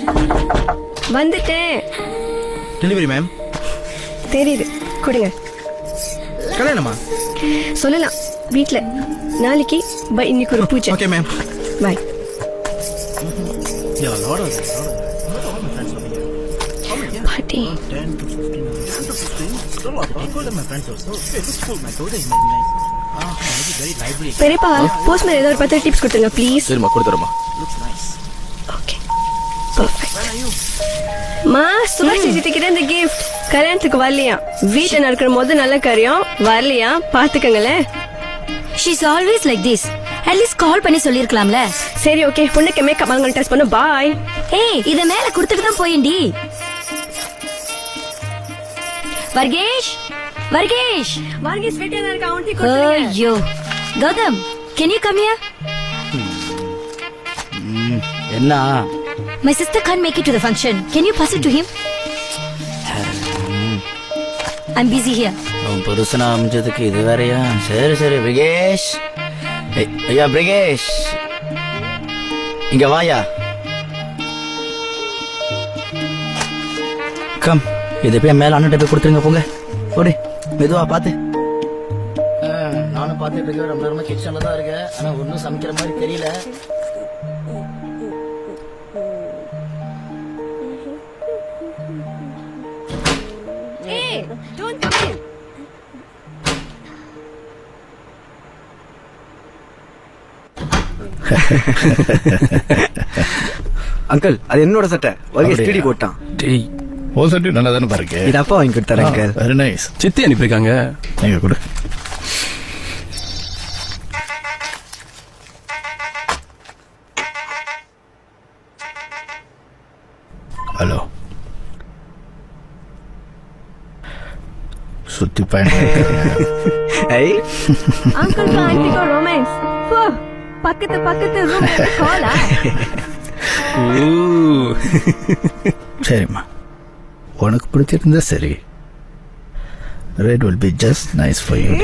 வந்துட்டேன் delivery ma'am தெரியுது கொடுங்க கல்யாணமா சொல்லலாம் வீட்ல நாளைக்கு பை இன்னைக்கு ஒரு பூஜை okay ma'am bye Yeah, a lot of பாட்டி 10 to 15. 10 to 15? Still a lot. I told them my friends also. Hey, looks cool. My daughter is very nice. Ah, maybe very lively. பெரியப்பா postman ஏதோ ஒரு பத்து tips கொடுத்துருங்க please சரிம்மா கொடுத்துறமா Looks nice. Okay மா சுபாஷ் கிட்ட இந்த கிஃப்ட் கல்யாணத்துக்கு வரலையா வீட்டுல நடக்கிற போது நல்ல காரியம் வரலையா பாத்துக்கங்களேன் she's always like this at least call பண்ணி சொல்லிருக்கலாம்ல சரி ஓகே பொண்ணுக்கு மேக்கப் வாங்க டெஸ்ட் பண்ண பாய் ஏய் இத மேல குடுத்துட்டு தான் போயேன்டி வர்கேஷ் வர்கேஷ் வார்கேஸ் வெட்டியா தான் இருக்கா அவன்கிட்ட கொடுத்துருங்க ஐயோ Gautham can you come here என்ன my sister can't make it to the function can you pass it to him i'm busy here உன் புருஷனா அமைஞ்சதுக்கு இது வேறயா சரி சரி பிரிகேஷ் ஏய், ஐயா பிரிகேஷ் இங்க வாயா கம் இது போய் மேல அண்ணன் போய் கொடுத்துருங்க போங்க ஓடி மெதுவா பாத்து ஆ, நானும் பார்த்துட்டு இருக்கேன் ரொம்ப நேரமா கிச்சன்ல தான் இருக்கேன் ஆனா ஒன்றும் சமைக்கிற மாதிரி தெரியல ஏய் டோன்ட் கம் இன் அங்கிள் அது என்னோட சட்டை வகை அப்படியா? ஸ்டடி போட்டான் டேய் ஓ சட்டி நல்லா தானே பாருக்கு இது அப்பா வாங்கி கொடுத்தாரு அங்கிள் வெரி நைஸ் சித்தி அனுப்பியிருக்காங்க நீங்க கொடு ஹலோ சுத்தி பயணம் ஐ அங்கிள் ஆன்டிக்கோ ரொமான்ஸ் பக்கத்து பக்கத்து ரூம் காலா சரிம்மா உனக்கு பிடிச்சிருந்தா சரி red will be just nice for you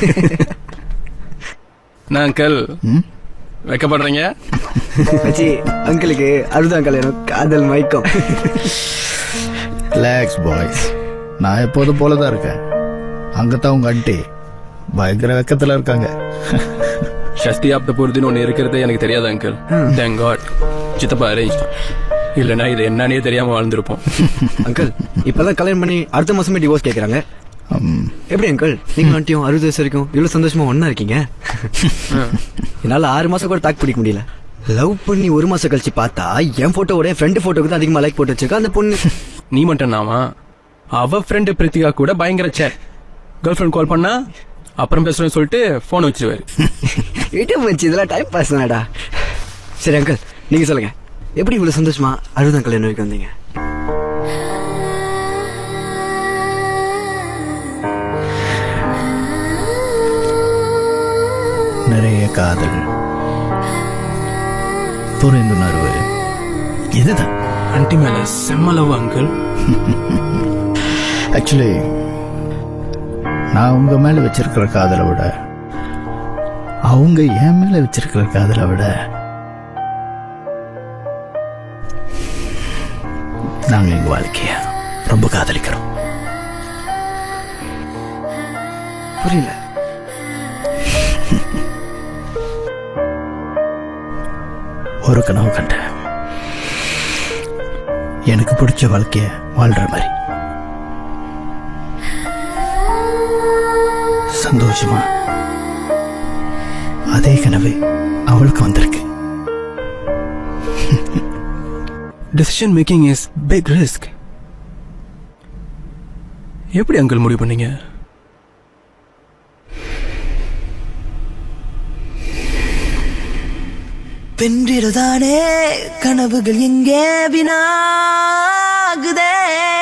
நான் அங்கிள் ம்? வைக்கப்படுறீங்க மச்சி அங்கிளுக்கு அதுதான் கல்யாணம் காதல் மயக்கம் ரிலாக்ஸ் பாய்ஸ் நான் எப்போதும் போல தான் இருக்கேன் அங்கத்தான் உங்க ஆண்டி பயங்கர வெக்கத்துல இருக்காங்க சஷ்டி ஆப்த போறதுன்னு ஒண்ணு இருக்கிறதே எனக்கு தெரியாது அங்கிள் தேங்க் காட் சித்தப்பா அரேஞ்ச் இல்லைன்னா இது என்னன்னே தெரியாம வாழ்ந்திருப்போம் அங்கிள் இப்பதான் கல்யாணம் பண்ணி அடுத்த மாசமே டிவோர்ஸ் கேக்குறாங்க ம், எப்படி அங்கிள் நீங்க ஆண்டியும் அறுபது வயசு வரைக்கும் இவ்வளவு சந்தோஷமா ஒண்ணா இருக்கீங்க என்னால ஆறு மாசம் கூட தாக்கு பிடிக்க முடியல லவ் பண்ணி ஒரு மாசம் கழிச்சு பார்த்தா என் போட்டோவோட என் ஃப்ரெண்டு போட்டோக்கு தான் அதிகமா லைக் போட்டு வச்சிருக்கா அந்த பொண்ணு நீ மட்டும் நாமா அவ ஃப்ரெண்டு பிரித்திகா கூட பயங்கர சேட் கேர்ள் ஃப்ரெண்ட் கால் பண்ணா அப்புறம் பேசுறேன்னு சொல்லிட்டு போன் வச்சிருவாரு வீட்டு மச்சி இதெல்லாம் டைம் பாஸ் தானடா சரி அங்கிள் நீங்க சொல்லுங்க எப்படி இவ்வளவு சந்தோஷமா அறுபதாம் கல்யாணம் வரைக்கும் வந்தீங்க நிறைய காதல் புரிந்துணர்வு இதுதான் அண்டி மேல செம்ம லவ் அங்கிள் ஆக்சுவலி நான் உங்க மேல வச்சிருக்கிற காதலை விட அவங்க என் மேல வச்சிருக்கிற காதலை விட நாங்க எங்க வாழ்க்கைய ரொம்ப காதலிக்கிறோம் புரியல ஒரு கனவு கண்டேன் எனக்கு பிடிச்ச வாழ்க்கைய வாழ்ற மாதிரி சந்தோஷமா அதே கனவு அவளுக்கு வந்திருக்கு decision making is big risk எப்படி அங்கிள் முடிவு பண்ணீங்க வென்றிடுதானே கனவுகள் எங்கே வினாகுதே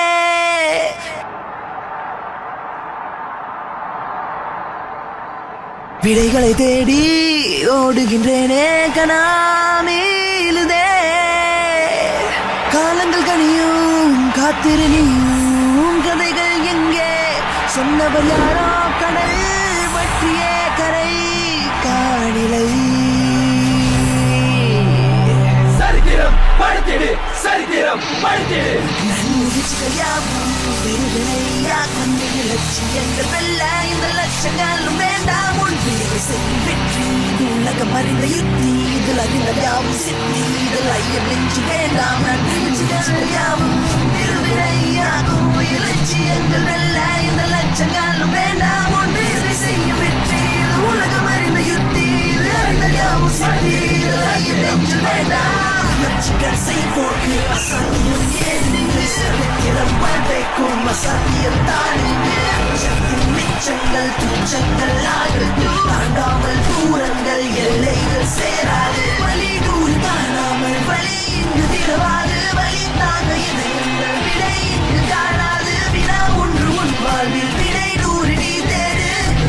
விடைகளை தேடி ஓடுகின்றேனே கனாமீழுதே காலங்கள் கனியும் காத்திரு நீயும் கதைகள் எங்கே சொன்னவர் யாரோ கடல் பற்றிய கரை காணிலை சரித்திரம் படுத்திடு சரித்திரம் படுத்திடு லட்சியங்கள் வெல்ல இந்த லட்சங்களும் வேண்டாம் உன் வேலை செய்யும் வெற்றி இது உலகம் அறிந்த யுத்தி இதில் அறிந்த யாவும் சித்தி இதில் ஐயம் நெஞ்சு வேண்டாம் நன்றி லட்சியங்கள் யாவும் திருவினையாகும் இலட்சியங்கள் வெல்ல இந்த லட்சங்களும் வேண்டாம் உன் வேலை செய்யும் வெற்றி இது உலகம் அறிந்த யுத்தி இது அறிந்த யாவும் சித்தி இதில் ஐயம் நெஞ்சு வேண்டாம் முயற்சிகள் செய்வோர்க்கு அசாத்தியம் ஏனிங்கு சரித்திரம் வைக்கும் அசாத்தியம் தானிங்கு சக்தியின் மிச்சங்கள் துச்சங்கள் ஆகட்டும் தாண்டாமல் தூரங்கள் எல்லைகள் சேராது வழி தூரி காணாமல் வழி இங்கு திரவாது வழி தாங்க இதயங்கள் விடை இங்கு காணாது வினா ஒன்று உன் வாழ்வில் விடை நூறு நீ தேடு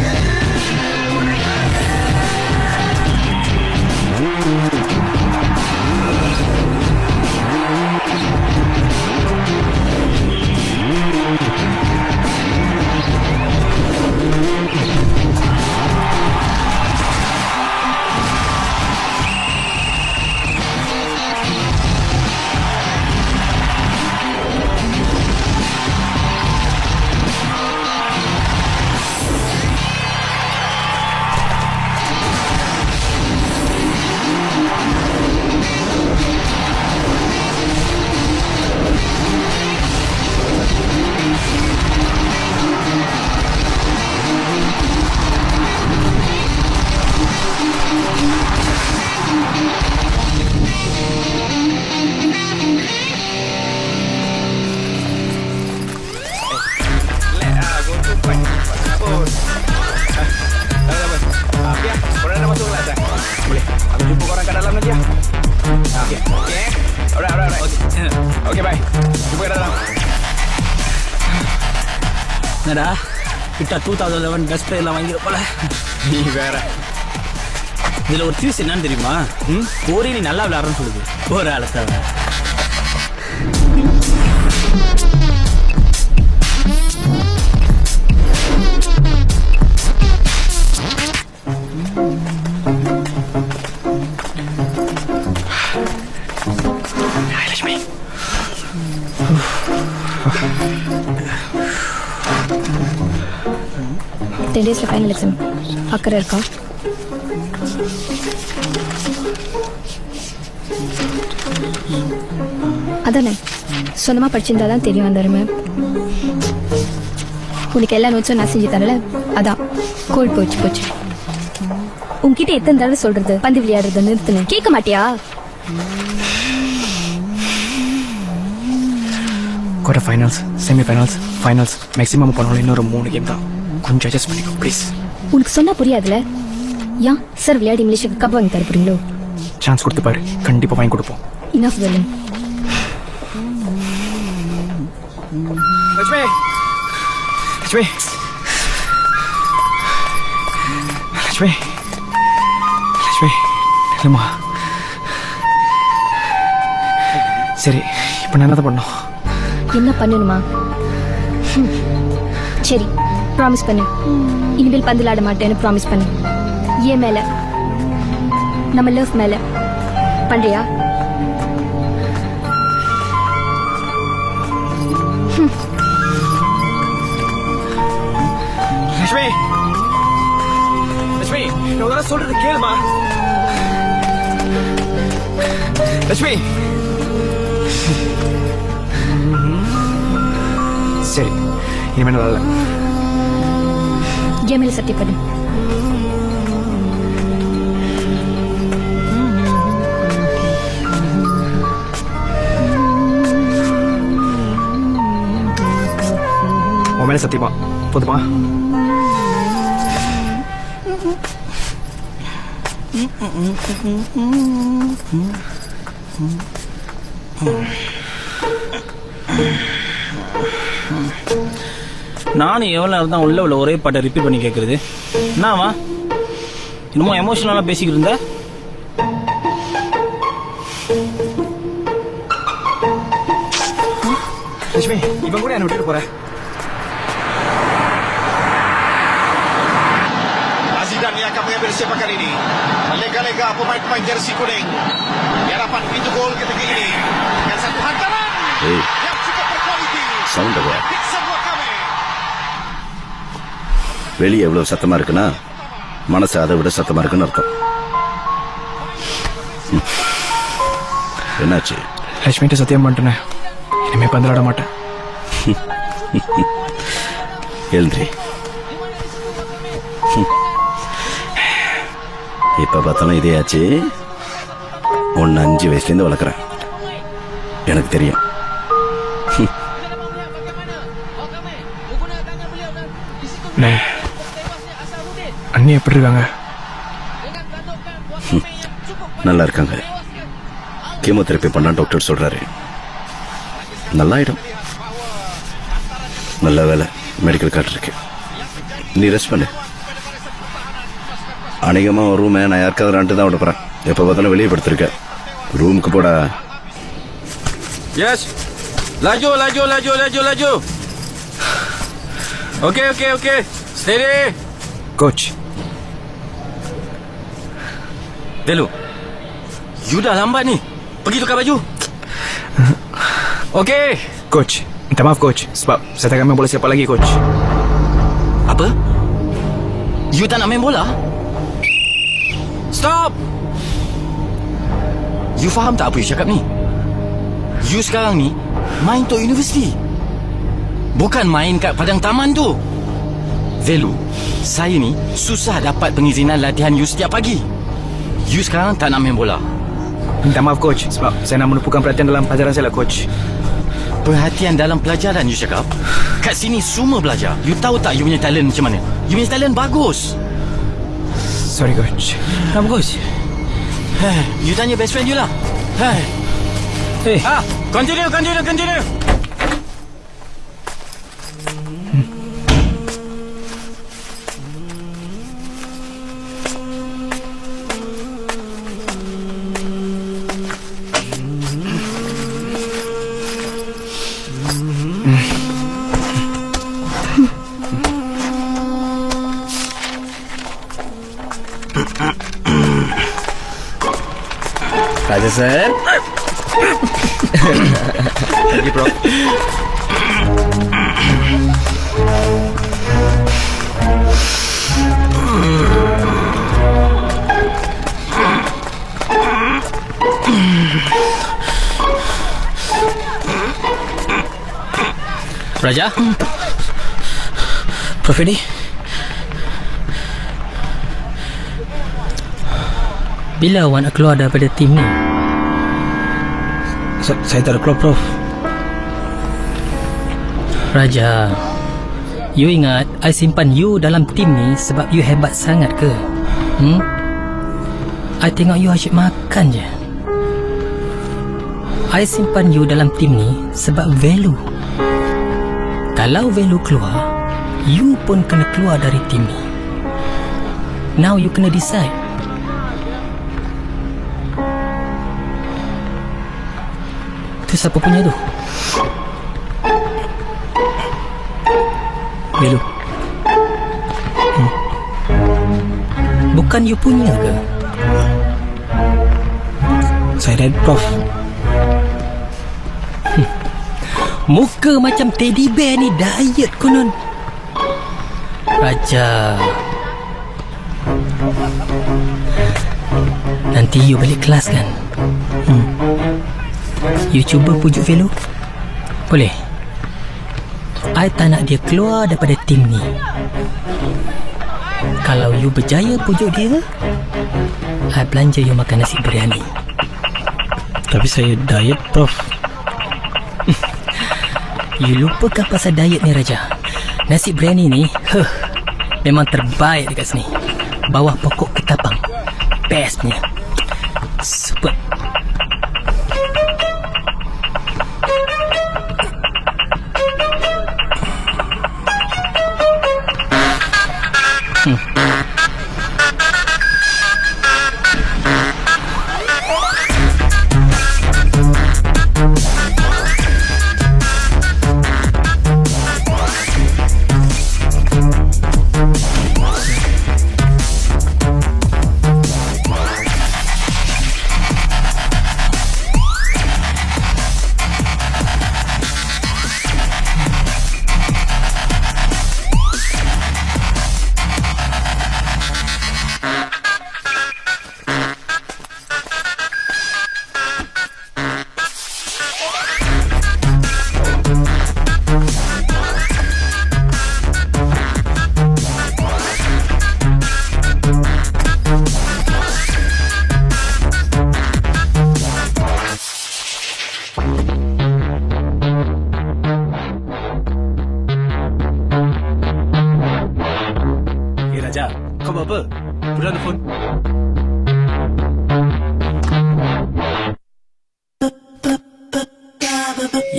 என்னடா கிட்ட டூ தௌசண்ட் லெவன் பெஸ்ட் ப்ரைஸ்லாம் வாங்கியிருப்பல நீ வேற இதுல ஒரு தியூஸ் என்னன்னு தெரியுமா ம் ஓரி நீ நல்லா விளையாடுறன்னு சொல்லுது ஒரு ஆளுக்காக டென் டேஸில் ஃபைனல் எக்ஸாம் அக்கறை இருக்கா அதானே சொந்தமாக படிச்சிருந்தா தான் தெரியும் அந்த அருமை உனக்கு எல்லா நோட்ஸும் நான் செஞ்சு தரல அதான் கோல் போச்சு போச்சு உன்கிட்ட எத்தனை தடவை சொல்றது பந்து விளையாடுறத நிறுத்துன்னு கேட்க மாட்டியா quarter finals semi finals finals maximum பண்ணணும் இன்னொரு மூணு கேம் தான் கொஞ்சம் அட்ஜஸ்ட் பண்ணிக்கோ ப்ளீஸ் உனக்கு சொன்னா புரியாதுல ஏன் சார் விளையாடி இங்கிலீஷுக்கு கப் வாங்கி தர போறீங்களோ சான்ஸ் கொடுத்து பாரு கண்டிப்பாக வாங்கி கொடுப்போம் இனஃப் வெல்லும் லட்சுமி லட்சுமி லட்சுமி லட்சுமி இல்லைம்மா சரி இப்போ நான் என்ன பண்ணோம் என்ன பண்ணணுமா ஹம். சரி ப்ராமிஸ் பண்ணு இனிமேல் பந்து விளையாட மாட்டேன்னு ப்ராமிஸ் பண்ணு ஏன் மேல நம்ம லவ் மேல பண்றியா லட்சுமி லட்சுமி நான் ஒரு தடவை சொல்றது கேளுமா லட்சுமி சரி இனிமே நல்லா இல்லை ஏன் மேல சத்தியம் பண்ணு உன் மேல சத்தியமா போதுமா நானும் எவ்வளோ நேரம் தான் உள்ள உள்ள ஒரே பாட்டை ரிப்பீட் பண்ணி கேட்குறது என்னவா இன்னமும் எமோஷனலாக பேசிக்கிட்டு இருந்த லட்சுமி இவன் கூட என்ன விட்டுட்டு போற Azidan yang akan mengambil sepakan ini. Lega-lega pemain-pemain jersey kuning. Di hadapan pintu gol ketika ini. Dan satu hantaran. ஏய் சவுண்ட் வெளியே எவ்வளவு சத்தமா இருக்குன்னா மனசு அதை விட சத்தமா இருக்குன்னு அர்த்தம் ம். என்னாச்சு லட்சுமிகிட்ட சத்தியம் பண்ணிட்டேனே இனிமே பந்தலாட மாட்டேன் எழுந்திரி ம். இப்ப பார்த்தாலும் இதே ஆச்சு ஒன்னு அஞ்சு வயசுலேருந்து வளர்க்குறேன் எனக்கு தெரியும் ம். நை அண்ணி எப்படி இருக்காங்க ம். நல்லா இருக்காங்க கீமோதெரப்பி பண்ணா டாக்டர் சொல்றாரு நல்லாயிடும் நல்ல வேலை மெடிக்கல் கார்டு இருக்கு நீ ரெஸ்ட் பண்ணு அநேகமா ஒரு ரூமை நான் யாருக்காவது ரெண்டு தான் விட போறேன் எப்போ பார்த்தாலும் வெளியே படுத்திருக்க ரூமுக்கு போடா Yes. Laju, laju, laju, laju, laju. Okay, okay, okay. Steady. Coach Delu. You dah lambat ni. Pergi tukar baju. Okay. Coach minta maaf coach sebab saya tak main bola sepak lagi coach Apa? You tak nak main bola? Stop! You faham tak apa you cakap ni? You sekarang ni main untuk universiti. Bukan main kat padang taman tu. Velu, saya ni susah dapat pengizinan latihan you setiap pagi. You sekarang tak nak main bola. minta maaf coach sebab saya nak menumpukan perhatian dalam pelajaran saya lah coach Perhatian dalam pelajaran you cakap Kat sini semua belajar You tahu tak you punya talent macam mana You punya talent bagus sorry coach Kenapa bagus? Hey, you tanya best friend you lah Hey. Hey. Ah, continue, continue, continue. Raja sir. Pergi bro. Raja? Prof Edi? Bila awak nak keluar daripada tim ni? Sa- saya tak ada keluar prof Raja, you ingat I simpan you dalam tim ni sebab you hebat sangat ke? Hmm? I tengok you asyik makan je. I simpan you dalam tim ni sebab value. Kalau value keluar, you pun kena keluar dari tim ni. Now you kena decide. Tu siapa punya tu? Belu Bukan you punya ke? saya dah prof Muka macam teddy bear ni diet konon. Raja. Nanti you balik kelas kan? Hmm. You cuba pujuk Velo? Boleh? I tak nak dia keluar daripada tim ni. Kalau you berjaya pujuk dia, I belanja you makan nasi biryani. tapi saya diet prof You lupakan pasal diet ni Raja Nasi biryani ni huh, Memang terbaik dekat sini Bawah pokok ketapang Best punya Super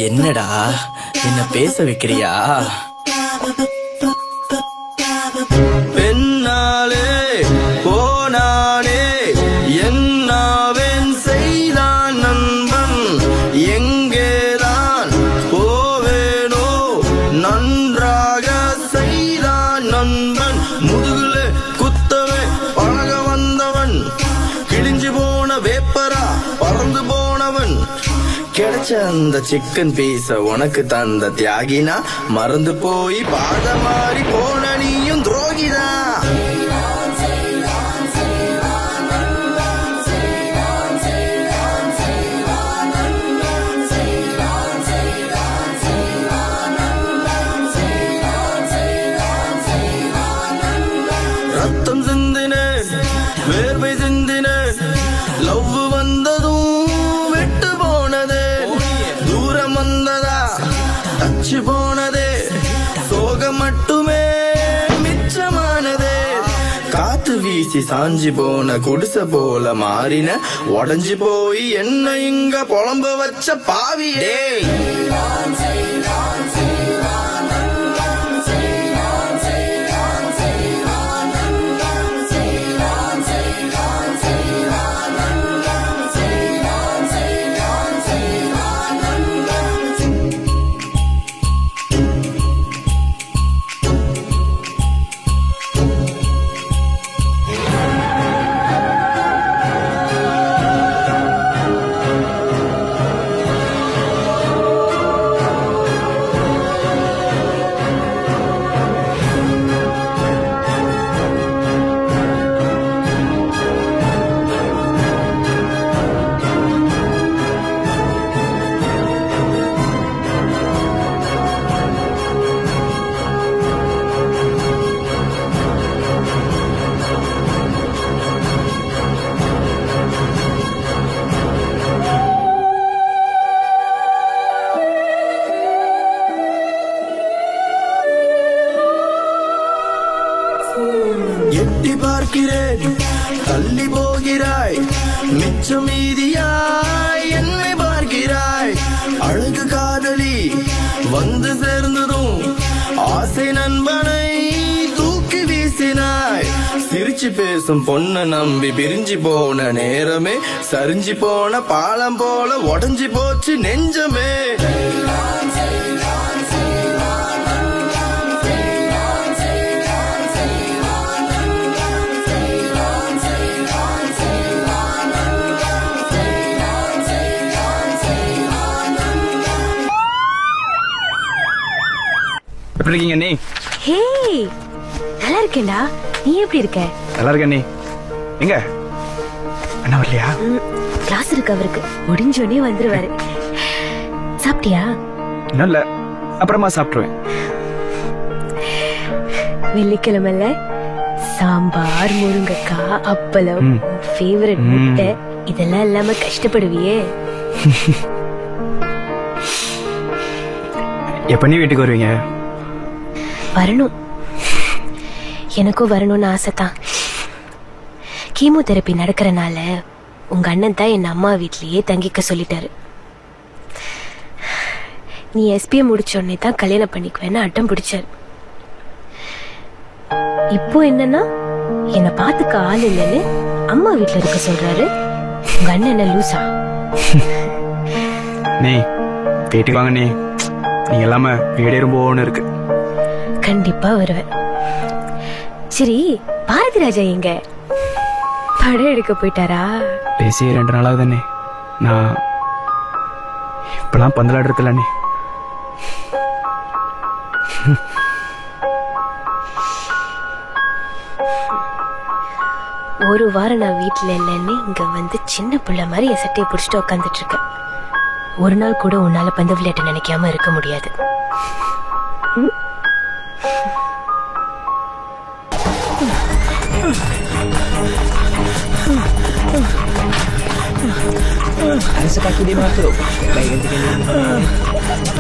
என்னடா என்ன பேச வைக்கிறியா பெண்ணாலே போனானே என்னாவேன் செய்தான் நண்பன் எங்கேதான் போவேனோ நன்றாக செய்தான் நண்பன் முதுகுல குத்தவே பழக வந்தவன் கிழிஞ்சு போன வேப்பரா பறந்து போனவன் கிடைச்ச அந்த சிக்கன் பீஸ உனக்கு தந்த தியாகினா மறந்து போய் பாத மாறி போன நீயும் துரோகிதா ரத்தம் சிந்தின வேர்வை சிந்தின லவ் வந்ததும் விட்டு போனதே தூரம் வந்ததா தச்சு போனதே சோகம் மட்டுமே மிச்சமானதே காத்து வீசி சாஞ்சி போன குடிசை போல மாறின உடஞ்சி போய் என்ன இங்க புலம்ப வச்ச பாவியே எட்டி பார்க்கிறேன் தள்ளி போகிறாய் மிச்சம் மீதியாய் என்னை பார்க்கிறாய் அழகு காதலி வந்து சேர்ந்ததும் ஆசை நண்பனை தூக்கி வீசினாய் சிரிச்சு பேசும் பொண்ண நம்பி பிரிஞ்சு போன நேரமே சரிஞ்சு போன பாலம் போல உடஞ்சி போச்சு நெஞ்சமே எப்படி இருக்கீங்க அண்ணி ஹே நல்லா இருக்கேன்டா நீ எப்படி இருக்க நல்லா இருக்க அண்ணி எங்க அண்ணா வரலையா கிளாஸ் இருக்கு அவருக்கு முடிஞ்சோடனே வந்துருவாரு சாப்பிட்டியா இன்னும் இல்ல அப்புறமா சாப்பிட்டுருவேன் வெள்ளிக்கிழமைல சாம்பார் முருங்கக்காய் அப்பளம் ம். ஃபேவரட் ம். முட்டை இதெல்லாம் இல்லாம கஷ்டப்படுவியே எப்ப நீ வீட்டுக்கு வருவீங்க வரணும் எனக்கும் வரணும்னு ஆசை தான் கீமோதெரப்பி நடக்கிறனால உங்க அண்ணன் தான் என் அம்மா வீட்லயே தங்கிக்க சொல்லிட்டாரு நீ எஸ்பியை முடிச்ச உடனே தான் கல்யாணம் பண்ணிக்குவேன்னு அட்டம் பிடிச்சாரு இப்போ என்னன்னா என்னை பார்த்துக்க ஆள் இல்லைன்னு அம்மா வீட்ல இருக்க சொல்றாரு உங்க அண்ணன் என்ன லூசா நீ வீட்டுக்கு வாங்க நீ நீங்க இல்லாம வீடே ரொம்ப ஓன்னு இருக்கு கண்டிப்பா வருவேன் சரி பாரதி ராஜா எங்க படம் எடுக்க போயிட்டாரா பேசி ரெண்டு நாளாவது அண்ணே நான் இப்பெல்லாம் பந்தலாடுறதுல அண்ணே ஒரு வாரம் நான் வீட்ல இல்லைன்னு இங்க வந்து சின்ன பிள்ளை மாதிரி என் சட்டையை பிடிச்சிட்டு உட்காந்துட்டு இருக்கேன் ஒரு நாள் கூட உன்னால பந்து விளையாட்டு நினைக்காம இருக்க முடியாது ம்? Ada kaki dia masuk. Baik, gantikan dia.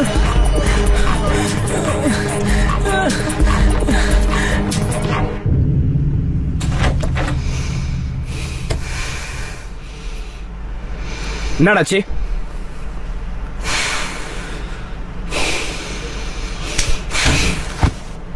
என்னடாச்சு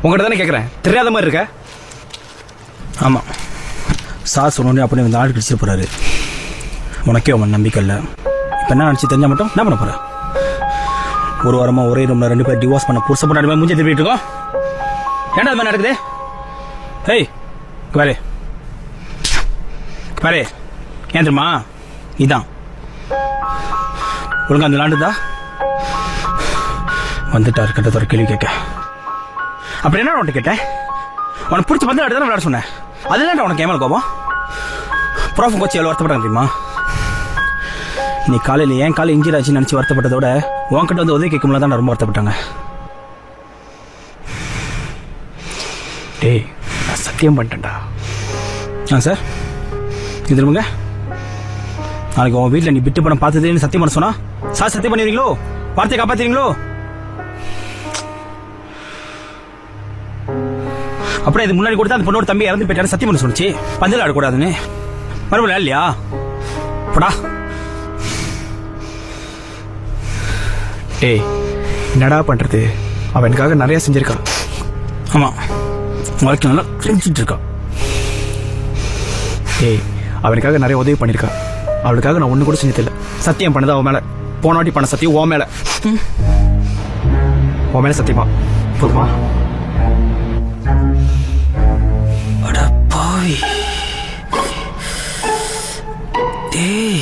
உங்கள்கிட்ட தானே கேட்குறேன் தெரியாத மாதிரி இருக்க ஆமாம் சார் சொன்னோடனே அப்படியே வந்து ஆள் கிடிச்சிட்டு போறாரு உனக்கே அவன் நம்பிக்கை இல்லை இப்போ என்ன நினச்சி தெரிஞ்சா மட்டும் என்ன பண்ண போற ஒரு வாரமாக ஒரே ரூமில் ரெண்டு பேர் டிவோர்ஸ் பண்ண புருஷ பண்ணாடி மாதிரி மூஞ்சி திருப்பிட்டு இருக்கோம் ஏன்டா அது மாதிரி நடக்குது ஏய் இங்க பாரு இங்க பாரு ஏன் தெரியுமா இதான் ஒழுங்கா அந்த விளாண்டுதா வந்துட்டார் கிட்ட ஒரு கேள்வி கேட்க அப்புறம் என்ன உன்கிட்ட கேட்டேன் உனக்கு பிடிச்ச பந்து அடுத்து விளையாட சொன்னேன் அதுதான் உனக்கு ஏமல் கோபம் ப்ராஃபம் கோச்சு எவ்வளோ வருத்தப்பட்டாங்க தெரியுமா நீ காலையில் ஏன் காலை இன்ஜின் ஆச்சுன்னு நினச்சி வருத்தப்பட்டதோட உன்கிட்ட வந்து உதவி கேட்கும்போது தான் ரொம்ப வருத்தப்பட்டாங்க டேய் நான் சத்தியம் பண்ணிட்டேன்டா ஆ சார் இது திரும்புங்க நாளைக்கு உன் வீட்டில் நீ பிட்டு பணம் பார்த்ததுன்னு சத்தியம் பண்ண சொன்னா சார் சத்தியம் பண்ணிடுவீங்களோ வார்த்தையை காப்பாத்துறீங்களோ அப்புறம் இது முன்னாடி கொடுத்தா அந்த பொண்ணோட தம்பி இறந்து போயிட்டாரு சத்தியம் பண்ண சொன்னிச்சு பந்தல் ஆடக்கூடாதுன்னு மறுபடியும் இல்லையா போடா டேய் என்னடா பண்றது அவன் எனக்காக நிறைய செஞ்சிருக்கான் ஆமா வாழ்க்கை நல்லா கிழிஞ்சிட்டு இருக்கா டேய் அவனுக்காக நிறைய உதவி பண்ணியிருக்கா அவளுக்காக நான் ஒண்ணு கூட செஞ்சதில்ல சத்தியம் பண்ணது அவன் மேல போன வாட்டி பண்ண சத்தியம் உன் மேல உன் மேல சத்தியமா போதுமா அட பாவி டேய்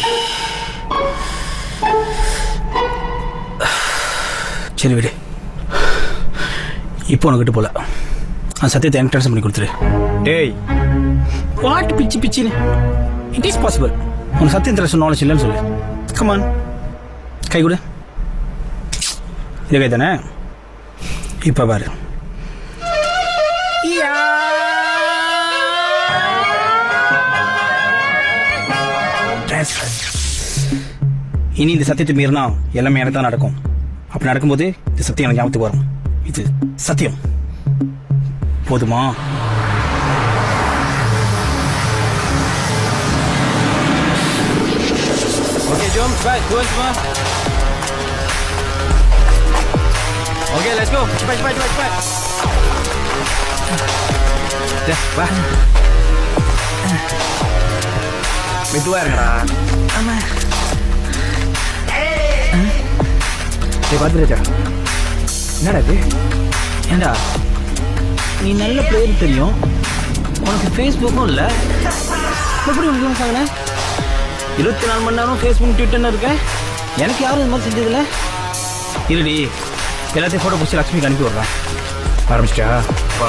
சரி விடு இப்போ உனக்கிட்ட போல அந்த சத்தியத்தை எனக்கு ட்ரான்ஸ்ஃபர் பண்ணி கொடுத்துரு டேய் வாட் பிச்சு பிச்சுன்னு இட் இஸ் பாசிபிள் உனக்கு சத்தியம் ட்ரான்ஸ்ஃபர் நாலேஜ் இல்லைன்னு சொல்லு கமான் கை கொடு இது கை தானே இப்போ பாரு Transfer. இனி இந்த சத்தியத்தை மீறினா எல்லாமே எனக்கு தான் நடக்கும் அப்படி நடக்கும்போது இந்த சத்தியம் எனக்கு ஞாபகத்துக்கு வரும் இது சத்தியம் போதுமா Okey, jom cepat turun semua. Okey, let's go. Cepat, cepat, cepat, cepat. Dah, bah. மெதுவா இருக்கடா ஆமா டேய் பாத்துருச்சா என்னடா இது ஏண்டா நீ நல்ல பிளேயர் தெரியும் உனக்கு ஃபேஸ்புக்கும் இல்லை எப்படி உனக்கு வாங்கினேன் இருபத்தி நாலு மணி நேரம் ஃபேஸ்புக் ட்விட்டர்னு இருக்கேன் எனக்கு யாரும் இந்த மாதிரி செஞ்சதில்ல இருடி எல்லாத்தையும் ஃபோட்டோ பிடிச்சி லக்ஷ்மிக்கு அனுப்பி விட்றேன் ஆரம்பிச்சிட்டா வா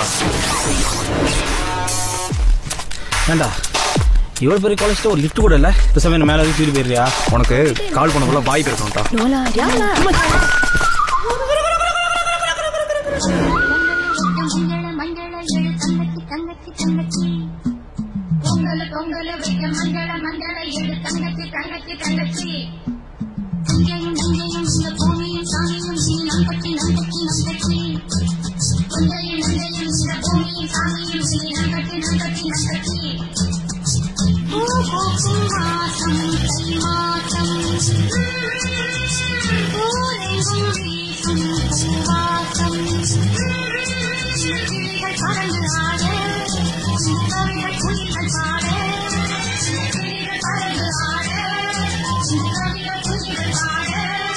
வேண்டா இவ்வளோ பெரிய காலேஜ்ல ஒரு லிஃப்ட் கூட இல்லை பேசாம என்ன மேலே வரைக்கும் தூக்கி போயிடுறியா உனக்கு கால் பண்ணக்குள்ள வாய் பேசணும்டா பொங்கல பொங்கல வைக்க மஞ்சள மஞ்சள எடு தங்கச்சி தங்கச்சி தங்கச்சி இங்கேயும் இங்கேயும் இந்த பூமியும் சாமியும் நீ நம்பச்சி நம்பச்சி நம்பச்சி இங்கேயும் இங்கேயும் இந்த பூமியும் சாமியும் நீ நம்பச்சி நம்பச்சி நம்பச்சி பூ பூக்கும் மாசம் தை மாசம் பூரெங்கும் வீசும் பூவாசம் கிளிகள் பறந்து ஆட கவிகள் குயில்கள் பாட கிளிகள் பறந்து ஆட கவிகள் குயில்கள் பாட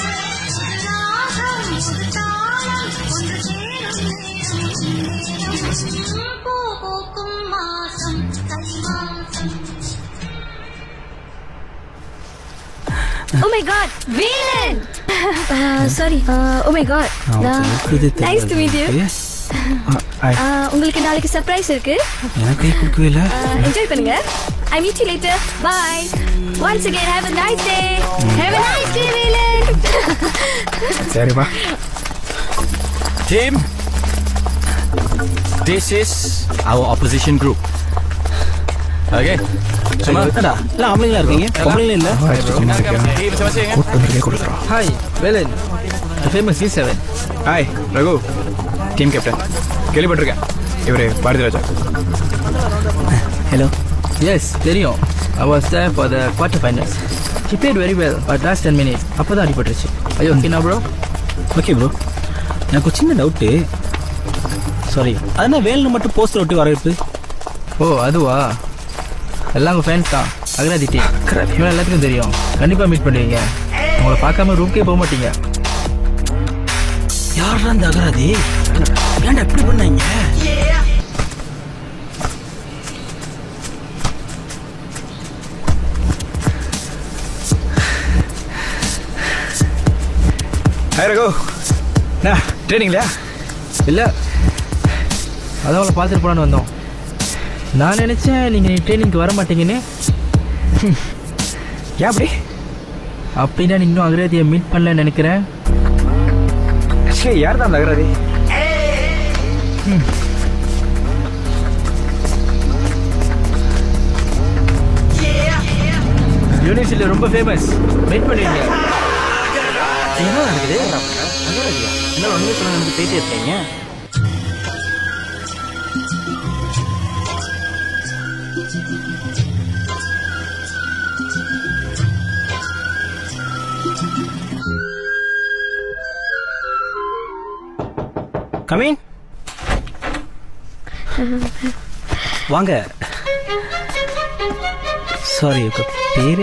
ராகம் ஒரு தாளம் ஒன்று சேரும் நேரம் பூ பூக்கும் மாசம் தை மாசம் Oh my god, Villain! Uh, sorry. Uh, oh my god. nice to meet you. Uh, உங்களுக்கு நாளைக்கு சர்ப்ரைஸ் இருக்கு எனக்கு கை கொடுக்கவே இல்லை என்ஜாய் பண்ணுங்க I meet you later bye once again have a nice day have a nice day Villain சரிப்பா Team, this is our opposition group. Okay. Semua. என்னடா இல்லை ஆம்பளைங்களா இருக்கீங்க பொம்பளைங்களே இல்லை Kenalkan diri masing-masing. கூட்டு வந்திருக்கே கொடுக்குறோம் hi Velan famous V seven hi Raghu team captain கேள்விப்பட்டிருக்கேன் இவரு பாரதி ராஜா ஹலோ எஸ் தெரியும் I was there for the quarter finals he bat very well but last ten minutes அப்போ தான் அடிபட்டுருச்சு ஐயோ ஓகேனா ப்ரோ ஓகே ப்ரோ எனக்கு ஒரு சின்ன டவுட்டு ஸோ சாரி அதனால வேலு மட்டும் போஸ்டர் ஒட்டி வரவேற்பு ஓ அதுவா எல்லாம் உங்க ஃபேன்ஸ் தான் அகராதி டீம் இவங்க எல்லாத்துக்கும் தெரியும் கண்டிப்பா மீட் பண்ணுவீங்க உங்களை பார்க்காம ரூம்க்கே போக மாட்டீங்க யாரா இந்த அகராதி ஏன்டா இப்படி பண்ணாங்க ஹாய் ரகு என்ன ட்ரைனிங்லையா இல்லை அதான் அவளை பார்த்துட்டு போலான்னு வந்தோம் நான் நினச்சேன் நீங்கள் ட்ரைனிங்க்கு வர மாட்டீங்கன்னு ஏன் அப்படி அப்படின்னா நீ இன்னும் அகராதியை மீட் பண்ணலன்னு நினைக்கிறேன் யார் தான் அந்த அகராதி யூனிவர்சிட்டியில் ரொம்ப ஃபேமஸ் வெயிட் பண்ணுவீங்க என்ன நடக்குது அகராதியா என்ன ஒண்ணுமே சொல்ல எனக்கு பேசிட்டே இருக்கீங்க கமீன் வாங்க சாரி உங்க பேரு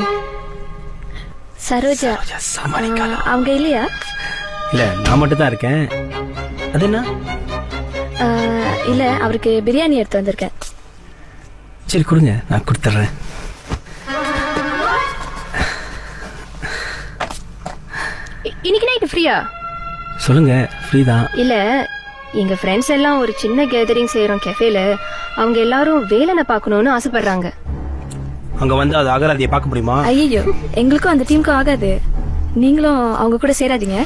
சரோஜா ஆ, அவங்க இல்லையா இல்ல நான் மட்டும் தான் இருக்கேன் அது என்ன ஆ, இல்ல அவருக்கு பிரியாணி எடுத்து வந்திருக்கேன் சரி கொடுங்க நான் கொடுத்துட்றேன் இ- இன்னைக்கு நைட்டு ஃப்ரீயா சொல்லுங்க ஃப்ரீ தான் இல்ல எங்க ஃப்ரெண்ட்ஸ் எல்லாம் ஒரு சின்ன கேதரிங் செய்யறோம் கெஃபேல அவங்க எல்லாரும் வேலனை பார்க்கணும்னு ஆசைப்படுறாங்க அங்க வந்து அது அகராதியை பார்க்க முடியுமா ஐயோ எங்களுக்கும் அந்த டீமுக்கும் ஆகாது நீங்களும் அவங்க கூட சேராதீங்க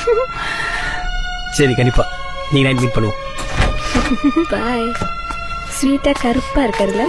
சரி கண்டிப்பா நீங்க நைட் மீட் பண்ணுவோம் பாய் ஸ்வீட்டா கருப்பா இருக்கிறதுல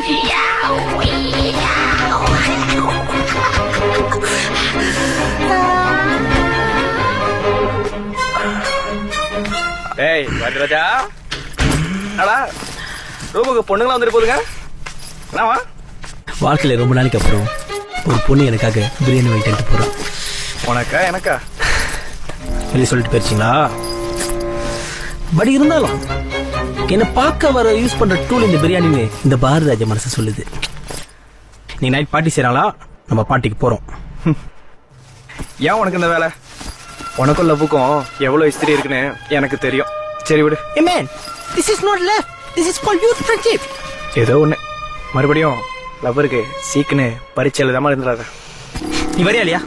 ஏய் ராஜா அடா ரூமுக்கு பொண்ணுங்களா வந்துட்டு போதுங்க என்னவா வாழ்க்கையில ரொம்ப நாளைக்கு அப்புறம் ஒரு பொண்ணு எனக்காக பிரியாணி வாங்கிட்டு போறோம் உனக்கா எனக்கா வெளியே சொல்லிட்டு போயிருச்சிங்களா பட் இருந்தாலும் என்னை பார்க்க வர யூஸ் பண்ற டூல் இந்த பிரியாணின்னு இந்த பாரதிராஜ மனசு சொல்லுது நீ நைட் பார்ட்டி செய்றாங்களா நம்ம பார்ட்டிக்கு போறோம் ஏன் உனக்கு இந்த வேலை உனக்கும் லவ்வுக்கும் எவ்வளவு ஹிஸ்டரி இருக்குன்னு எனக்கு தெரியும் சரி விடு Hey man, this is not love. This is called youth friendship. ஏதோ ஒண்ணு மறுபடியும் லவ்வருக்கு சீக்குன்னு பரீட்சை எழுதாம இருந்துடாத நீ வரியா இல்லையா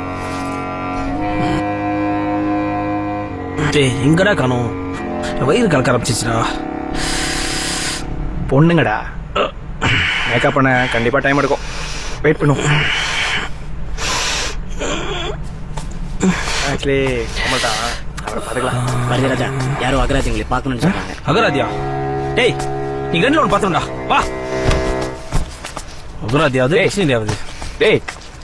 டேய் எங்கடா காணோம் வயிறு கலக்க ஆரம்பிச்சிச்சுடா பொண்ணுங்கடா மேக்கப் பண்ண கண்டிப்பா டைம் எடுக்கும் வெயிட் பண்ணும் ஆக்சுவலி நம்மள்தான் அவரை பார்த்துக்கலாம் வரதராஜா யாரோ அகராஜ் எங்களை பார்க்கணும்னு சொன்னாங்க அகராதியா டேய் நீ கண்ணில் ஒன்று பார்த்தோம்டா வா அகராதியா அது கிருஷ்ணகிரியாவது டேய்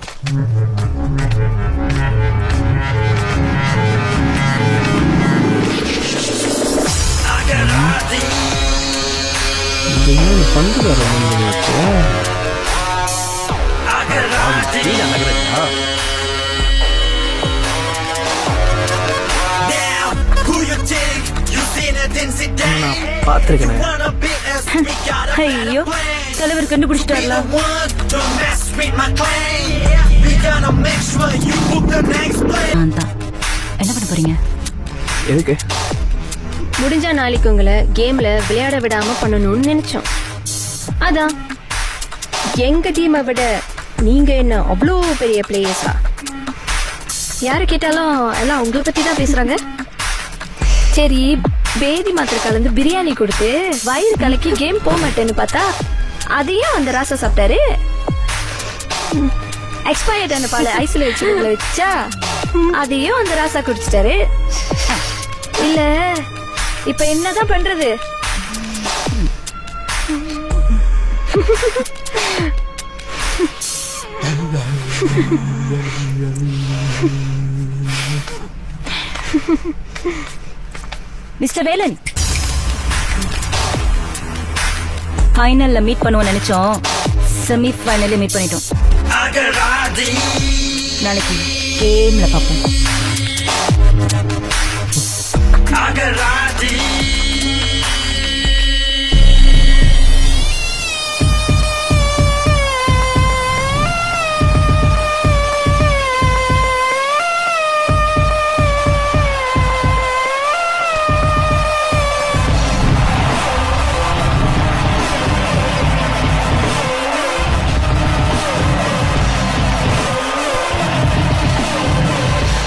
பண்புகார பார்த்துருக்கேன் ஐயோ தலைவர் கண்டுபிடிச்சிட்டார்ல நான் தான் என்ன பண்ண போறீங்க எதுக்கு முடிஞ்சா நாளைக்கு உங்களை கேம்ல விளையாட விடாம பண்ணணும்னு நினைச்சோம் அதான் எங்க டீமை விட நீங்க என்ன அவ்வளோ பெரிய பிளேயர்ஸா யாரு கேட்டாலும் எல்லாம் உங்களை பத்தி தான் பேசுறாங்க சரி பேதி மாத்திரை கலந்து பிரியாணி கொடுத்து வயிறு கலக்கி கேம் போக மாட்டேன்னு பார்த்தா அதையும் அந்த ராசா சாப்பிட்டாரு எக்ஸ்பயர்ட் ஆன பால ஐஸ்ல வச்சு உங்களை வச்சா அதையும் அந்த ராசா குடிச்சிட்டாரு இல்ல இப்ப என்னதான் பண்றது மிஸ்டர் வேலன் ஃபைனல்ல மீட் பண்ணுவோம் நினைச்சோம் செமி ஃபைனல்ல மீட் பண்ணிட்டோம் நாளைக்கு கேம்ல பார்ப்போம்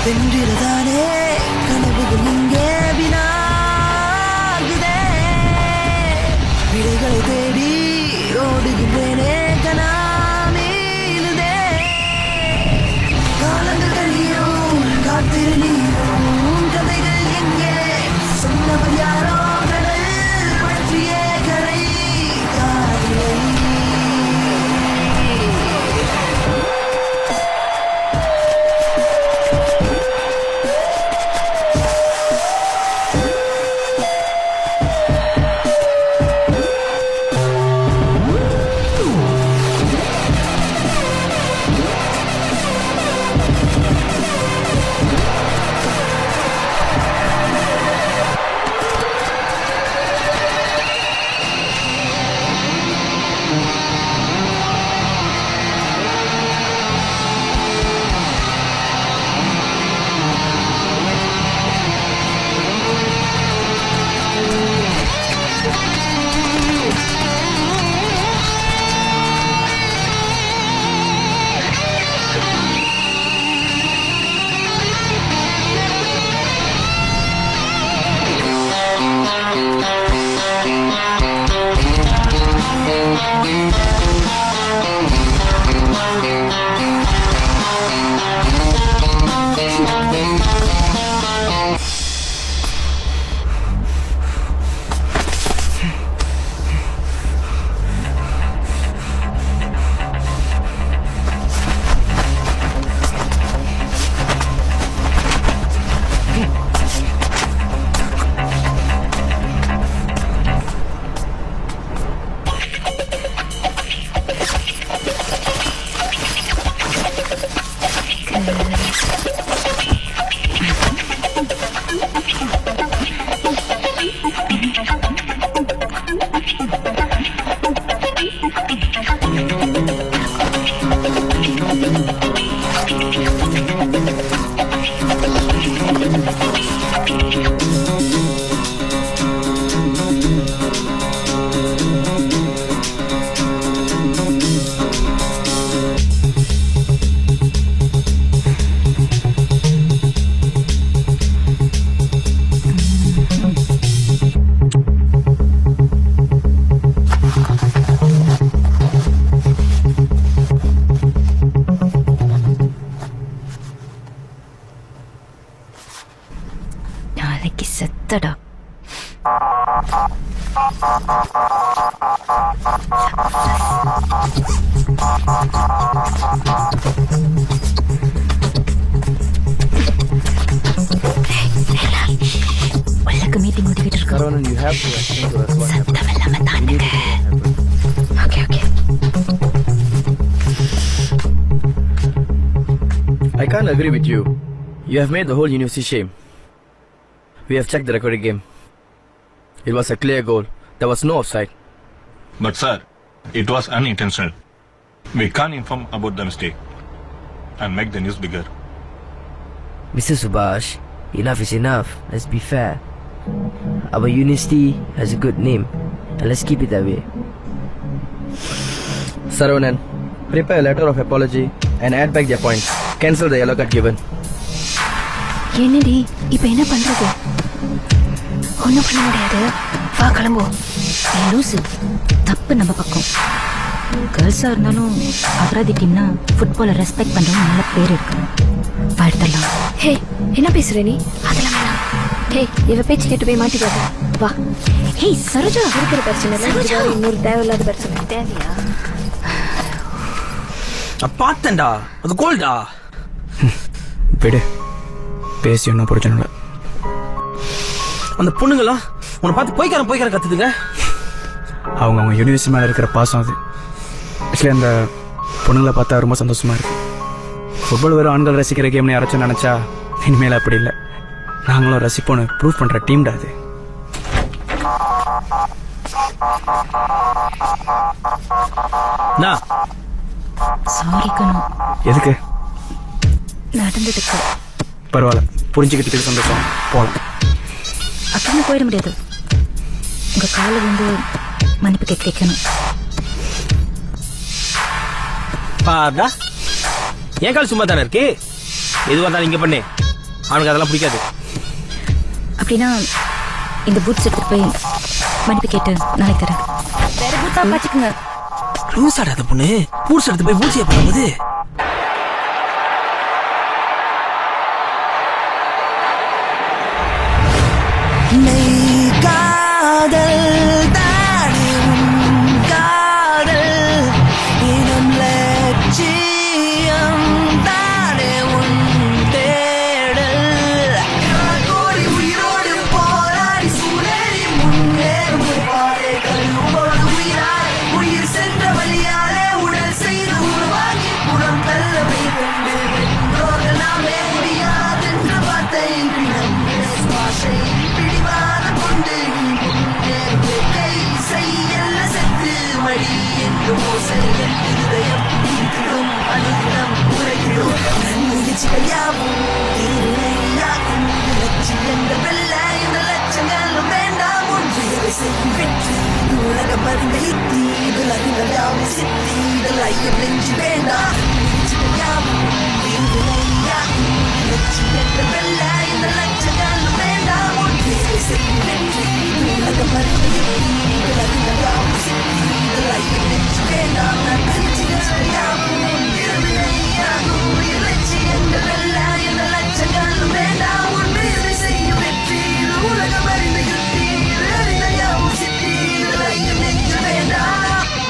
வென்றிருதானே கனவுகள் இங்கே வினாகுதே விடைகளை தேடி ஓடுகின்றேனே கனாமீனுதே காலங்கள் கழியும் காத்திரு நீயும் கதைகள் எங்கே சொன்னவர் யாரோ கடல் பற்றிய கரை காணவில்லை நாளைக்கு செத்தடா உள்ளக்கு மீட்டிங் ஓடிக்கிட்டு இருக்கு Saravan, you have to explain to us what happened. சத்தம் இல்லாம தாண்டுங்க okay okay I can't agree with you. You have made the whole university shame. We have checked the recording game. It was a clear goal. There was no offside. But sir, it was unintentional. We can't inform about the mistake and make the news bigger. Mr. Subhash, enough is enough. Let's be fair. Our university has a good name, and let's keep it that way. Saravanan, prepare a letter of apology and add back their points. Cancel the yellow card given. என்னடி இப்ப என்ன பண்றது ஒண்ணும் பண்ண முடியாது வா கிளம்புவோம் ஏய், லூசு தப்பு நம்ம பக்கம் கேர்ள்ஸா இருந்தாலும் அகராதி டீம்னா ஃபுட்பாலை ரெஸ்பெக்ட் பண்றவங்க நல்ல பேர் இருக்கு வா எடுத்துடலாம் ஹே என்ன பேசுற நீ அதெல்லாம் வேணாம் ஹே இவ பேச்சு கேட்டு போய் மாட்டிக்காத வா ஹே சரோஜா இருக்கிற பிரச்சனை இல்ல, இது வேற இன்னொரு தேவையில்லாத பிரச்சனை தேவையா நான் பார்த்தேன்டா அது கோல்டா விடு பேசி ஒன்றும் பிரச்சனை இல்லை அந்த பொண்ணுங்களாம் உன்னை பார்த்து போய்க்காரன் போய்க்காரன் கத்துதுங்க அவங்க அவங்க யூனிவர்சிட்டி மேலே இருக்கிற பாசம் அது ஆக்சுவலி அந்த பொண்ணுங்களை பார்த்தா ரொம்ப சந்தோஷமா இருக்கு ஃபுட்பால் வெறும் ஆண்கள் ரசிக்கிற கேம்னு யாராச்சும் நினச்சா இனிமேல் அப்படி இல்லை நாங்களும் ரசிப்போன்னு ப்ரூவ் பண்ணுற டீம்டா அது நான் சாரி கண்ணு எதுக்கு நடந்ததுக்கு பரவாயில்ல புரிஞ்சுக்கிட்டதுக்கு சந்தோஷம் போகலாம் அப்படின்னு போயிட முடியாது உங்க காலை வந்து மன்னிப்பு கேட்க வைக்கணும் பாடா என் கால் சும்மா தானே இருக்கு எதுவாக இருந்தாலும் இங்க பண்ணு அவனுக்கு அதெல்லாம் பிடிக்காது அப்படின்னா இந்த பூட்ஸ் எடுத்துட்டு போய் மன்னிப்பு கேட்டு நாளைக்கு தரேன் வேற பூட்ஸா பாத்துக்குங்க லூஸ் ஆடாத பொண்ணு பூட்ஸ் எடுத்து போய் பூச்சியை போகும்போது மெய் காதல் தானே உன் காதல் இனம் லட்சியம் தானே உன் தேடல் கோடி உயிரோடு போராடி சூழலி முன்னேறும் பாதைகள் உமது உயிரால் உயிர் சென்ற வழியாலே உடல் செய்து உருவாக்கி புறம் தள்ளவை கண்டு வென்றோர்கள் நாமே முடியாதென்று பார்த்த இன்று நம் சுவாசை பிடிவாதம் கொண்டு நீ முன்னேறு கை செய்யல்ல செத்து மடி என்று மோசை என் இருதயம் இன்றும் அனுதினம் உரைக்கிறோம் முயற்சிகள் யாவும் திருவினையாக்கும் லட்சியங்கள் வெல்ல இந்த லட்சங்களும் வேண்டாம் ஒன்று இதை செய்யும் வெற்றி இது உலகம் அறிந்த யுத்தி இதில் அறிந்த யாவும் சித்தி இதில் ஐயம் நெஞ்சு வேண்டாம் முயற்சிகள் யாவும் திருவினையாக்கும் லட்சியங்கள் வெல்ல இந்த லட்சங்களும் வேண்டாம் ஒன்று இதை செய்யும் வெற்றி இது உலகம் அறிந்த யுத்தி இதில் அறிந்த யாவும் சித்தி இதில் ஐயம் நெஞ்சு வேண்டாம் முயற்சிகள் யாவும் திருவினையாக்கும் லட்சியங்கள் வெல்ல இந்த லட்சங்களும் வேண்டாம் ஒன்று இதை செய்யும் வெற்றி இது உலகம் அறிந்த யுத்தி இதில் அறிந்த யாவும் சித்தி இதில் ஐயம் நெஞ்சு வேண்டாம்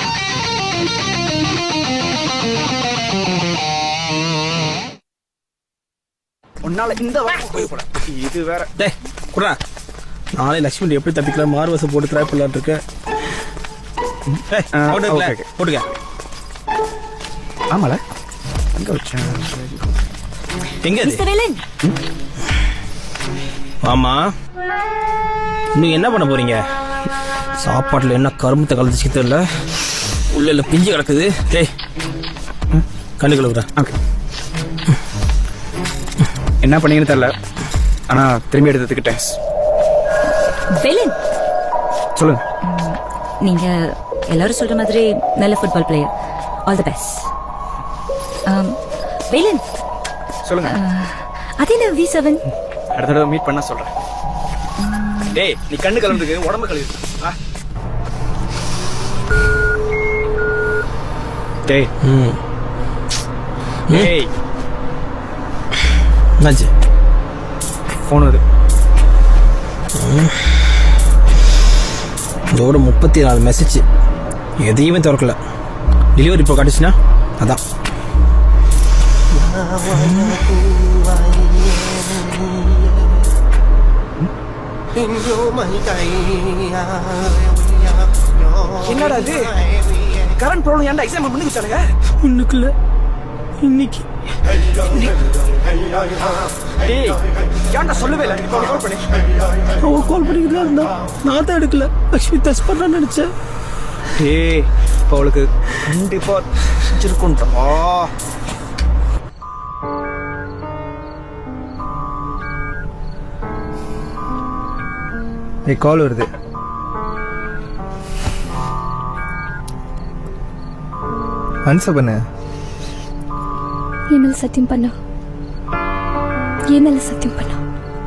உன்னால இந்த இது வேற டேய் குடா நாளை லட்சுமி எப்படி தப்பிக்கலாம் மார்வசம் போட்டு ட்ரை பண்ணலான்னு இருக்க ஏய், ஆ, போட்டுக்கல, ஓகே, ஓகே. போட்டுக்க ஆமால எங்க வச்சேன் எங்க அது மிஸ்டர் வேலன் ஆமா நீங்க என்ன பண்ண போறீங்க சாப்பாட்டுல என்ன கரும்பத்தை கலந்துச்சு தெரியல உள்ள இல்ல பிஞ்சு கிடக்குது டேய் கண்ணு கழுவுறா என்ன பண்ணீங்கன்னு தெரியல ஆனா திரும்பி எடுத்துக்கிட்டேன் வேலன் சொல்லுங்க நீங்க எல்லாரும் சொல்ற மாதிரி நல்ல football player all the best Velan சொல்லுங்க அது என்ன வி செவன் அடுத்த தடவை மீட் பண்ணா சொல்றேன் டேய் நீ கண்ணு கலந்துக்கு உடம்பு கழுவு ஆ. டேய் ம் டேய் என்னாச்சு ஃபோன் வருது இதோட முப்பத்தி நாலு மெசேஜ் எதையுமே திறக்கல டெலிவரி இப்போ காட்டுச்சுன்னா அதான் என்னடா இது கரண்ட் ப்ராப்ளம் ஏன்டா எக்ஸாம் பண்ணி வச்சானுங்க இன்னைக்குள்ள இன்னைக்கு டேய் ஏன்டா சொல்லவே இல்லை இப்போ கால் பண்ணி அவ கால் பண்ணிக்கிட்டு தான் இருந்தா நான் தான் எடுக்கல லக்ஷ்மி டச் பண்ணான்னு நினைச்சேன் டேய் இப்போ அவளுக்கு கண்டிப்பா வச்சிருக்கும்டா ஏய் கால் வருது ஆன்சர் பண்ணு என் மேல சத்தியம் பண்ணா என் மேல சத்தியம் பண்ணா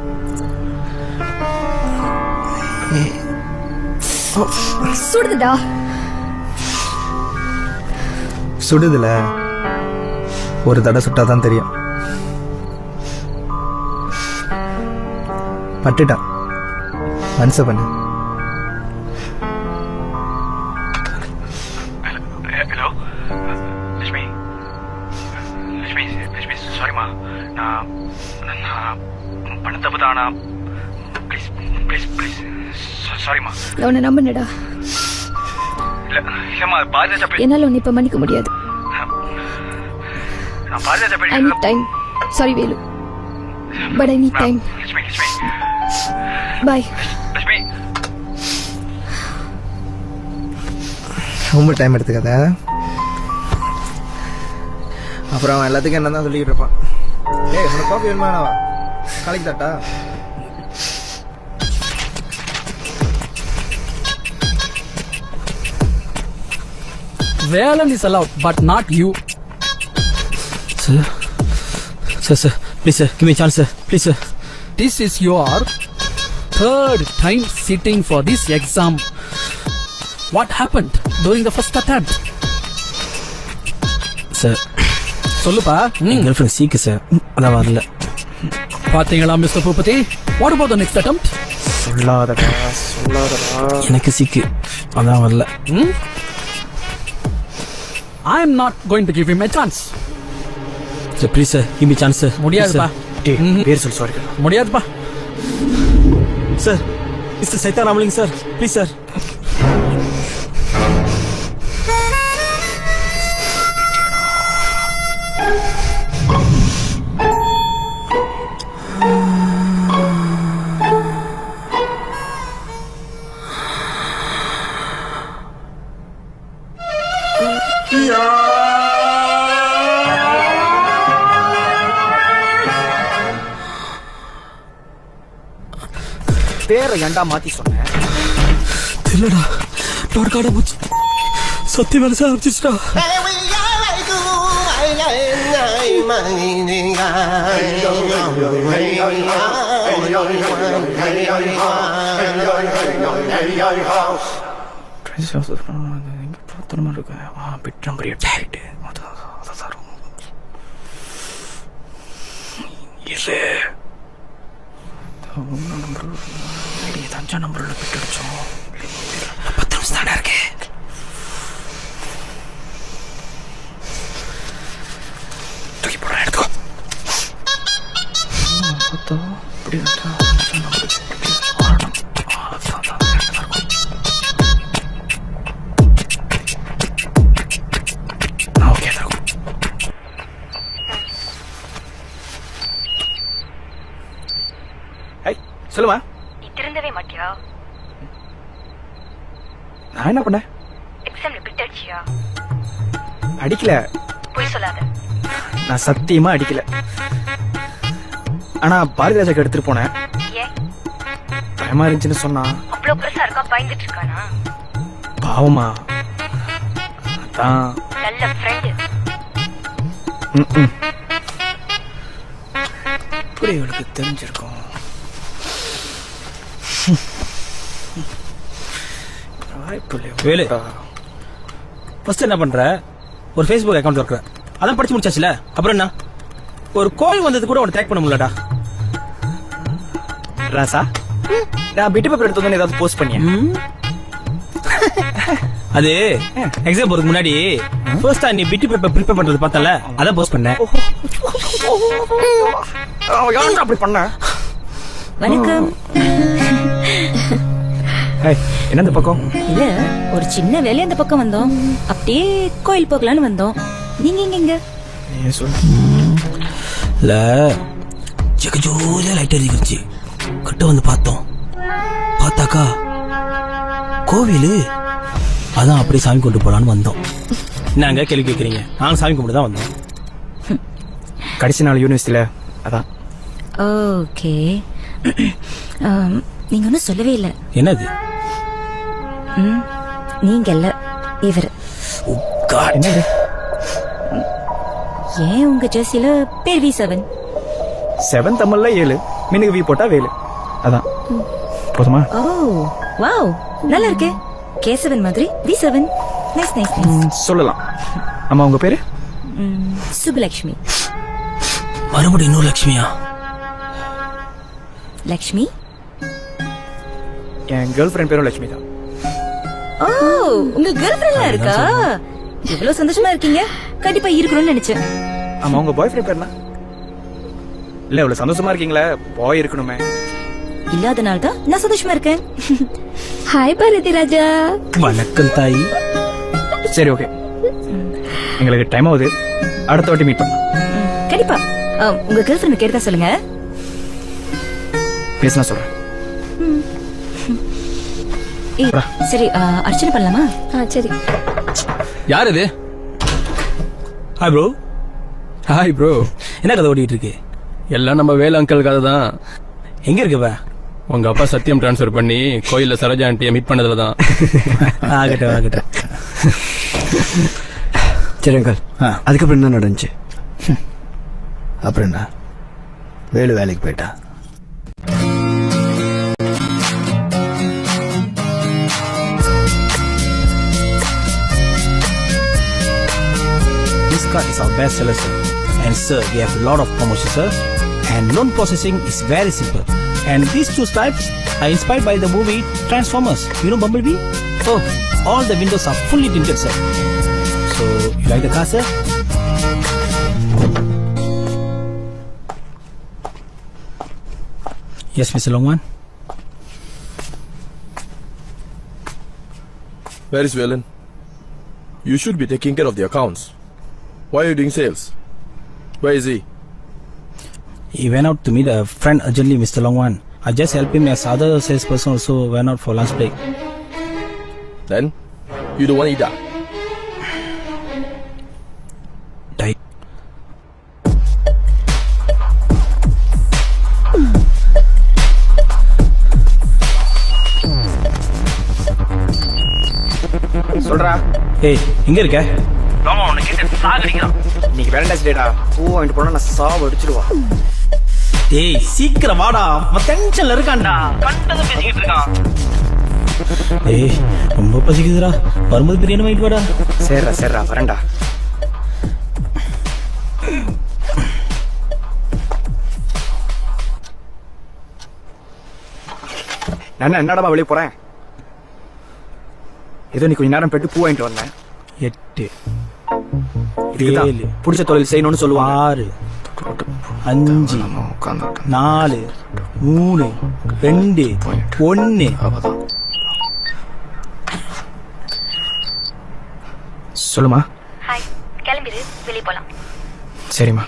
சுடுதுடா சுடுதுல ஒரு தடவை சுட்டா தான் தெரியும் பட்டுட்டான் ஆன்சர் பண்ணு ஹலோ லட்சுமி லட்சுமி லட்சுமி சாரிம்மா நான் நான் பண்ண தப்பு தான் நான் ப்ளீஸ் ப்ளீஸ் ப்ளீஸ் சாரிம்மா நான் உன்னை நம்பினடா இல்லை இல்லைம்மா பாரதிராஜா பே என்னால உன்னை இப்ப மன்னிக்க முடியாது நான் பாரதிராஜா ஐ பேசுகிறேன் need time sorry Velu but I need time Lakshmi Lakshmi bye Lakshmi ரொம்ப டைம் எடுத்துக்காத அப்புறம் அவன் எல்லாத்துக்கும் என்ன தான் சொல்லிக்கிட்டு இருப்பான் ஏய் உனக்கு காஃபி வேணுமா வேணாவா காலைக்கு தாட்டா Velan is allowed, but not you. Sir, sir, please, sir, give me a chance, sir. Please, sir. This is your third time sitting for this exam. What happened during the first attempt? Sir சொல்லுப்பா என் girlfriend சீக்கு sir அதான் வரல பாத்தீங்களா mister Bhoopathi what about the next attempt சொல்லாதடா சொல்லாதடா எனக்கு சீக்கு அதான் வரல I am not going to give him a chance sir please sir give me chance sir முடியாதுப்பா டேய் பேர் சொல்லு சாரி முடியாதுப்பா sir mister Saidha Ramaling sir please sir பேரை ஏன்டா மாத்தி சொன்னேன் இல்லடா டாட் கார்டா போச்சு சத்தியம் வேலை சார் ஆரம்பிச்சிச்சுடா எங்க பார்த்தனமா இருக்கு ஆ பிட் நம்பர் எட்டு எட்டு அதான் அதான் இரு நம்பர் இது அஞ்சாம் நம்பரில் பிட் அடிச்சோம் பத்து நிமிஷம் தானே இருக்கு தூக்கி போடுறேன் எடுத்துக்கோ பத்தோ இப்படி வச்சா அஞ்சாம் நம்பர் ஆறாம் அதான் அதான் ஓகே இருக்கும் ஹை சொல்லுமா நீ திருந்தவே மாட்டியா நான் என்ன பண்ணேன் எக்ஸாம்ல பிட் அடிச்சியா அடிக்கல பொய் சொல்லாத நான் சத்தியமா அடிக்கல ஆனா பாரதி ராஜாக்கு எடுத்துட்டு போனேன் ஏன் பயமா இருந்துச்சுன்னு சொன்னா அவ்வளவு பெருசா இருக்கா பயந்துட்டு இருக்கானா பாவமா அதான் நல்ல ஃப்ரெண்டு ம்ம். இப்படி இவளுக்கு தெரிஞ்சிருக்கும் வாய்ப்பில்லை வேலு ஃபர்ஸ்ட் என்ன பண்ற ஒரு ஃபேஸ்புக் அக்கவுண்ட் திறக்கிற அதான் படிச்சு முடிச்சாச்சுல அப்புறம் என்ன ஒரு கோயில் வந்தது கூட உனக்கு டேக் பண்ண முடியலடா ராசா நான் பிட்டு பேப்பர் எடுத்து வந்து ஏதாவது போஸ்ட் பண்ணியா அது எக்ஸாம் போறதுக்கு முன்னாடி ஃபர்ஸ்ட் நீ பிட்டு பேப்பர் ப்ரிப்பேர் பண்றது பார்த்தல அதான் போஸ்ட் பண்ணேன் அவன் ஏன்டா அப்படி பண்ண வணக்கம் ஏய், என்ன இந்த பக்கம் இல்ல ஒரு சின்ன வேலையா அந்த பக்கம் வந்தோம் அப்படியே கோயில் போகலான்னு வந்தோம் நீங்க எங்க இங்க நீ சொல்லு இல்ல ஜெகஜோதியா லைட் எரிஞ்சிருச்சு கிட்ட வந்து பார்த்தோம் பார்த்தாக்கா கோவில் அதான் அப்படியே சாமி கொண்டு போலான்னு வந்தோம் நாங்க கேள்வி கேட்குறீங்க நாங்க சாமி கும்பிட்டு தான் வந்தோம் கடைசி நாள் யூனிவர்சிட்டியில அதான் ஓகே நீங்க ஒன்றும் சொல்லவே இல்லை என்னது ம், நீங்க இல்ல இவர் என்னது ஏன் உங்க ஜெர்சில பேர் வி செவன் செவன் தமிழ்ல ஏழு மினுக்கு வி போட்டா வேலு அதான் போதுமா ஓ வாவ் நல்லா இருக்கே கேசவன் மாதிரி V seven nice nice nice ம், சொல்லலாம் ஆமா உங்க பேரு சுபலக்ஷ்மி மறுபடியும் இன்னொரு லட்சுமியா லக்ஷ்மி என் கேர்ள் ஃப்ரெண்ட் பேரும் லட்சுமி தான் ஓ உங்க கேர்ள் ஃப்ரெண்ட்லாம் இருக்கா இவ்வளவு சந்தோஷமா இருக்கீங்க கண்டிப்பா இருக்கணும்னு நினைச்சேன் ஆமா உங்க பாய் ஃப்ரெண்ட் பேர் என்ன இல்ல இவ்வளவு சந்தோஷமா இருக்கீங்களே பாய் இருக்கணுமே இல்லாதனால தான் நான் சந்தோஷமா இருக்கேன் ஹாய் பாரதி ராஜா வணக்கம் தாய் சரி ஓகே எங்களுக்கு டைம் ஆகுது அடுத்த வாட்டி மீட் பண்ணலாம் கண்டிப்பா ஆ, உங்க கேர்ள் ஃப்ரெண்ட் கேட்டா சொல்லுங்க பேசினா சொல்றேன் ஏய், சரி ஆ, அர்ச்சனை பண்ணலாமா சரி யார் இது ஹாய் ப்ரோ ஹாய் ப்ரோ என்ன கதை ஓடிட்டு இருக்கு எல்லாம் நம்ம வேலு அங்கிள் கதை தான் எங்க இருக்குப்ப உங்க அப்பா சத்தியம் டிரான்ஸ்ஃபர் பண்ணி கோயில்ல சரோஜா ஆண்டியை மீட் பண்ணதுல தான் ஆகட்டும் ஆகட்டும் சரி அங்கிள் அதுக்கப்புறம் என்ன நடந்துச்சு அப்புறம் என்ன வேலு வேலைக்கு போயிட்டா This card is our best seller, sir. And sir, we have a lot of promotions, sir. And loan processing is very simple. And these two types are inspired by the movie Transformers. You know Bumblebee? Oh, all the windows are fully tinted, sir. So, you like the car, sir? Yes, Mr. Longwan. Where is Velen? You should be taking care of the accounts. Why are you doing sales? Where is he? He went out to meet a friend urgently, Mr. Longwan. I just helped him as other salesperson also went out for lunch break. Then? You don't want Ida? Die. சொல்றா ஏய் எங்க இருக்க ராமா உன்னை கேட்டு சாகடிக்கிறான் இன்னைக்கு Valentine's data பூ வாங்கிட்டு போனா நான் சாவ அடிச்சிடுவா ஏய் சீக்கிரம் வாடா அவன் டென்ஷன்ல இருக்கான்டா கண்டதை பேசிக்கிட்டு இருக்கான் ஏய் ரொம்ப பசிக்குதுடா வரும்போது பிரியாணி வாங்கிட்டு வாடா சரிடா சரிடா வரேன்டா நான் என்னடா வெளியே போறேன் ஏதோ நீ கொஞ்ச நேரம் போயிட்டு பூ வாங்கிட்டு வந்தேன் எட்டு இதுக்குதான் ஏழு. பிடிச்ச தொழில் செய்யணும்னு சொல்லுவாங்க ஆறு அஞ்சு நாலு மூணு ரெண்டு ஒன்னு சொல்லுமா ஹாய் கிளம்பிடு வெளியே போலாம் சரிம்மா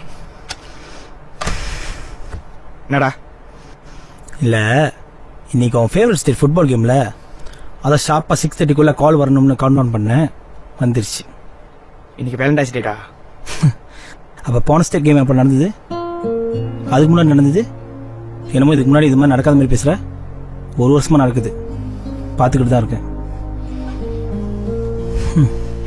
என்னடா இல்ல இன்னைக்கு அவன் ஃபேவரட் ஸ்டேட் ஃபுட்பால் கேம்ல அதை ஷார்ப்பா சிக்ஸ் தேர்ட்டிக்குள்ள கால் வரணும்னு கவுண்ட் டவுன் பண்ணேன் வந்துருச்சு இன்னைக்கு வேலண்டைன்ஸ் டேடா அப்ப போன ஸ்டேட் கேம் எப்ப நடந்தது அதுக்கு முன்னாடி நடந்தது என்னமோ இதுக்கு முன்னாடி இது மாதிரி நடக்காத மாதிரி பேசுற ஒரு வருஷமா நடக்குது பார்த்துக்கிட்டு தான் இருக்கேன் ஹம்.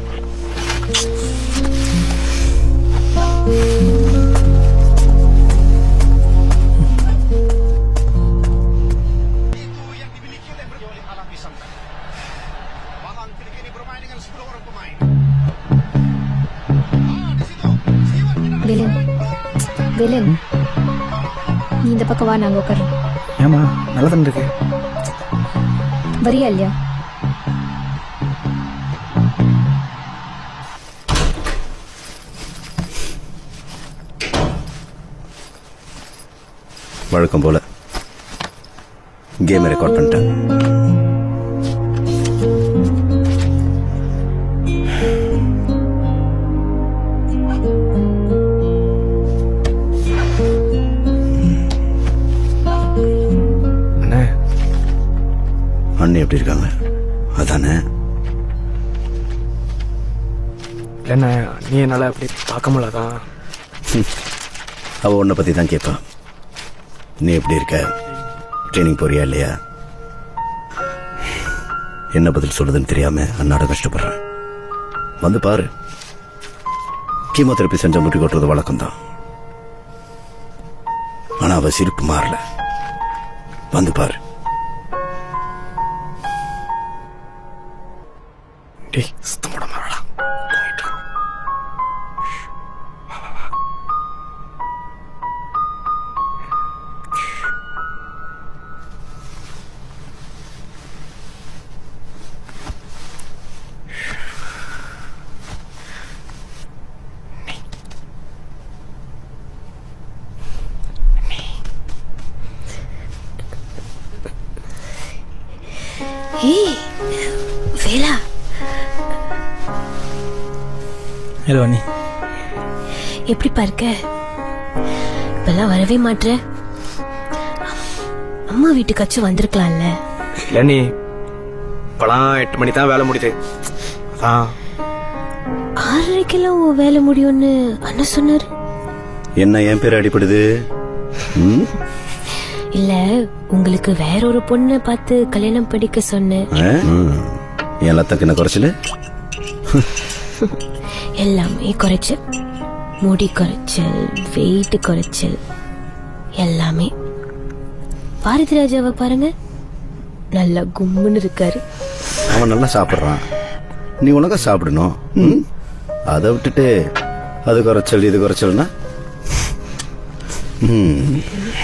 விலன் விலன் நீ இந்த பக்கம் வா நாங்க உட்காரோம் ஏமா நல்லா தானே இருக்கு வரியா இல்லையா வழக்கம் போல கேமை ரெக்கார்ட் பண்ணிட்டேன் அண்ணே அண்ணி எப்படி இருக்காங்க அதானே இல்லைண்ணே நீ என்னால் அப்படி பார்க்க முடியலதான் அவ உன்னை பத்தி தான் கேட்பா நீ எப்படி இருக்க ட்ரைனிங் போறியா இல்லையா என்ன பதில் சொல்றதுன்னு தெரியாம அன்னாட கஷ்டப்படுறேன் வந்து பாரு கீமோதெரப்பி செஞ்ச முடி கொட்டுறது வழக்கம்தான் ஆனா அவ சிரிப்பு மாறல வந்து பாரு டேய் சுத்தம் போட மாறடா ஏய் வேலா ஹலோ அண்ணி எப்படி பார்க்க இப்பெல்லாம் வரவே மாட்ற அம்மா வீட்டுக்காச்சும் வந்திருக்கலாம்ல இல்லை நீ இப்போலாம் எட்டு மணி தான் வேலை முடியுது அதான் ஆறரைக்கெல்லாம் உன் வேலை முடியும்னு அண்ணா சொன்னாரு என்ன என் பேர் அடிப்படுது ம்? இல்ல உங்களுக்கு வேற ஒரு பொண்ணை பார்த்து கல்யாணம் படிக்க சொன்னேன் ஆ? ம். என் லத்தக்கு என்ன குறைச்சல எல்லாமே குறைச்சல் முடி குறைச்சல் வெயிட் குறைச்சல் எல்லாமே பாரதி ராஜாவை பாருங்க நல்லா கும்முன்னு இருக்காரு அவன் நல்லா சாப்பிட்றான் நீ உனக்கா சாப்பிடணும் ம்? அதை விட்டுட்டு அது குறைச்சல் இது குறைச்சல்னா ம்.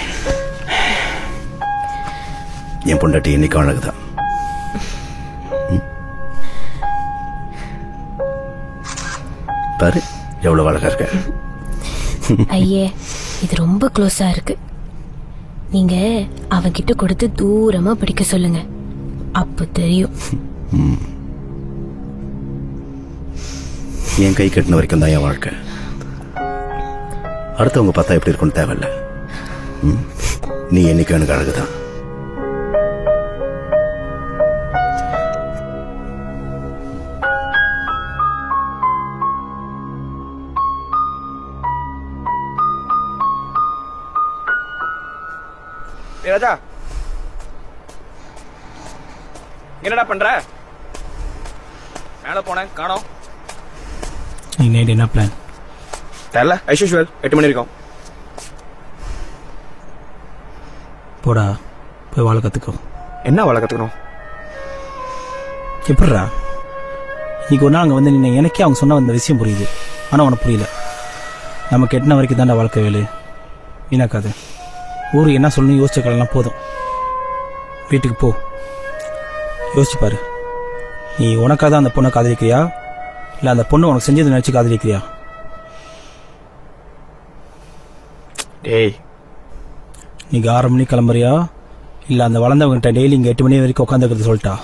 என் பொண்டாட்டி இன்னைக்கு அழகுதான் ம்? பாரு எவ்வளவு அழகா இருக்க ஐயே இது ரொம்ப க்ளோஸா இருக்கு நீங்க அவகிட்ட கொடுத்து தூரமா பிடிக்க சொல்லுங்க அப்போ தெரியும் ம். என் கை கட்டின வரைக்கும் தான் என் வாழ்க்கை அடுத்தவங்க பார்த்தா எப்படி இருக்கும்னு தேவையில்ல ம். நீ என்னைக்கு எனக்கு அழகுதான் ஏய் ராஜா என்னடா பண்ற மேல போனேன் காணோம் நீ நைட் என்ன பிளான் தெரியல as usual எட்டு மணி இருக்கும் போடா போய் வாழ கற்றுக்கோ என்ன வாழ கத்துக்கணும் எப்படிடா இன்னைக்கு ஒரு நாள் அங்கே வந்து நின்று எனக்கே அவங்க சொன்ன அந்த விஷயம் புரியுது ஆனால் உனக்கு புரியல நம்ம கெட்டின வரைக்கும் தான்டா வாழ்க்கை வேலு வீணாக்காது ஊருக்கு என்ன சொல்லணும் யோசிச்ச கலாம் போதும் வீட்டுக்கு போ யோசிச்சு பாரு நீ உனக்காக தான் அந்த பொண்ணை காதலிக்கிறியா இல்லை அந்த பொண்ணு உனக்கு செஞ்சது நினச்சி காதலிக்கிறியா டேய் நீங்க ஆறு மணி கிளம்புறியா இல்லை அந்த வளர்ந்தவங்ககிட்ட டெய்லி இங்கே எட்டு மணி வரைக்கும் உட்காந்துக்கிறது சொல்லிட்டா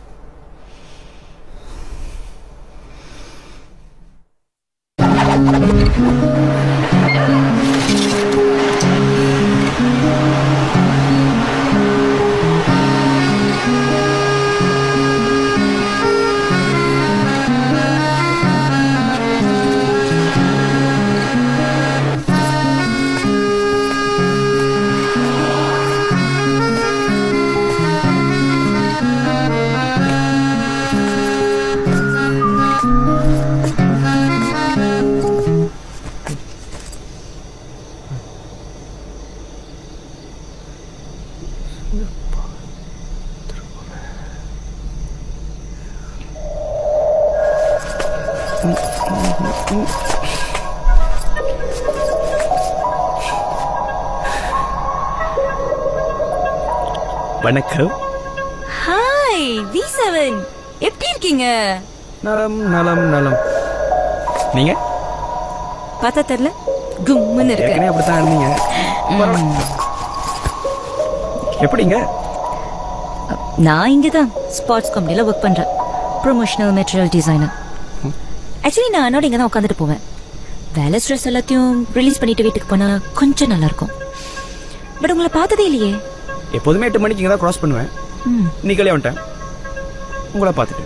வணக்கம் ஹாய் வி செவன் எப்படி இருக்கீங்க நலம் நலம் நலம் நீங்க பார்த்தா தெரியல கும்முன்னு ஏற்கனவே இருக்கு அப்படித்தான் இருந்தீங்க பரவாயில்ல. எப்படிங்க நான் இங்க தான் ஸ்பாட்ஸ் கம்பெனில ஒர்க் பண்றேன் ப்ரொமோஷனல் மெட்டீரியல் டிசைனர் ஆக்சுவலி நான் என்னோட இங்க தான் உட்காந்துட்டு போவேன் வேலை ஸ்ட்ரெஸ் எல்லாத்தையும் ரிலீஸ் பண்ணிட்டு வீட்டுக்கு போனா கொஞ்சம் நல்லா இருக்கும் பட் உங்களை பார்த்ததே இல்லையே எப்போதுமே எட்டு மணிக்கு இங்கே தான் கிராஸ் பண்ணுவேன் ம். இன்னைக்கு வந்துட்டேன் உங்களை பார்த்துட்டு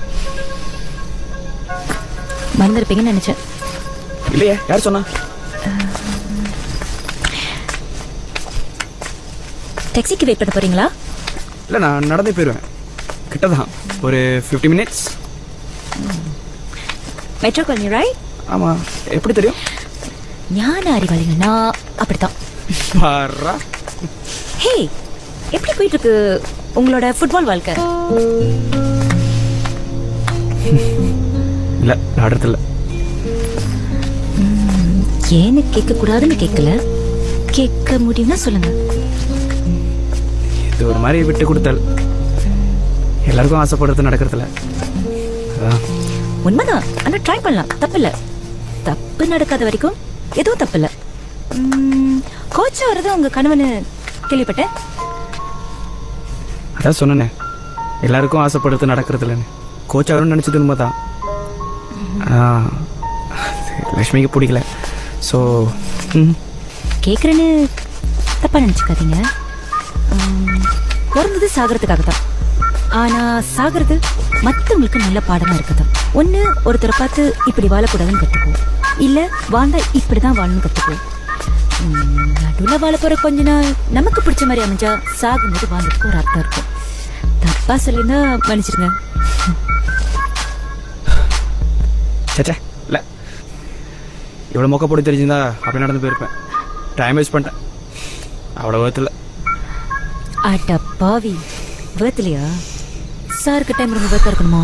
மறந்துருப்பீங்கன்னு நினைச்சேன் இல்லையே யார் சொன்னா டாக்ஸிக்கு வெயிட் பண்ண போறீங்களா இல்லை நான் நடந்தே போயிடுவேன் கிட்ட தான் ஒரு fifty minutes metro colony right ஆமாம் எப்படி தெரியும் ஞான அறிவாளிங்க நான் அப்படித்தான் பாரா ஹே எப்படி போயிட்டு இருக்கு உங்களோட ஃபுட்பால் வாழ்க்கை இல்லை ஆடுறதில்ல ஏன்னு கேட்க கூடாதுன்னு கேட்கல கேட்க முடியும்னா சொல்லுங்க இது ஒரு மாதிரி விட்டு கொடுத்தல் எல்லாருக்கும் ஆசைப்படுறது நடக்கிறதில்ல அதான் உண்மைதான் ஆனா ட்ரை பண்ணலாம் தப்பில்ல தப்பு நடக்காத வரைக்கும் எதுவும் தப்பில்ல கோச்சா வர்றது உங்க கணவனு கேள்விப்பட்டேன் அதான் சொன்னேனே எல்லாருக்கும் ஆசைப்படுறது நடக்கிறதில்லன்னு கோச் ஆகணும்னு நினச்சது உண்மை தான் ஆனால் லக்ஷ்மிக்கு பிடிக்கல ஸோ கேக்குறேன்னு தப்பா நினைச்சுக்காதீங்க உம், பிறந்தது சாகிறதுக்காக தான் ஆனா சாகிறது மத்தவங்களுக்கு நல்ல பாடமா இருக்குது ஒண்ணு ஒருத்தரை பார்த்து இப்படி வாழக்கூடாதுன்னு கத்துக்குவோம் இல்ல வாழ்ந்தா இப்படிதான் வாழணும்னு கத்துக்குவோம் உம், நடுவுல வாழ போற கொஞ்ச நாள் நமக்கு பிடிச்ச மாதிரி அமைஞ்சா சாகும்போது வாழ்ந்ததுக்கு ஒரு அர்த்தம் இருக்கும் தப்பா சொல்லிருந்தா மன்னிச்சிருங்க சேச்சே இல்லை இவ்வளோ மொக்க போட்டு தெரிஞ்சிருந்தா அப்படி நடந்து போயிருப்பேன் டைம் வேஸ்ட் பண்ணிட்டேன் அவ்வளோ வேர்த்தில் அட பாவி வேர்த்தலையா சாருக்கு டைம் ரொம்ப வேர்த்தா இருக்கணுமா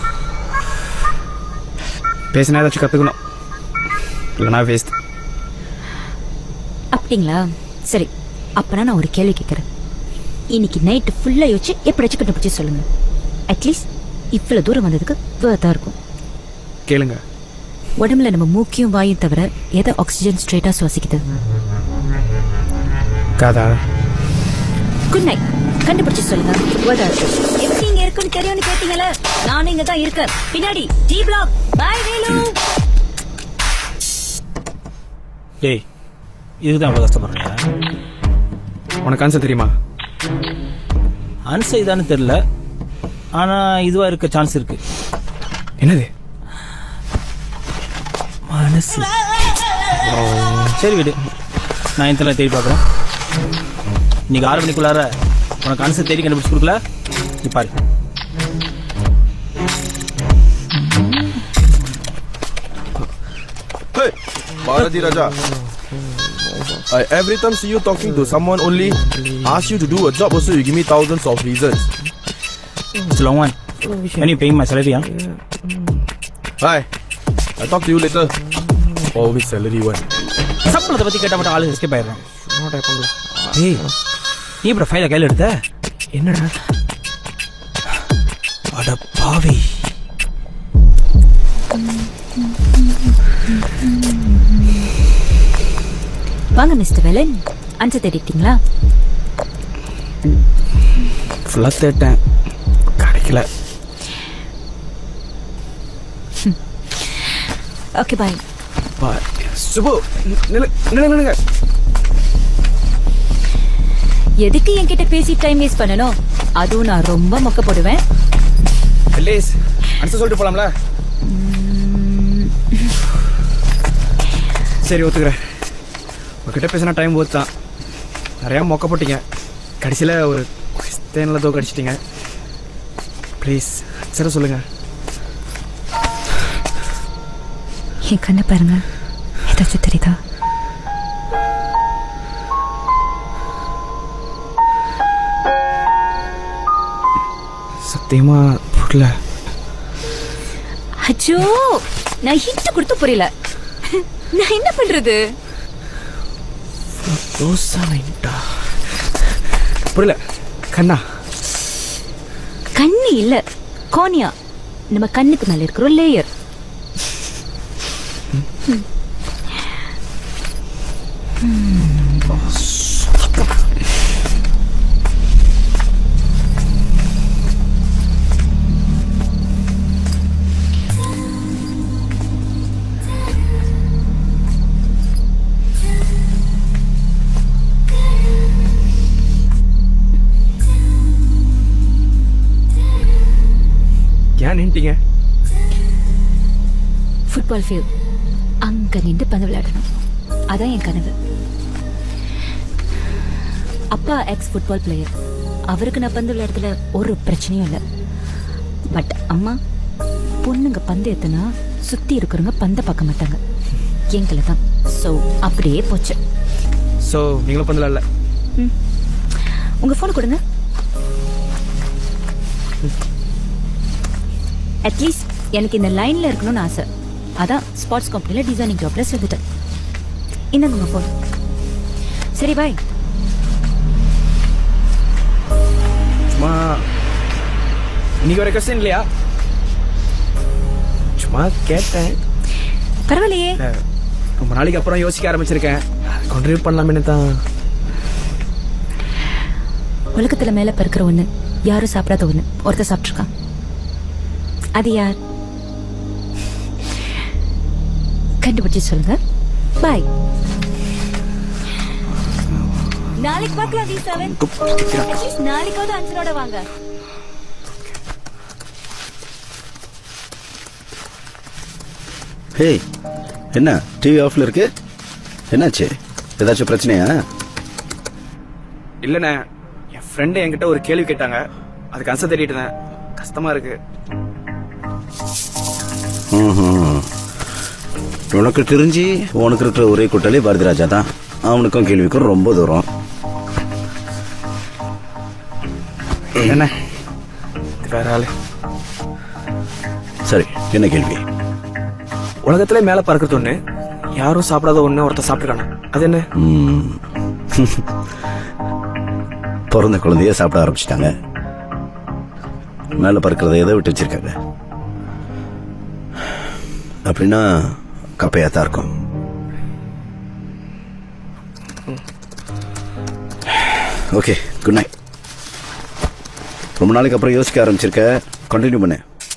பேசினா ஏதாச்சும் கற்றுக்கணும் இல்லைனா வேஸ்ட் அப்படிங்களா சரி அப்பனா நான் ஒரு கேள்வி கேட்குறேன் இன்னைக்கு நைட்டு ஃபுல்லாக யோசிச்சு எப்படியாச்சும் கண்டுபிடிச்சு சொல்லுங்க அட்லீஸ்ட் இவ்வளோ தூரம் வந்ததுக்கு வேர்த்தாக இருக்கும் கேளுங்க உடம்புல நம்ம மூக்கையும் வாயும் தவிர எதை ஆக்சிஜன் ஸ்ட்ரெயிட்டாக சுவாசிக்குது காதா குட் நைட் கண்டுபிடிச்சு சொல்லுங்க வேர்தா எப்படி இங்க இருக்குன்னு தெரியும்னு கேட்டீங்கல்ல நானும் இங்க தான் இருக்கேன் பின்னாடி டி பிளாக் பாய் வேலு டேய் இதுதான் அவ்வளோ கஷ்டப்படுறியா உனக்கு ஆன்சர் தெரியுமா ஆன்சர் இதான்னு தெரியல ஆனா இதுவா இருக்க சான்ஸ் இருக்கு என்னது மனசு சரி விடு நான் இன்டர்நெட் தேடி பார்க்குறேன் இன்னைக்கு ஆறு மணிக்குள்ளார உனக்கு ஆன்சர் தேடி கண்டுபிடிச்சு கொடுக்கல நீ பாரு Hey, Bharati Raja. I every time see you talking to someone only ask you to do a job also you give me thousands of reasons. It's a long one. When you paying my salary, huh? Hi, I'll talk to you later. Oh, with salary one. சம்பளத்தை பத்தி கேட்டா மட்டும் ஆளு escape ஆயிடுறேன் ஏய் நீ இப்ப ஃபைல கையில எடுத்த என்னடா அட பாவி வாங்க மிஸ்டர் வெலன் ஆன்சர் தேடிட்டீங்களா ஃபுல்லாக தேட்டேன் கிடைக்கல ஓகே பாய் பா சுபு நில்லு நில்லு நில்லுங்க எதுக்கு என்கிட்ட பேசி டைம் வேஸ்ட் பண்ணணும் அதுவும் நான் ரொம்ப மொக்க போடுவேன் ப்ளீஸ் ஆன்சர் சொல்லிட்டு போலாம்ல சரி ஒத்துக்கிறேன் உங்ககிட்ட பேசினா டைம் போச்சு தான் நிறையா மொக்க போட்டீங்க கடைசியில் ஒரு தேனில் தோ கடிச்சிட்டீங்க ப்ளீஸ் சரி சொல்லுங்க என் கண்ணை பாருங்க ஏதாச்சும் தெரியுதா சத்தியமா புரியல அச்சோ நான் ஹிண்ட் கொடுத்து புரியல நான் என்ன பண்றது புரியல கண்ணா கண்ணு இல்ல கோனியா நம்ம கண்ணுக்கு மேல இருக்கிற ஒரு லேயர் ஏன் நின்ட்டீங்க ஃபுட்பால் ஃபீல்ட் அங்க நின்று பந்து விளையாடணும் அதான் என் கனவு அப்பா எக்ஸ் ஃபுட்பால் பிளேயர் அவருக்கு நான் பந்து விளையாடுறதுல ஒரு பிரச்சனையும் இல்லை பட் அம்மா பொண்ணுங்க பந்து எத்துனா சுத்தி இருக்கிறவங்க பந்தை பார்க்க மாட்டாங்க எங்களை தான் ஸோ அப்படியே போச்சு ஸோ நீங்களும் பந்தல இல்லை உங்க ஃபோன் கொடுங்க அட்லீஸ்ட் எனக்கு இந்த லைன்ல இருக்கணும்னு ஆசை அதான் ஸ்போர்ட்ஸ் கம்பெனில டிசைனிங் ஜாப்ல சேர்ந்துட்டேன் இந்தாங்க உங்க ஃபோன் சரி பாய் சும்மா இன்னைக்கு வர கொஸ்டின் இல்லையா சும்மா கேட்டேன் பரவாயில்லையே இல்ல, ரொம்ப நாளைக்கு அப்புறம் யோசிக்க ஆரம்பிச்சிருக்கேன் கான்ட்ரிபியூட் பண்ணலாம்னு தான் உலகத்துல மேல பறக்கிற ஒண்ணு யாரும் சாப்பிடாத ஒண்ணு ஒருத்தர் சாப்பிட்டுருக்கான் அது யார் கண்டுபிடிச்சு சொல்லுங்க பாய் நாளைக்கு பார்க்கலாம் டி செவன் அட்லீஸ்ட் நாளைக்காவது அஞ்சலோட வாங்க ஹேய் என்ன டிவி ஆஃப்ல இருக்கு என்னாச்சு ஏதாச்சும் பிரச்சனையா இல்லைண்ணே என் ஃப்ரெண்டு என்கிட்ட ஒரு கேள்வி கேட்டாங்க அதுக்கு ஆன்சர் தேடிட்டு இருந்தேன் கஷ்டமா இருக்கு ம்ஹும். உனக்கு தெரிஞ்சு உனக்கு இருக்கிற ஒரே கூட்டாளி பாரதி ராஜா தான் அவனுக்கும் கேள்விக்கும் ரொம்ப தூரம் என்ன இது வேற ஆளு சரி என்ன கேள்வி உலகத்திலே மேல பறக்கிறது ஒண்ணு யாரும் சாப்பிடாத ஒண்ணு ஒருத்தர் சாப்பிட்டுருக்கானே அது என்ன ம். பிறந்த குழந்தைய சாப்பிட ஆரம்பிச்சிட்டாங்க மேலே பறக்கிறத எதை விட்டு வச்சிருக்காங்க அப்படின்னா கப்பையா தான் இருக்கும் ஓகே குட் நைட் ரொம்ப நாளைக்கு அப்புறம் யோசிக்க ஆரம்பிச்சிருக்க கண்டினியூ பண்ணு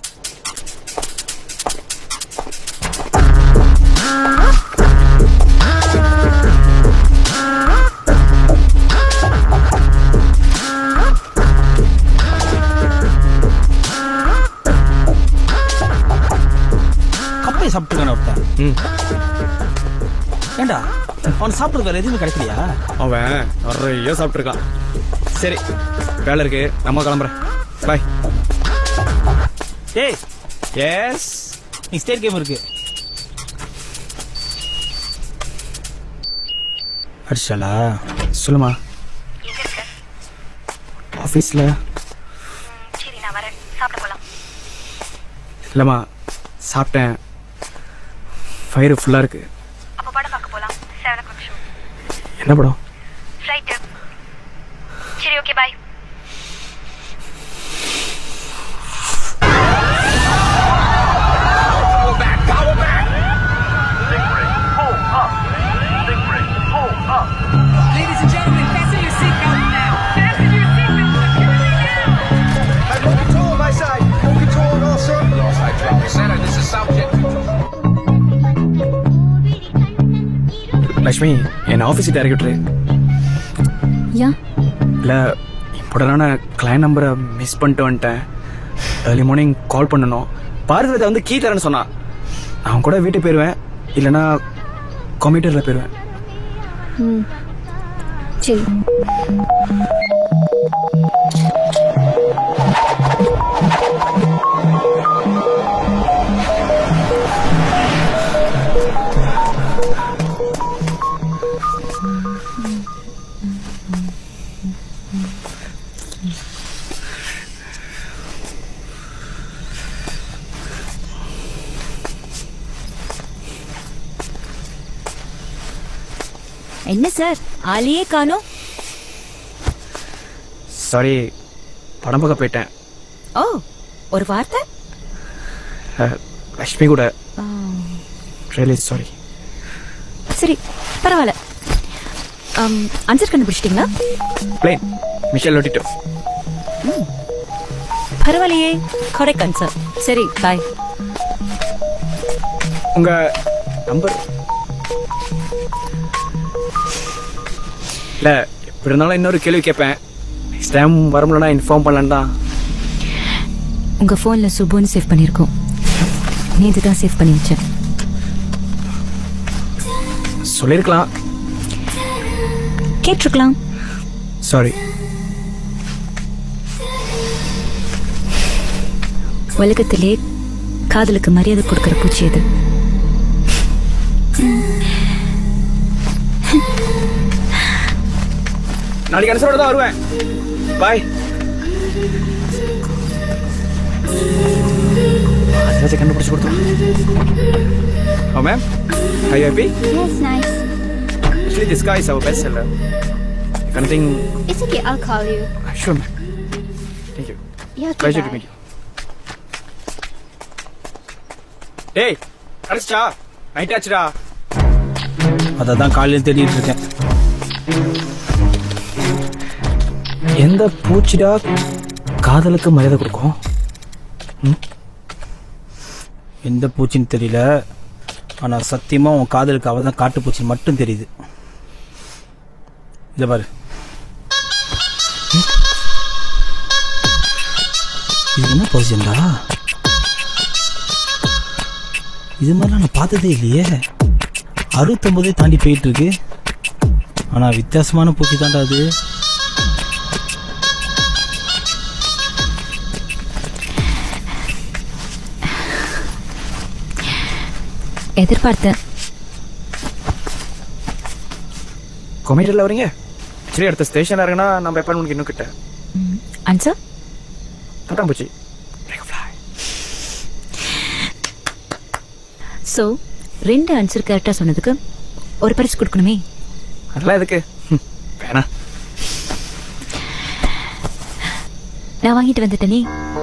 கப்பையை சாப்பிட்டுருக்கான ஒருத்தன் ஏண்டா அவன் சாப்பிட்றது வேற எதுவுமே கிடைக்கலையா அவன் நிறைய சாப்பிட்டுருக்கான் சரி வேலை இருக்கு நம்ம கிளம்புறேன் பாய் ஏய் எஸ் நீ ஸ்டேட் கேம் இருக்கு அடிச்சாலா சொல்லுமா ஆஃபீஸில் சரி நான் வரேன் சாப்பிட போலாம் இல்லைம்மா சாப்பிட்டேன் ஃபயர் ஃபுல்லாக இருக்கு அப்போ படம் பார்க்க போலாம் செவன் ஓ கிளாக் ஷோ என்ன படம் ஃப்ளைட்டு சரி okay bye Ladies and gentlemen, fasten your seatbelt now. Fasten your seatbelt security now. I've no control on my side. No control at all, sir. Lost hydraulic center. This is subject. Lakshmi என் office director யா இல்லை இம்பார்ட்டண்டான client நம்பரை miss பண்ணிட்டு வந்துட்டேன் early morning call பண்ணணும் பாரதிராஜா வந்து key தரேன்னு சொன்னான் நான் கூட வீட்டுக்கு போயிடுவேன் இல்லைன்னா கம்ப்யூட்டரில் போயிடுவேன் ம் சரி என்ன சார் ஆளையே காணோம் சாரி படம் பார்க்க போயிட்டேன் ஓ ஒரு வார்த்தை அஹ், லக்ஷ்மி கூட ஆ, ரியலி சாரி சரி பரவாயில்ல ஆன்சர் கண்டுபிடிச்சிட்டிங்களா பிளேன் மிஷல் லொட்டிட்டோ பரவாயில்லையே கரெக்ட் ஆன்சர் சரி பாய் உங்க நம்பர் இல்ல எப்படி இருந்தாலும் இன்னொரு கேள்வி கேட்பேன் நெக்ஸ்ட் டைம் வரமுலனா இன்ஃபார்ம் பண்ணலான்னு தான் உங்க ஃபோன்ல சுபோன்னு சேவ் பண்ணியிருக்கோம் நேற்று தான் சேவ் பண்ணி வச்சேன் சொல்லியிருக்கலாம் கேட்டிருக்கலாம் சாரி உலகத்திலே காதலுக்கு மரியாதை கொடுக்கிற பூச்சி அது நாளைக்கு அனுசரோட தான் வருவேன் பாய் ஏதாச்சும் கண்டுபிடிச்சு கொடுத்தோம் oh ma'am I happy Yes, nice. Actually, this guy is our best seller. If anything, It's okay, I'll call you. sure, ma'am. Thank you. Yeah, okay, Pleasure bye. to meet you. டேய் அடிச்சா night ஆச்சுடா அதை தான் காலையில் தேடிட்டு இருக்கேன் எந்த பூச்சிடா காதலுக்கு மரியாதை கொடுக்கும் எந்த பூச்சின்னு தெரியல ஆனால் சத்தியமாக உன் காதலுக்கு அவள் தான் காட்டு பூச்சின்னு மட்டும் தெரியுது இதை பாரு ம். இது என்ன பொசிஷன்டா இது மாதிரிலாம் நான் பார்த்ததே இல்லையே அறுபத்தொம்பதே தாண்டி போயிட்டு இருக்கு ஆனால் வித்தியாசமான பூச்சி தான்டா அது எதிர்பார்த்தேன் கொமேடியில் வரீங்க சரி அடுத்த ஸ்டேஷனில் இறங்கினா நம்ம அப்பார்ட்மெண்ட்க்கு இன்னும் கிட்ட ஆன்சர் பட்டாம்பூச்சி ஸோ ரெண்டு ஆன்சர் கரெக்டாக சொன்னதுக்கு ஒரு பரிசு கொடுக்கணுமே அதெல்லாம் எதுக்கு ம், வேணாம் நான் வாங்கிட்டு வந்துட்டேனே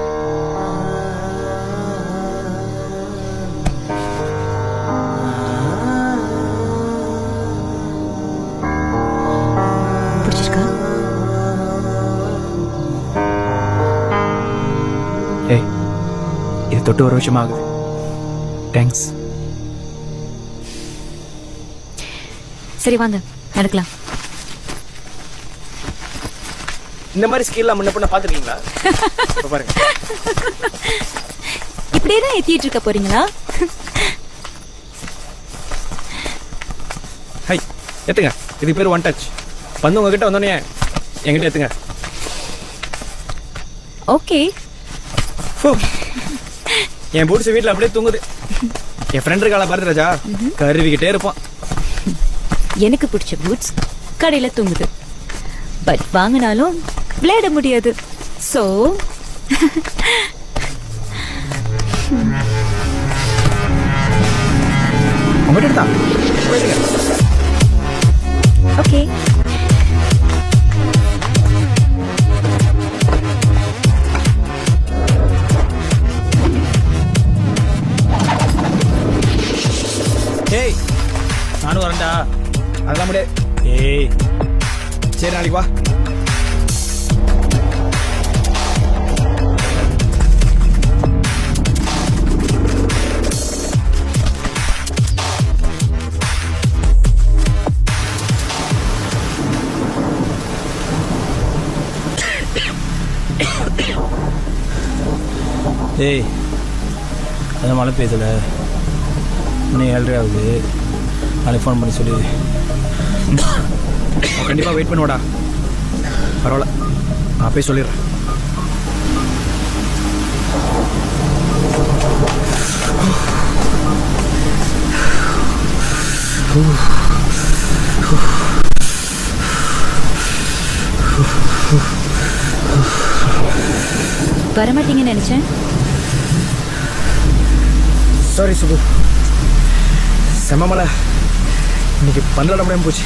பிடிச்சிருக்கா ஏய் இது தொட்டு ஒரு வருஷம் ஆகுது தேங்க்ஸ் சரி வாங்க நடக்கலாம் இந்த மாதிரி ஸ்கில்லாம் முன்ன பண்ண பார்த்துருக்கீங்களா இப்ப பாருங்க இப்படியே தான் ஏத்திட்டு இருக்க போறீங்களா ஹை எத்துங்க இது பேர் ஒன் டச் வந்து உங்ககிட்ட வந்தோடனே என்கிட்ட எத்துங்க ஓகே என் பூட்ஸ் வீட்டில் அப்படியே தூங்குது என் ஃப்ரெண்ட் இருக்காளா பாரதி ராஜா கருவிக்கிட்டே இருப்பான் எனக்கு பிடிச்ச பூட்ஸ் கடையில தூங்குது பட் வாங்கினாலும் விளையாட முடியாது ஸோ உங்ககிட்ட தான் போயிடுங்க ஓகே ஏய் நானும் வரேன்டா அதெல்லாம் முடியாது ஏய் சரி நாளைக்கு வா ஏய் அதான் மழை பேசல மணி ஏழரை ஆகுது நாளைக்கு ஃபோன் பண்ணி சொல்லி கண்டிப்பாக வெயிட் பண்ணுவாடா பரவாயில்ல நான் போய் சொல்லிடுறேன் வரமாட்டீங்கன்னு நினைச்சேன் சாரி சுபு செம்ம மலை இன்னைக்கு பன்னெண்டு முடியாம போச்சு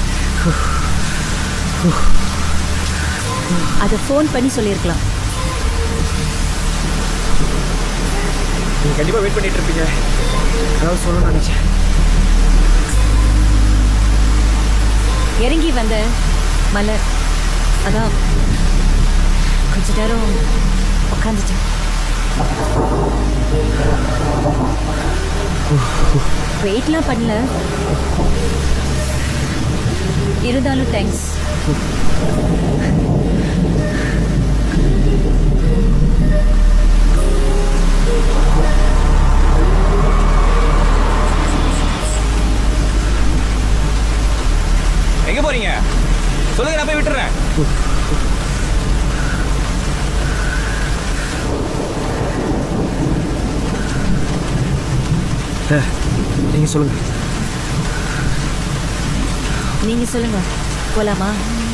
அதை ஃபோன் பண்ணி சொல்லியிருக்கலாம் நீங்க கண்டிப்பா வெயிட் பண்ணிட்டு இருப்பீங்க அதாவது சொல்லணும்னு நினைச்சேன் இறங்கி வந்த மலர் அதான் கொஞ்ச நேரம் உட்காந்துட்டேன் வெயிட்லாம் பண்ணல இருந்தாலும் தேங்க்ஸ் எங்க போறீங்க சொல்லுங்க நான் போய் விட்டுறேன் நீங்க சொல்லுங்க நீங்க சொல்லுங்க போலாமா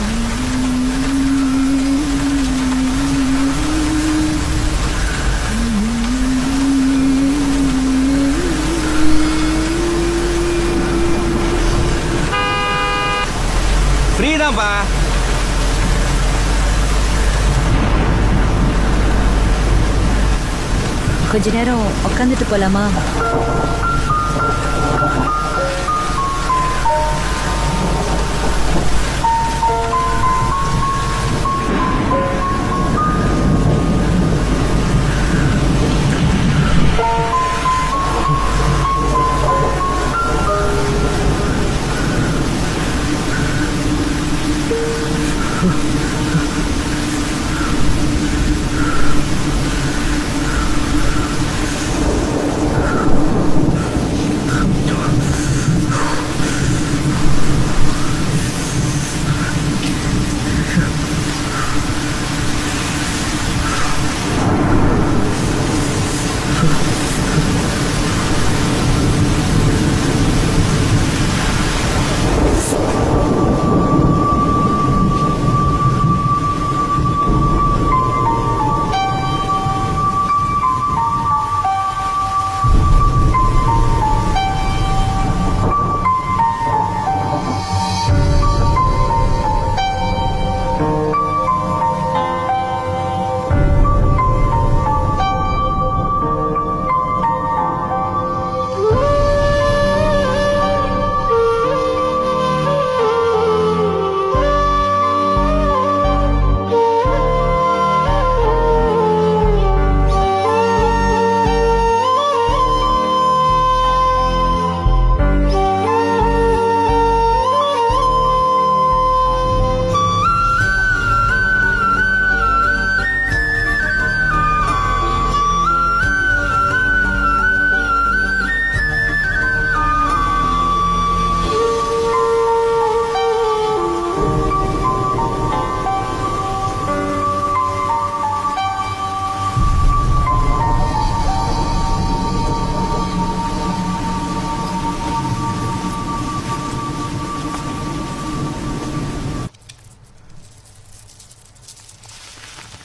ஃப்ரீ தான்ப்பா கொஞ்ச நேரம் உட்காந்துட்டு போலாமா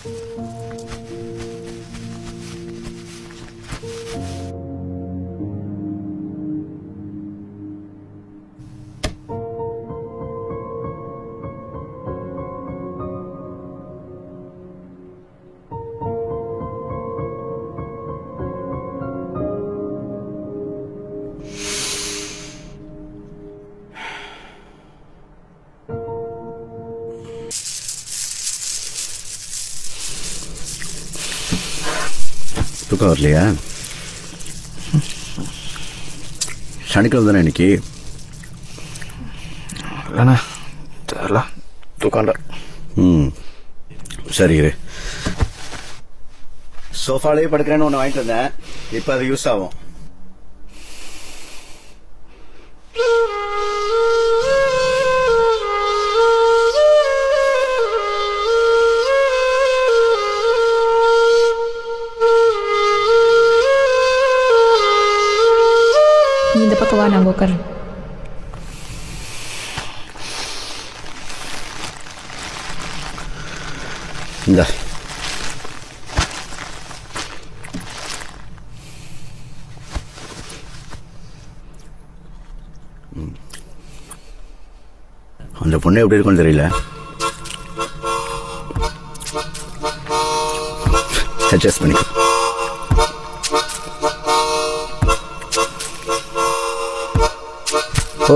தூக்கம் வரலையா சனிக்கிழமை தானே இன்னைக்கு இல்லைண்ணா தெரில தூக்காண்டா ம் சரி இரு சோஃபாலேயே படுக்கிறேன்னு ஒன்று வாங்கிட்டு வந்தேன் இப்போ அது யூஸ் ஆகும் நீ இந்த பக்கம் வா நாங்கள் உட்காரோம் இந்த அந்த பொண்ணு எப்படி இருக்கும்னு தெரியல அட்ஜஸ்ட் பண்ணிக்கோ ஓ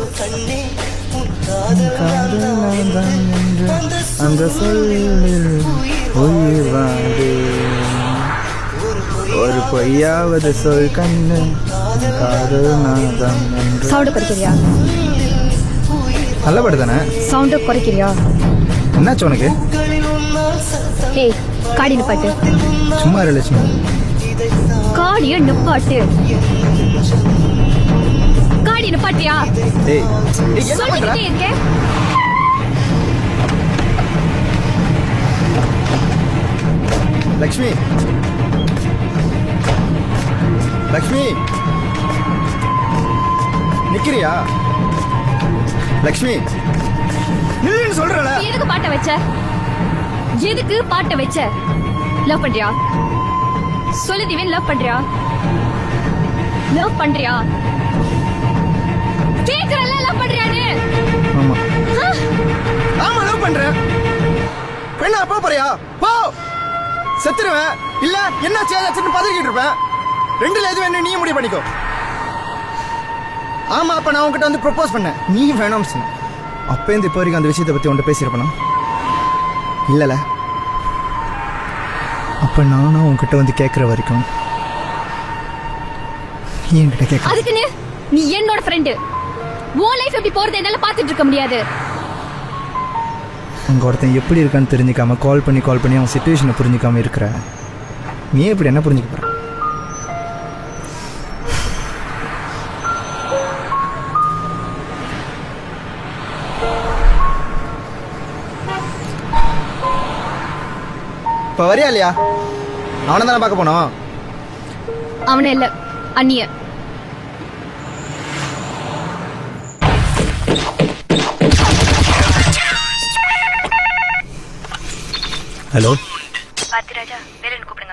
கண்ணே உன் காதல் அந்த சொல்லில் உயிர் வாடு ஒரு பொய்யாவது சொல் கண்ணு காதல் நாதம் என்று சவுண்டு குறைக்கிறியா நல்ல பாட்டு தானே சவுண்டு குறைக்கிறியா என்னாச்சு உனக்கு ஹே காடி நிப்பாட்டு சும்மா இரு லட்சுமி காடிய நிப்பாட்டு காடி நிப்பாட்டியா ஏய் ஏய், என்ன பண்ற சொல்லிக்கிட்டே இருக்கேன் லக்ஷ்மி லக்ஷ்மி நிக்கிறியா லக்ஷ்மி நில்லுன்னு சொல்றல எதுக்கு பாட்ட வச்ச எதுக்கு பாட்ட வச்ச லவ் பண்றியா சொல்லு திவ்யன் லவ் பண்றியா லவ் பண்றியா கேக்குறல லவ் பண்றியான்னு ஆமா ஆ? ஆமா லவ் பண்றேன் பெண்ணா போ போறியா போ செத்துருவேன் இல்ல என்ன சேதாச்சுன்னு பதவிக்கிட்டு இருப்பேன் ரெண்டுல எது வேணும் நீ முடிவு பண்ணிக்கோ ஆமா அப்ப நான் உன்கிட்ட வந்து ப்ரொபோஸ் பண்ணேன் நீ வேணாம் சொன்ன அப்ப இந்த இப்போ வரைக்கும் அந்த விஷயத்தை பத்தி உன்கிட்ட பேசியிருப்பேனா இல்லல அப்ப நானும் உன்கிட்ட வந்து கேட்குற வரைக்கும் நீ என்கிட்ட கேட்க அதுக்குன்னு நீ என்னோட ஃப்ரெண்டு உன் லைஃப் எப்படி போறது என்னால பாத்துட்டு இருக்க முடியாது அங்க ஒருத்தன் எப்படி இருக்கான்னு தெரிஞ்சுக்காம கால் பண்ணி கால் பண்ணி அவன் சுச்சுவேஷனை புரிஞ்சுக்காம இருக்கிற நீ எப்படி என்ன புரிஞ்சுக்க போற இப்போ வரியா இல்லையா அவனை தானே பார்க்க போனோம் அவன இல்ல அண்ணிய ஹலோ பாத்திராஜா வேலன் கூப்பிடுங்க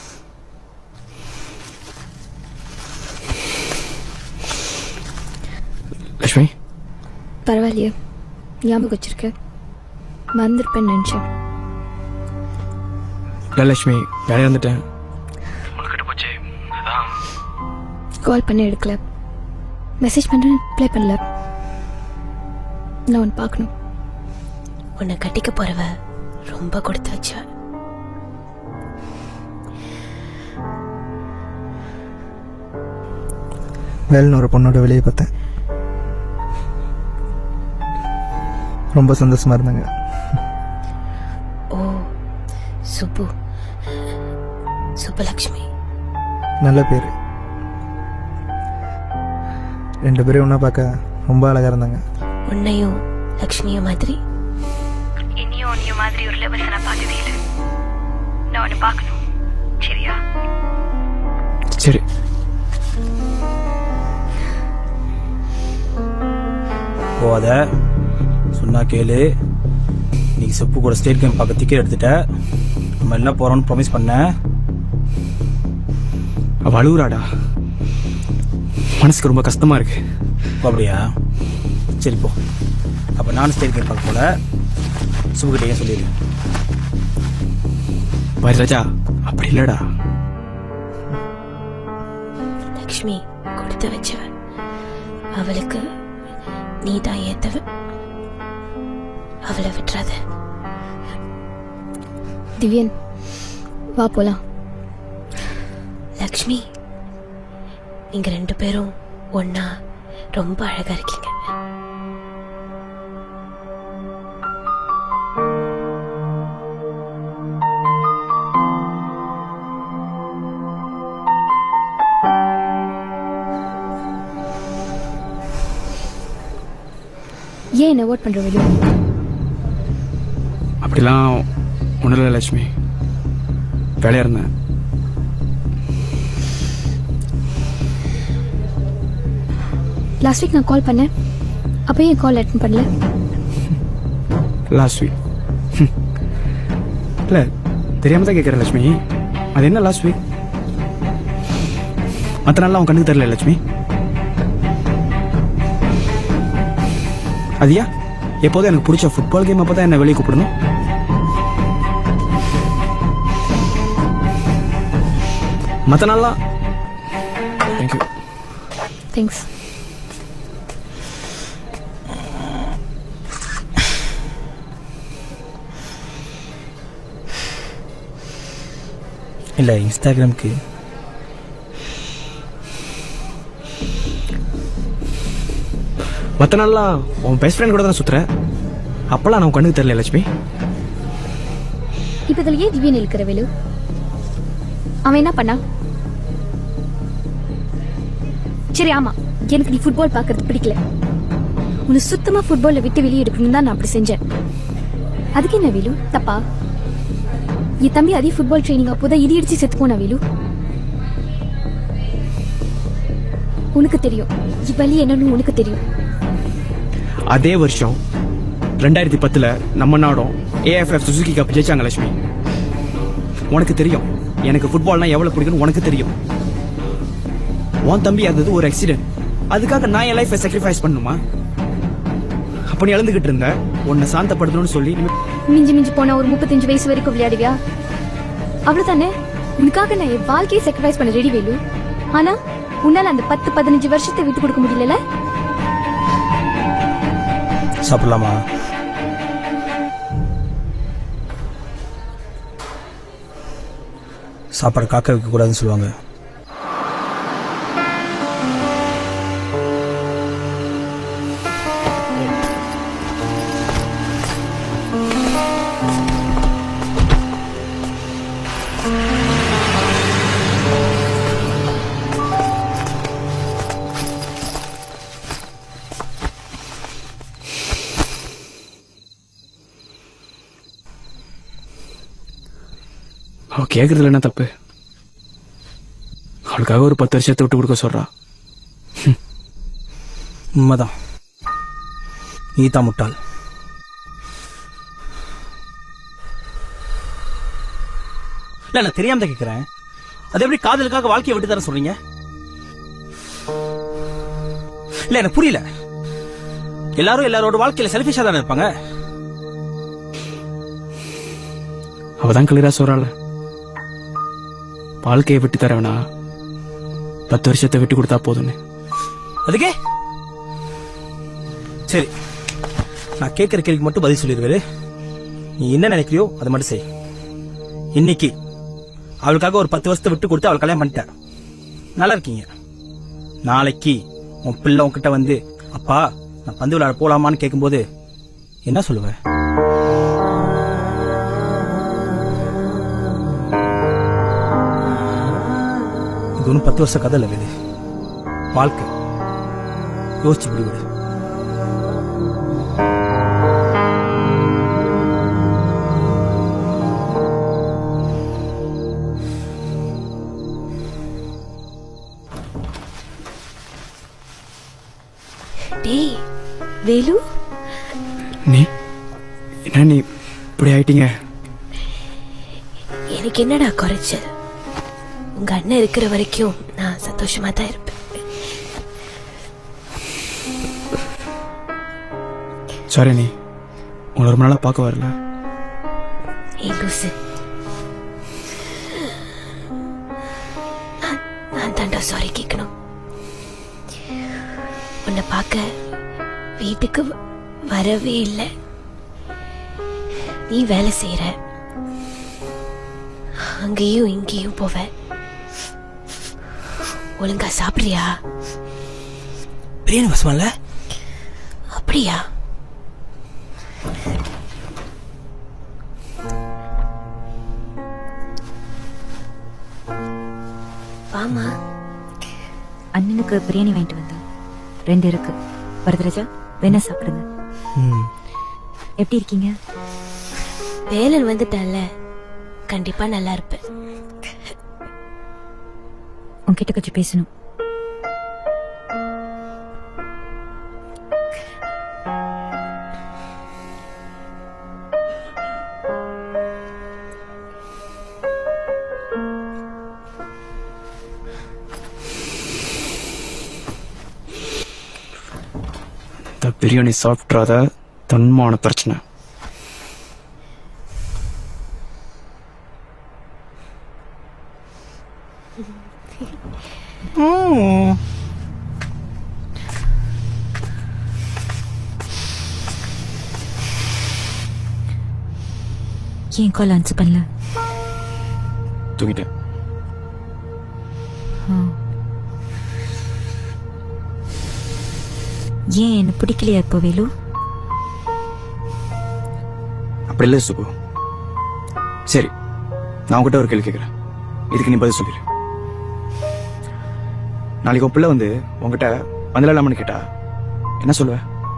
லட்சுமி பரவாயில்லையே ஞாபகம் வச்சிருக்க மறந்துருப்பேன்னு நினைச்சேன் இல்லை லட்சுமி வேலையாக இருந்துட்டேன் கால் பண்ணி எடுக்கல மெசேஜ் பண்றேன் ரிப்ளை பண்ணல நான் உன்னை பார்க்கணும் உன்னை கட்டிக்க போறவ ரொம்ப கொடுத்து வச்ச வேலைன்னு ஒரு பொண்ணோட வெளியே பார்த்தேன் ரொம்ப சந்தோஷமா இருந்தாங்க ஓ சுப்பு சுப்புலக்ஷ்மி நல்ல பேர் ரெண்டு பேரும் ஒன்றா பார்க்க ரொம்ப அழகாக இருந்தாங்க உன்னையும் லக்ஷ்மியும் மாதிரி இனியும் உன்னையும் மாதிரி ஒரு லெவல்ஸ் நான் பார்த்ததே இல்லை நான் உன்னை பார்க்கணும் சரியா சரி போகாத சொன்னா கேளு நீ செப்பு கூட ஸ்டேட் கேம் பார்க்க டிக்கெட் எடுத்துட்ட நம்ம என்ன போறோம்னு ப்ராமிஸ் பண்ண அவ அழுகுறாடா மனசுக்கு ரொம்ப கஷ்டமா இருக்கு ஓ, அப்படியா சரி போ அப்போ நானும் ஸ்டேட் கேம் பார்க்க போல சுபகிட்டே சொல்லிடு பாரு ராஜா அப்படி இல்லடா லக்ஷ்மி கொடுத்து வச்சவ அவளுக்கு நீ தான் ஏத்தவ அவளை விட்டுறாத திவ்யன் வா போலாம் லக்ஷ்மி நீங்க ரெண்டு பேரும் ஒன்னா ரொம்ப அழகா இருக்கீங்க ஏன் என்ன ஓட் பண்ற வெளியே அப்படிலாம் ஒன்றும் இல்லை லட்சுமி வேலையாக இருந்தேன் லாஸ்ட் வீக் நான் கால் பண்ணேன் அப்போ ஏன் கால் அட்டன் பண்ணல லாஸ்ட் வீக் இல்லை தெரியாம தான் கேட்குறேன் லட்சுமி அது என்ன லாஸ்ட் வீக் மற்ற நாள்லாம் உன் கண்ணுக்கு தெரியல லட்சுமி அதியா எப்போதும் எனக்கு பிடிச்ச ஃபுட்பால் கேம் அப்போ தான் என்ன வெளியே கூப்பிடணும் மற்ற நாள்லாம் தேங்க்யூ தேங்க்ஸ் இல்லை இன்ஸ்டாகிராமுக்கு மற்ற நாள்லாம் உன் பெஸ்ட் ஃப்ரெண்ட் கூட தான் சுத்துற அப்பெல்லாம் நான் உன் கண்ணுக்கு தெரியல லட்சுமி இப்ப இதுல ஏன் திவ்யன் இருக்கிற வேலு அவன் என்ன பண்ணா சரி ஆமா எனக்கு நீ ஃபுட்பால் பார்க்கறது பிடிக்கல உன்னை சுத்தமா ஃபுட்பாலை விட்டு வெளியே எடுக்கணும் தான் நான் அப்படி செஞ்சேன் அதுக்கு என்ன வேலு தப்பா என் தம்பி அதே ஃபுட்பால் ட்ரைனிங் அப்போதான் இடி இடிச்சு செத்து போனா வேலு உனக்கு தெரியும் இவ்வளி என்னன்னு உனக்கு தெரியும் அதே வருஷம் ரெண்டாயிரத்தி பத்துல நம்ம நாடும் ஏஎஃப்எஃப் சுசுகி கப் ஜெயிச்சாங்க லட்சுமி உனக்கு தெரியும் எனக்கு ஃபுட்பால்னா எவ்வளவு பிடிக்கும்னு உனக்கு தெரியும் உன் தம்பி அது ஒரு ஆக்சிடென்ட் அதுக்காக நான் என் லைஃபை சாக்ரிஃபைஸ் பண்ணுமா அப்ப நீ இழந்துகிட்டு இருந்த உன்னை சாந்தப்படுத்தணும்னு சொல்லி மிஞ்சி மிஞ்சி போனா ஒரு முப்பத்தஞ்சு வயசு வரைக்கும் விளையாடுவியா அவ்வளவுதானே உனக்காக நான் என் வாழ்க்கையை சாக்ரிஃபைஸ் பண்ண ரெடி வேலு ஆனா உன்னால அந்த பத்து பதினஞ்சு வருஷத்தை விட்டு கொடுக்க முடியல சாப்பிடலாமா சாப்பாடு காக்க வைக்கக்கூடாதுன்னு சொல்லுவாங்க அவ கேக்குறதுல என்ன தப்பு அவளுக்காக ஒரு பத்து வருஷத்தை விட்டு கொடுக்க சொல்றா உண்மைதான் நீ தான் முட்டாள் இல்ல நான் தெரியாம தான் கேக்குறேன் அது எப்படி காதலுக்காக வாழ்க்கையை விட்டு தர சொல்றீங்க இல்ல எனக்கு புரியல எல்லாரும் எல்லாரோட வாழ்க்கையில செல்ஃபிஷா தானே இருப்பாங்க அவதான் கிளியரா சொல்றாள் வாழ்க்கையை விட்டு தரவனா பத்து வருஷத்தை விட்டு கொடுத்தா போதும்னு அதுக்கே சரி நான் கேட்கிற கேள்விக்கு மட்டும் பதில் சொல்லிடுவேரு நீ என்ன நினைக்கிறியோ அதை மட்டும் செய் இன்னைக்கு அவளுக்காக ஒரு பத்து வருஷத்தை விட்டு கொடுத்து அவள் கல்யாணம் பண்ணிட்டேன் நல்லா இருக்கீங்க நாளைக்கு உன் பிள்ளை உன்கிட்ட வந்து அப்பா நான் பந்து விளையாட போலாமான்னு கேட்கும்போது என்ன சொல்லுவ இது ஒன்றும் பத்து வருஷ கதை இல்லை இது வாழ்க்கை யோசிச்சு முடிவிடு டேய் வேலு நீ என்ன நீ இப்படி ஆயிட்டீங்க எனக்கு என்னடா குறைச்சல் உங்க அண்ணன் இருக்கிற வரைக்கும் நான் சந்தோஷமா தான் இருப்பேன் சாரி நீ உங்களை ரொம்ப நாளா பார்க்க வரல ஏய் லூசு நான்- நான் தாண்டா சாரி கேட்கணும் உன்னை பார்க்க வீட்டுக்கு வ- வரவே இல்லை நீ வேலை செய்யற அங்கேயும் இங்கேயும் போவ ஒழுங்கா சாப்பிடுறியா பிரியாணி வசமால அப்படியா வாமா அண்ணனுக்கு பிரியாணி வாங்கிட்டு வந்தேன் ரெண்டு இருக்கு வரதராஜா வேணா சாப்பிடுங்க எப்படி இருக்கீங்க வேலன் வந்துட்டால கண்டிப்பா நல்லா இருப்பேன் உன்கிட்ட கொஞ்சம் பேசணும் இந்த பிரியாணி சாப்பிட்றாத தன்மான பிரச்சனை ஏன் கால் ஆன்சர் பண்ணல தூங்கிட்டேன் ஏன் என்ன பிடிக்கலையா இப்போ வேலு அப்படி இல்லை சுபு சரி நான் உங்ககிட்ட ஒரு கேள்வி கேட்குறேன் இதுக்கு நீ பதில் சொல்லிடு நாளைக்கு உன் பிள்ளை வந்து உங்ககிட்ட வந்துடலாமான்னு கேட்டா என்ன சொல்லுவ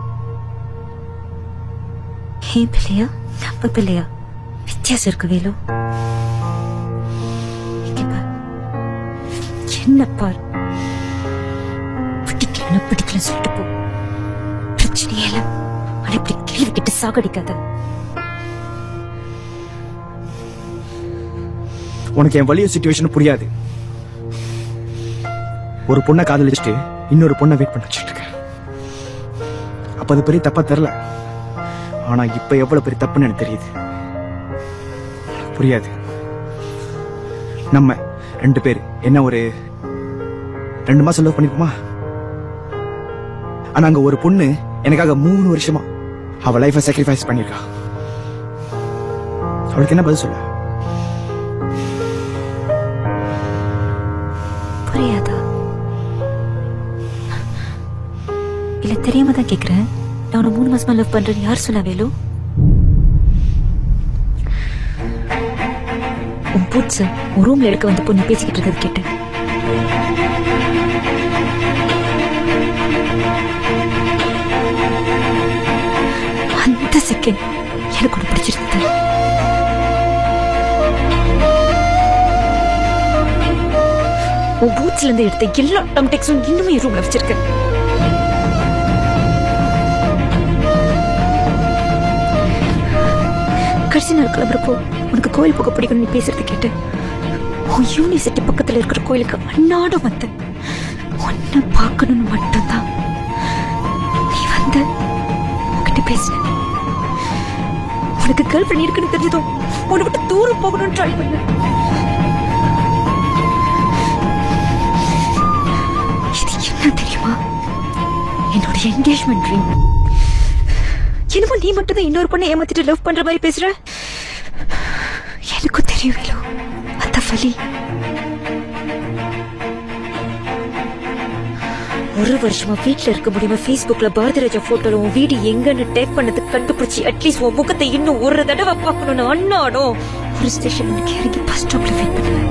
ஏன் பிள்ளையா நம்ம பிள்ளையா வித்தியாசம் இருக்கு வேலு இங்க பார். என்ன பார் பிடிக்கலன்னா பிடிக்கல சொல்லிட்டு போ பிரச்சனையே இல்ல ஆனா இப்படி கேள்வி கிட்ட சாகடிக்காத உனக்கு என் வலிய சுச்சுவேஷன் புரியாது ஒரு பொண்ணை காதலிச்சுட்டு இன்னொரு பொண்ணை வெயிட் பண்ண வச்சுட்டு இருக்கேன் அப்ப அது பெரிய தப்பா தெரியல ஆனா இப்ப எவ்வளவு பெரிய தப்புன்னு எனக்கு தெரியுது புரியாது நம்ம ரெண்டு பேர் என்ன ஒரு ரெண்டு மாசம் லவ் பண்ணிருப்போமா ஆனா அங்க ஒரு பொண்ணு எனக்காக மூணு வருஷமா அவ லைஃபை சாக்ரிஃபைஸ் பண்ணிருக்கா அவளுக்கு என்ன பதில் சொல்ல புரியாதா இல்ல தெரியாம தான் கேக்குறேன் நான் உன்னை மூணு மாசமா லவ் பண்றேன்னு யார் சொன்னா வேலு உன் பூட்ஸ் உன் ரூம்ல எடுக்க வந்து பொண்ணு பேசிக்கிட்டு இருக்கிறது கேட்டேன் அந்த செகண்ட் எனக்கு ஒன்று பிடிச்சிருந்தது உன் பூட்ஸ்ல இருந்து எடுத்த எல்லா டம்டெக்ஸும் இன்னுமே என் ரூம்ல வச்சிருக்கேன் கடைசி நாள் கிளம்புறப்போ உனக்கு கோயில் போக பிடிக்கும்னு நீ பேசுறது கேட்டேன் உன் யூனிவர்சிட்டி பக்கத்துல இருக்கிற கோயிலுக்கு அன்னாடம் வந்தேன் உன்னை பார்க்கணும்னு மட்டும்தான் நீ வந்த உன்கிட்ட பேசின உனக்கு கேர்ள் ஃப்ரெண்ட் இருக்குன்னு தெரிஞ்சதும் உன்னை விட்டு தூரம் போகணும்னு ட்ரை பண்ண இது என்ன தெரியுமா என்னோட என்கேஜ்மெண்ட் ட்ரீம் என்னமோ நீ மட்டும் தான் இன்னொரு பொண்ணை ஏமாத்திட்டு லவ் பண்ற மாதிரி பேசுற எனக்கும் தெரியும் வேலு அந்த வலி ஒரு வருஷமா வீட்ல இருக்க முடியாம Facebookல பாரதி ராஜா போட்டோல உன் வீடு எங்கன்னு டேக் பண்ணது கண்டுபிடிச்சு அட்லீஸ்ட் உன் முகத்தை இன்னும் ஒரு தடவை பார்க்கணும்னு அண்ணாடும் ஒரு ஸ்டேஷன் எனக்கு இறங்கி பஸ் ஸ்டாப்ல வெயிட் பண்ணுவேன்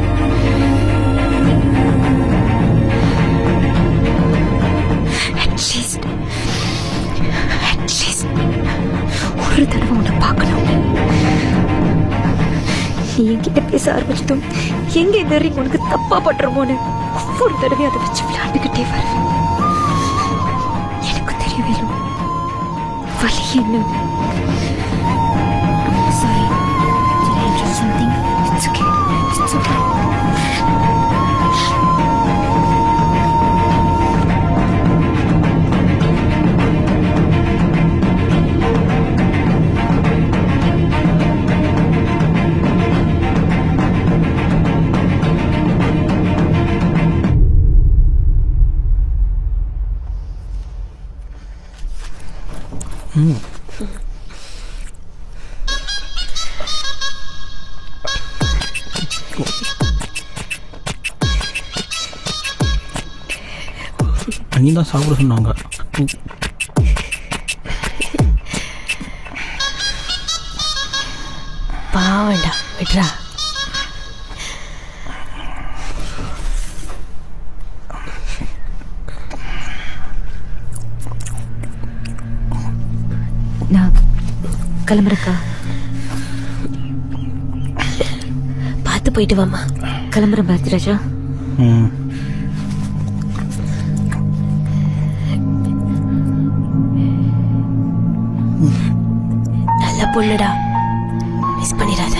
அட்லீஸ்ட் அட்லீஸ்ட் ஒரு தடவை உன்னை பார்க்கணும் நீ என்கிட்ட பேச ஆரம்பிச்சதும் எங்க இந்த ring உனக்கு தப்பா பட்டுறமோன்னு ஒவ்வொரு தடவையும் அதை வச்சு விளையாண்டுகிட்டே வருவேன் எனக்கு தெரிய வேணும் வலி என்ன sorry Did I interrupt something? It's okay. It's okay. ம் அண்ணி தான் சாப்பிட சொன்னாங்க ம். பாவண்டா விட்றா நான் கிளம்புறக்கா பார்த்து போயிட்டு வாமா கிளம்புறேன் பாரதி ராஜா ம் நல்ல பொண்ணுடா மிஸ் பண்ணிடாத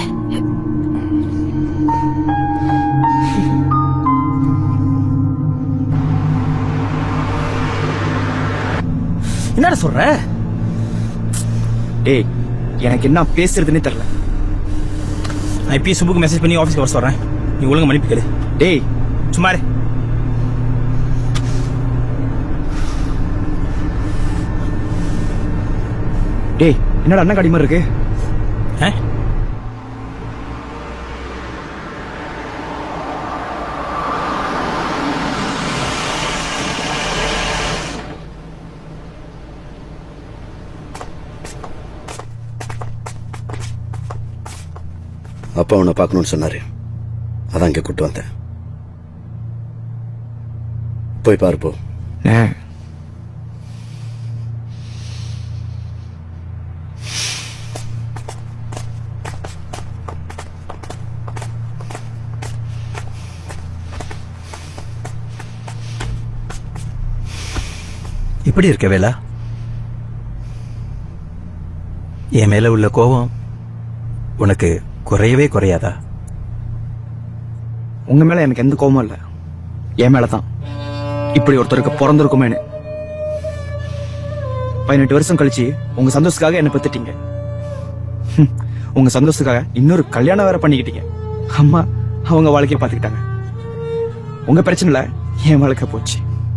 என்னடா சொல்ற டேய் எனக்கு என்ன பேசுறதுன்னே தெரியல நான் இப்பயே சுப்புக்கு மெசேஜ் பண்ணி ஆஃபீஸ்க்கு வர சொல்றேன் நீ ஒழுங்கா மன்னிப்பு கேளு டேய் சும்மா இரு. டேய் என்னடா அண்ணன் காடி மாதிரி இருக்கு ஆ? அப்பா உன்னை பார்க்கணும்னு சொன்னாரு அதான் இங்க கூட்டு வந்தேன் போய் பாரு போ எப்படி இருக்க வேலா என் மேல உள்ள கோபம் உனக்கு குறையவே குறையாதா உங்க மேல எனக்கு எந்த கோபமும் இல்ல என் மேலதான் இப்படி ஒருத்தருக்கு பிறந்திருக்குமேனு பதினெட்டு வருஷம் கழிச்சு உங்க சந்தோஷத்துக்காக என்ன பெத்துட்டீங்க ஹம், உங்க சந்தோஷத்துக்காக இன்னொரு கல்யாணம் வேற பண்ணிக்கிட்டீங்க அம்மா அவங்க வாழ்க்கைய பாத்துக்கிட்டாங்க உங்க பிரச்சனை இல்ல என் வாழ்க்கை போச்சு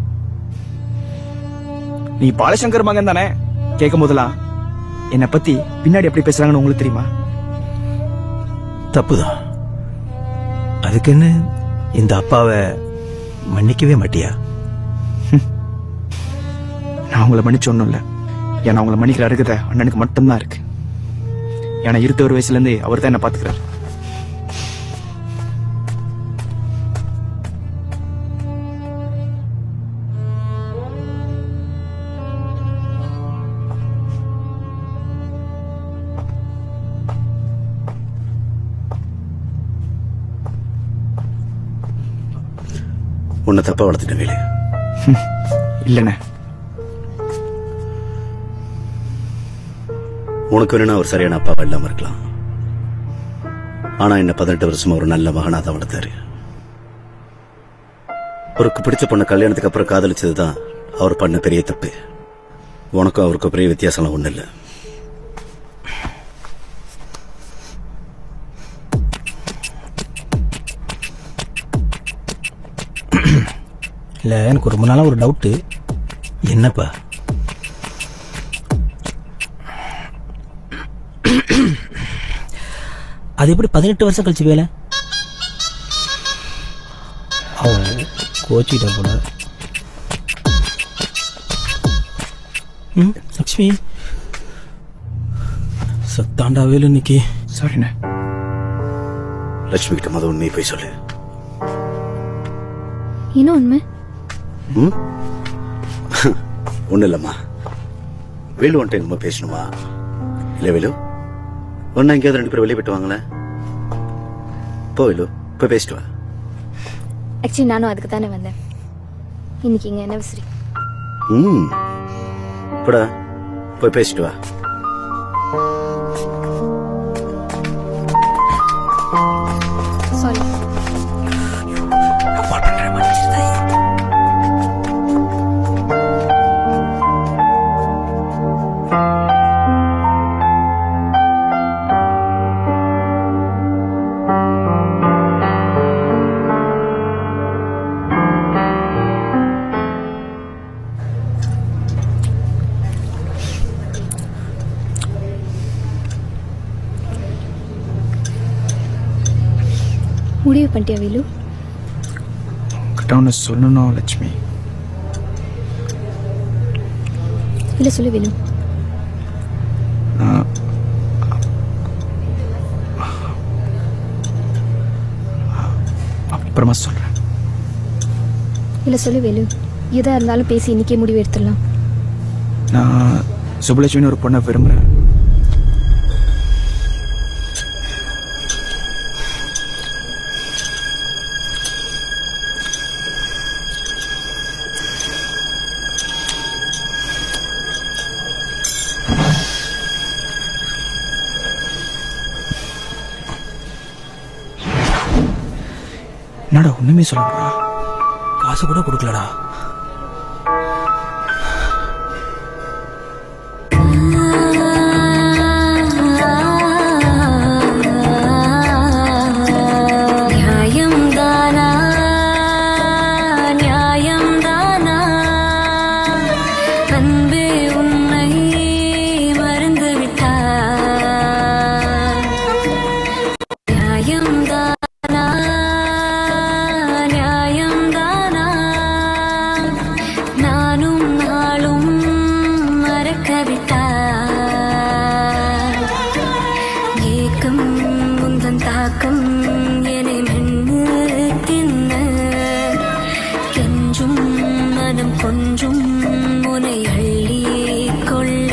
நீ பாலசங்கர் மகன் தானே கேட்கும் போதெல்லாம் என்னை பத்தி பின்னாடி எப்படி பேசுறாங்கன்னு உங்களுக்கு தெரியுமா தப்புதான் அதுக்குன்னு இந்த அப்பாவை மன்னிக்கவே மாட்டியா நான் உங்களை மன்னிச்சு ஒண்ணும் இல்ல ஏன்னா உங்களை மன்னிக்கிற அருகதை அண்ணனுக்கு மட்டும்தான் இருக்கு ஏன்னா இருபத்தொரு வயசுல இருந்து அவர் தான் என்ன பாத்துக்கிறாரு உன்னை தப்பா வளர்த்துட்டேன் வேலு இல்லண்ணே உனக்கு வேணும்னா ஒரு சரியான அப்பாவா இல்லாம இருக்கலாம் ஆனா என்ன பதினெட்டு வருஷமா ஒரு நல்ல மகனா தான் வளர்த்தாரு அவருக்கு பிடிச்ச பொண்ணு கல்யாணத்துக்கு அப்புறம் காதலிச்சதுதான் அவர் பண்ண பெரிய தப்பு உனக்கும் அவருக்கும் பெரிய வித்தியாசம்லாம் ஒண்ணு இல்லை இல்லை எனக்கு ரொம்ப நாளாக ஒரு டவுட்டு என்னப்பா அது எப்படி பதினெட்டு வருஷம் கழிச்சு வேலை அவன் கோச்சிக்கிட்ட போல ம் லக்ஷ்மி சத்தாண்டா வேலு இன்னைக்கு சாரிண்ணே லட்சுமி கிட்ட மத உண்மையை போய் சொல்லு இன்னும் உண்மை ம் ஒண்ணு இல்லம்மா வேலு வந்துட்டு என்னமோ பேசணுமா இல்ல வேலு ஒன்னா எங்கேயாவது ரெண்டு பேரும் வெளியே போயிட்டு வாங்களேன் போ வேலு போய் பேசிட்டு வா ஆக்சுவலி நானும் அதுக்கு தானே வந்தேன் இன்னைக்கு இங்க என்ன விசிறி ம் போடா போய் பேசிட்டு வா சாரி முடிவு பண்ணிட்டியா வேலு கிட்ட ஒன்று சொல்லணும் லட்சுமி இல்ல சொல்லு வேலு நான் அப்புறமா சொல்றேன் இல்ல சொல்லு வேலு எதா இருந்தாலும் பேசி இன்னைக்கே முடிவு எடுத்துடலாம் நான் சுபலட்சுமின்னு ஒரு பொண்ணை விரும்புறேன் என்னடா ஒண்ணுமே சொல்லணும்டா காசு கூட கொடுக்கலடா நியாயம் தானா நியாயம் தானா அன்பே உன்னை மறந்து விட்டார் நியாயம் தானா நியாயம் தானா காக்கம் என்னை மென்னு தின்ன கெஞ்சும் மனம் கொஞ்சும் உனை அள்ளி கொள்ள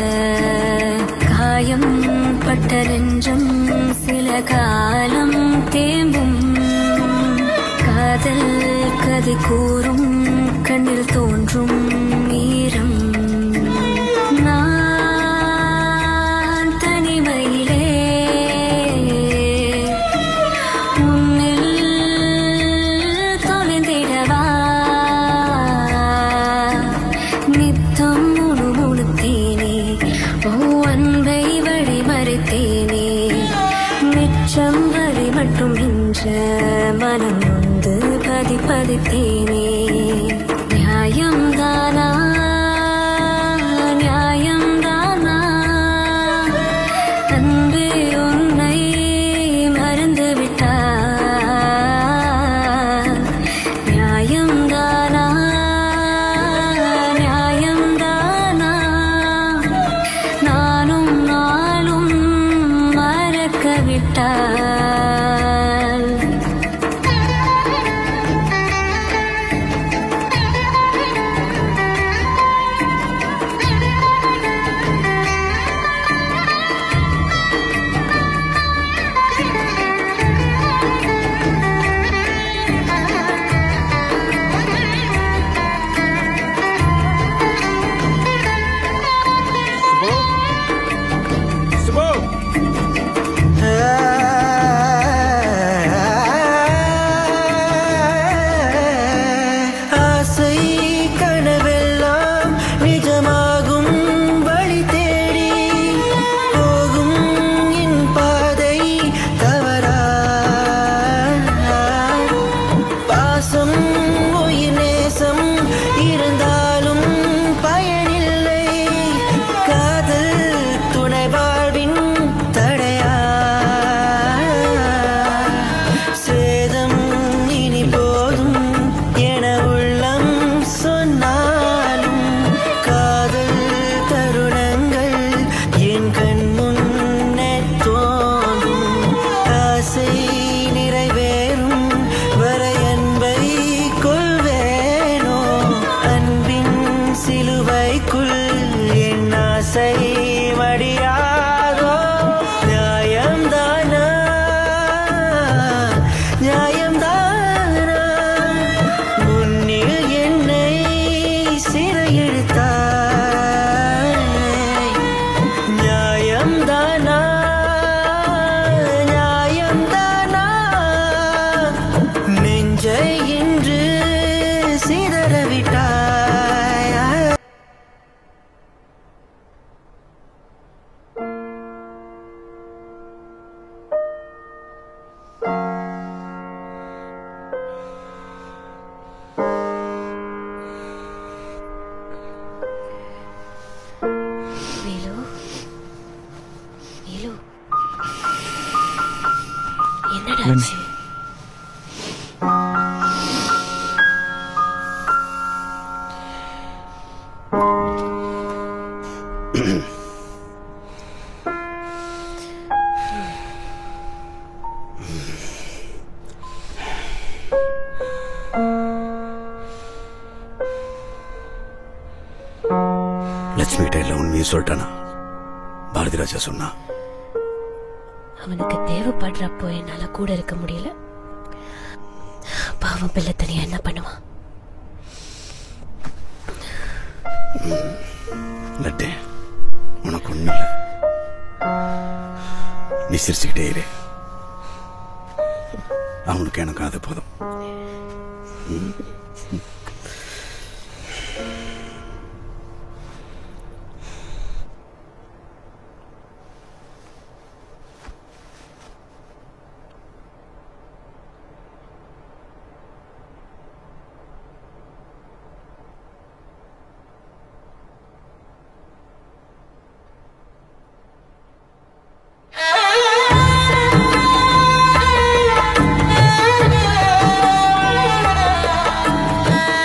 காயம் பட்ட நெஞ்சம் சில காலம் தேம்பும் காதல் கதை கூறும் கண்ணில் தோன்றும் ஈரம் நான் தனிமையிலே உன்னில் தொலைந்திடவா நித்தம் முணுமுணுத்தேனே ஓ அன்பை வழிமறைத்தேனே மிச்சம் வரை மட்டும் இன்ற மனம் நொந்து பதி பதித்தேனே நியாயம் தானா நியாயம் தானா அன்பே உன்னை மறந்து விட்டார் நியாயம் தானா நியாயம் தானா நானும் நாளும் மறக்க விட்டார் ஆசை கனவெல்லாம் நிஜமாகும் வழி தேடி போகும் என் பாதை தவறா பாசம் உயிர் நேசம் இருந்தாலும் பயனில்லை காதல் துணை வாழ்வின் தடையா சேதம் இனி போதும் என உள்ளம் சொன்னாலும் காதல் தருணங்கள் என் கண் முன்னே தோன்றும் ஆசை நிறைவேறும் வரை அன்பை கொள்வேனோ அன்பின் சிலுவைக்குள் என் ஆசை மடியாதோ நியாயம்தானா நியாயம்தானா முன்னில் என்னை சிறையிழுத்தாய் நியாயம்தானா நியாயம்தானா நெஞ்சை இன்று சிதறவிட்டாய் வேலு வேலு என்னடா இல்லைண்ணே. ஆச்சு லட்சுமி கிட்ட எல்லாம் உண்மையை சொல்லிட்டானா பாரதி ராஜா சொன்னா அவனுக்கு தேவைப்படுறப்போ என்னால கூட இருக்க முடியல பாவம் பிள்ளை தனியா என்ன பண்ணுவான் லட்டு உனக்கு ஒண்ணும் இல்ல நீ சிரிச்சுக்கிட்டே இரு அவனுக்கு எனக்கு அது போதும் ம். ஆ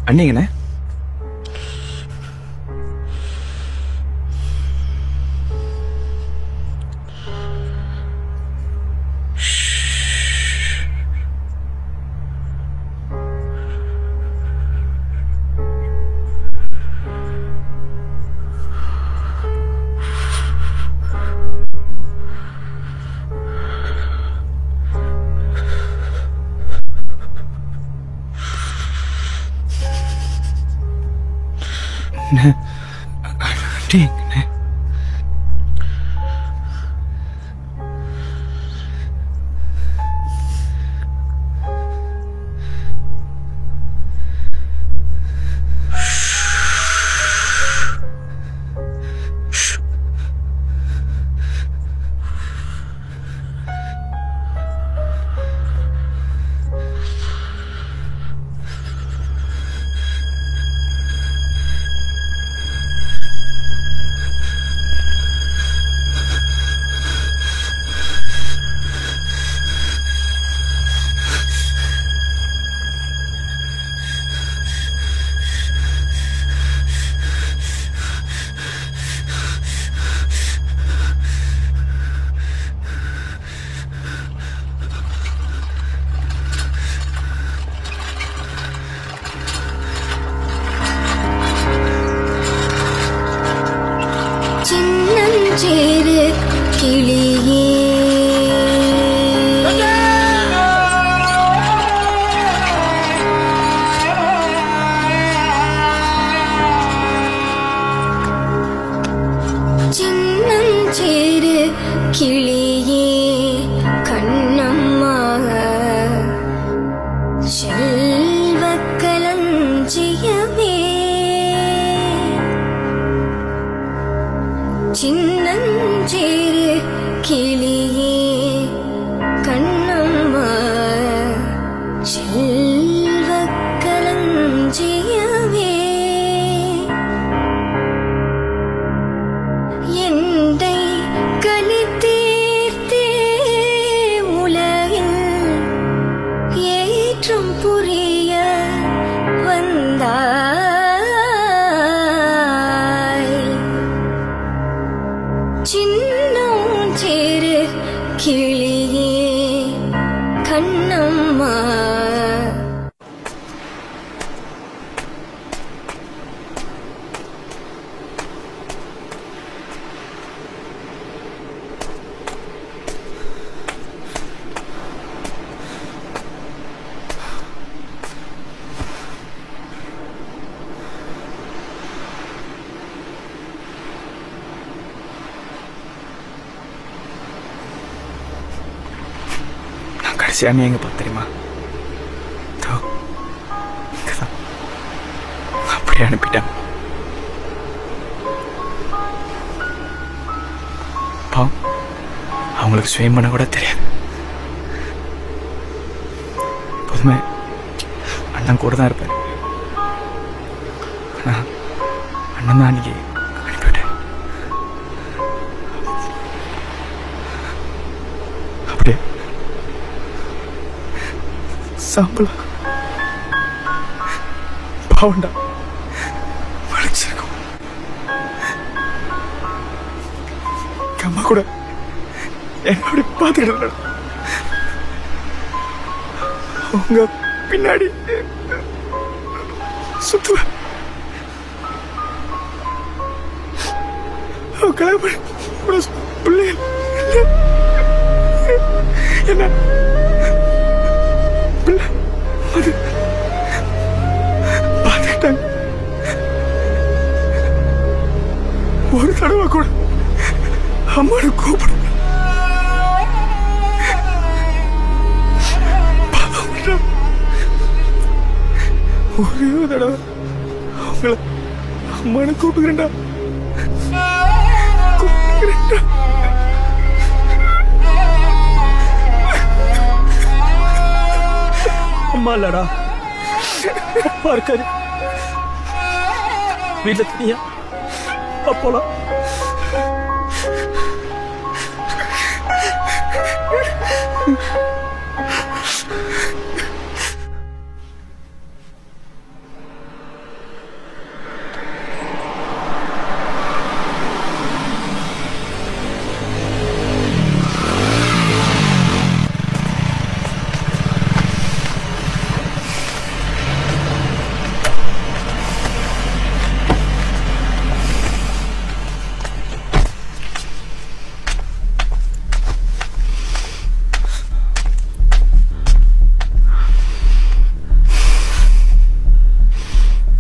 அண்ணிங்கண்ணே அண்ணே அண்ணிங்கண்ணே சின்னஞ்சேரு கிளியே சின்னஞ்சேரு கிளியே கண்ணம்மா செல்வக் களஞ்சியமே சின்னஞ்சேரு கிளியே கண்ணம்மா செல்வக் களஞ்சியமே எந்தை கலித்தீர்த்தே உலகில் ஏற்றம் புரிய வந்தாய் சின்னம் சேரு கிளியே கண்ணம்மா நான் கடைசியா நீ எங்க பார்த்த தெரியுமா இதோ, இங்கதான். அப்படியே அனுப்பிட்டேன் பாவம் அவங்களுக்கு ஸ்விம் பண்ண கூட தெரியாது எப்போதுமே அண்ணன் கூட தான் இருப்பார் ஆனா அண்ணன் தான் அன்னைக்கு அனுப்பிவிட்டேன் அப்படியே சாம்பலா பாவண்டா வலிச்சிருக்கும் எங்க அம்மா கூட என்ன அப்படி பார்த்துக்கிட்டு அவங்க பின்னாடி சுத்துவ அவ கல்யாணம் பண்ணி கூட பிள்ளைகள் இல்ல. என்ன பிள்ளை அது பார்த்துக்கிட்டாங்க ஒரு தடவை கூட அம்மாவை கூப்பிடு பாவம்டா. ஒரே ஒரு தடவை அவங்கள அம்மானு கூப்பிடுகிறேன்டா கூப்பிடுகிறேன்டா அம்மா இல்லடா அப்பா இருக்காரு வீட்டுல தனியா அப்போலாம்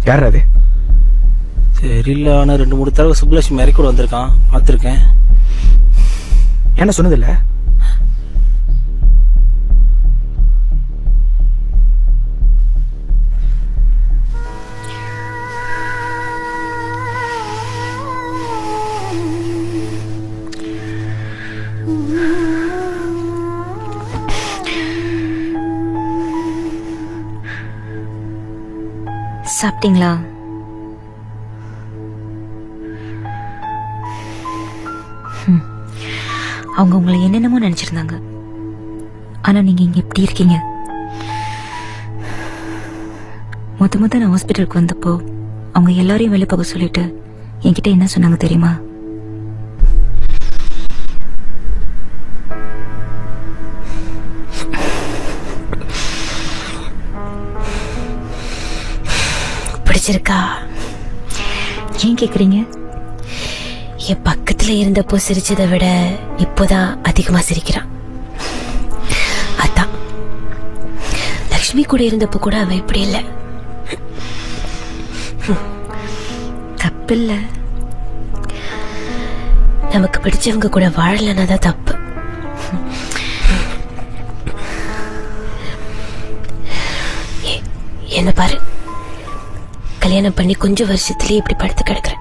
யார் அது தெரியல ஆனால் ரெண்டு மூணு தடவை சுப்புலட்சுமி இறக்கி கூட வந்திருக்கான் பார்த்துருக்கேன் என்ன சொன்னதில்ல சாப்பிட்டீங்களா ம். அவங்க உங்களை என்னென்னமோ நினைச்சிருந்தாங்க ஆனா நீங்க இங்க எப்படி இருக்கீங்க முத முத நான் ஹாஸ்பிட்டலுக்கு வந்தப்போ அவங்க எல்லாரையும் வெளியே போக சொல்லிட்டு என்கிட்ட என்ன சொன்னாங்க தெரியுமா பிடிச்சிருக்கா ஏன் கேக்குறீங்க என் பக்கத்துல இருந்தப்போ சிரிச்சதை விட இப்போதான் அதிகமா சிரிக்கிறான் அதான் லக்ஷ்மி கூட இருந்தப்போ கூட அவன் இப்படி இல்ல தப்பில்ல நமக்கு பிடிச்சவங்க கூட வாழலன்னா தான் தப்பு ஏ- என்ன பாரு கல்யாணம் பண்ணி கொஞ்சம் வருஷத்துலயே இப்படி படுத்து கிடக்குறேன்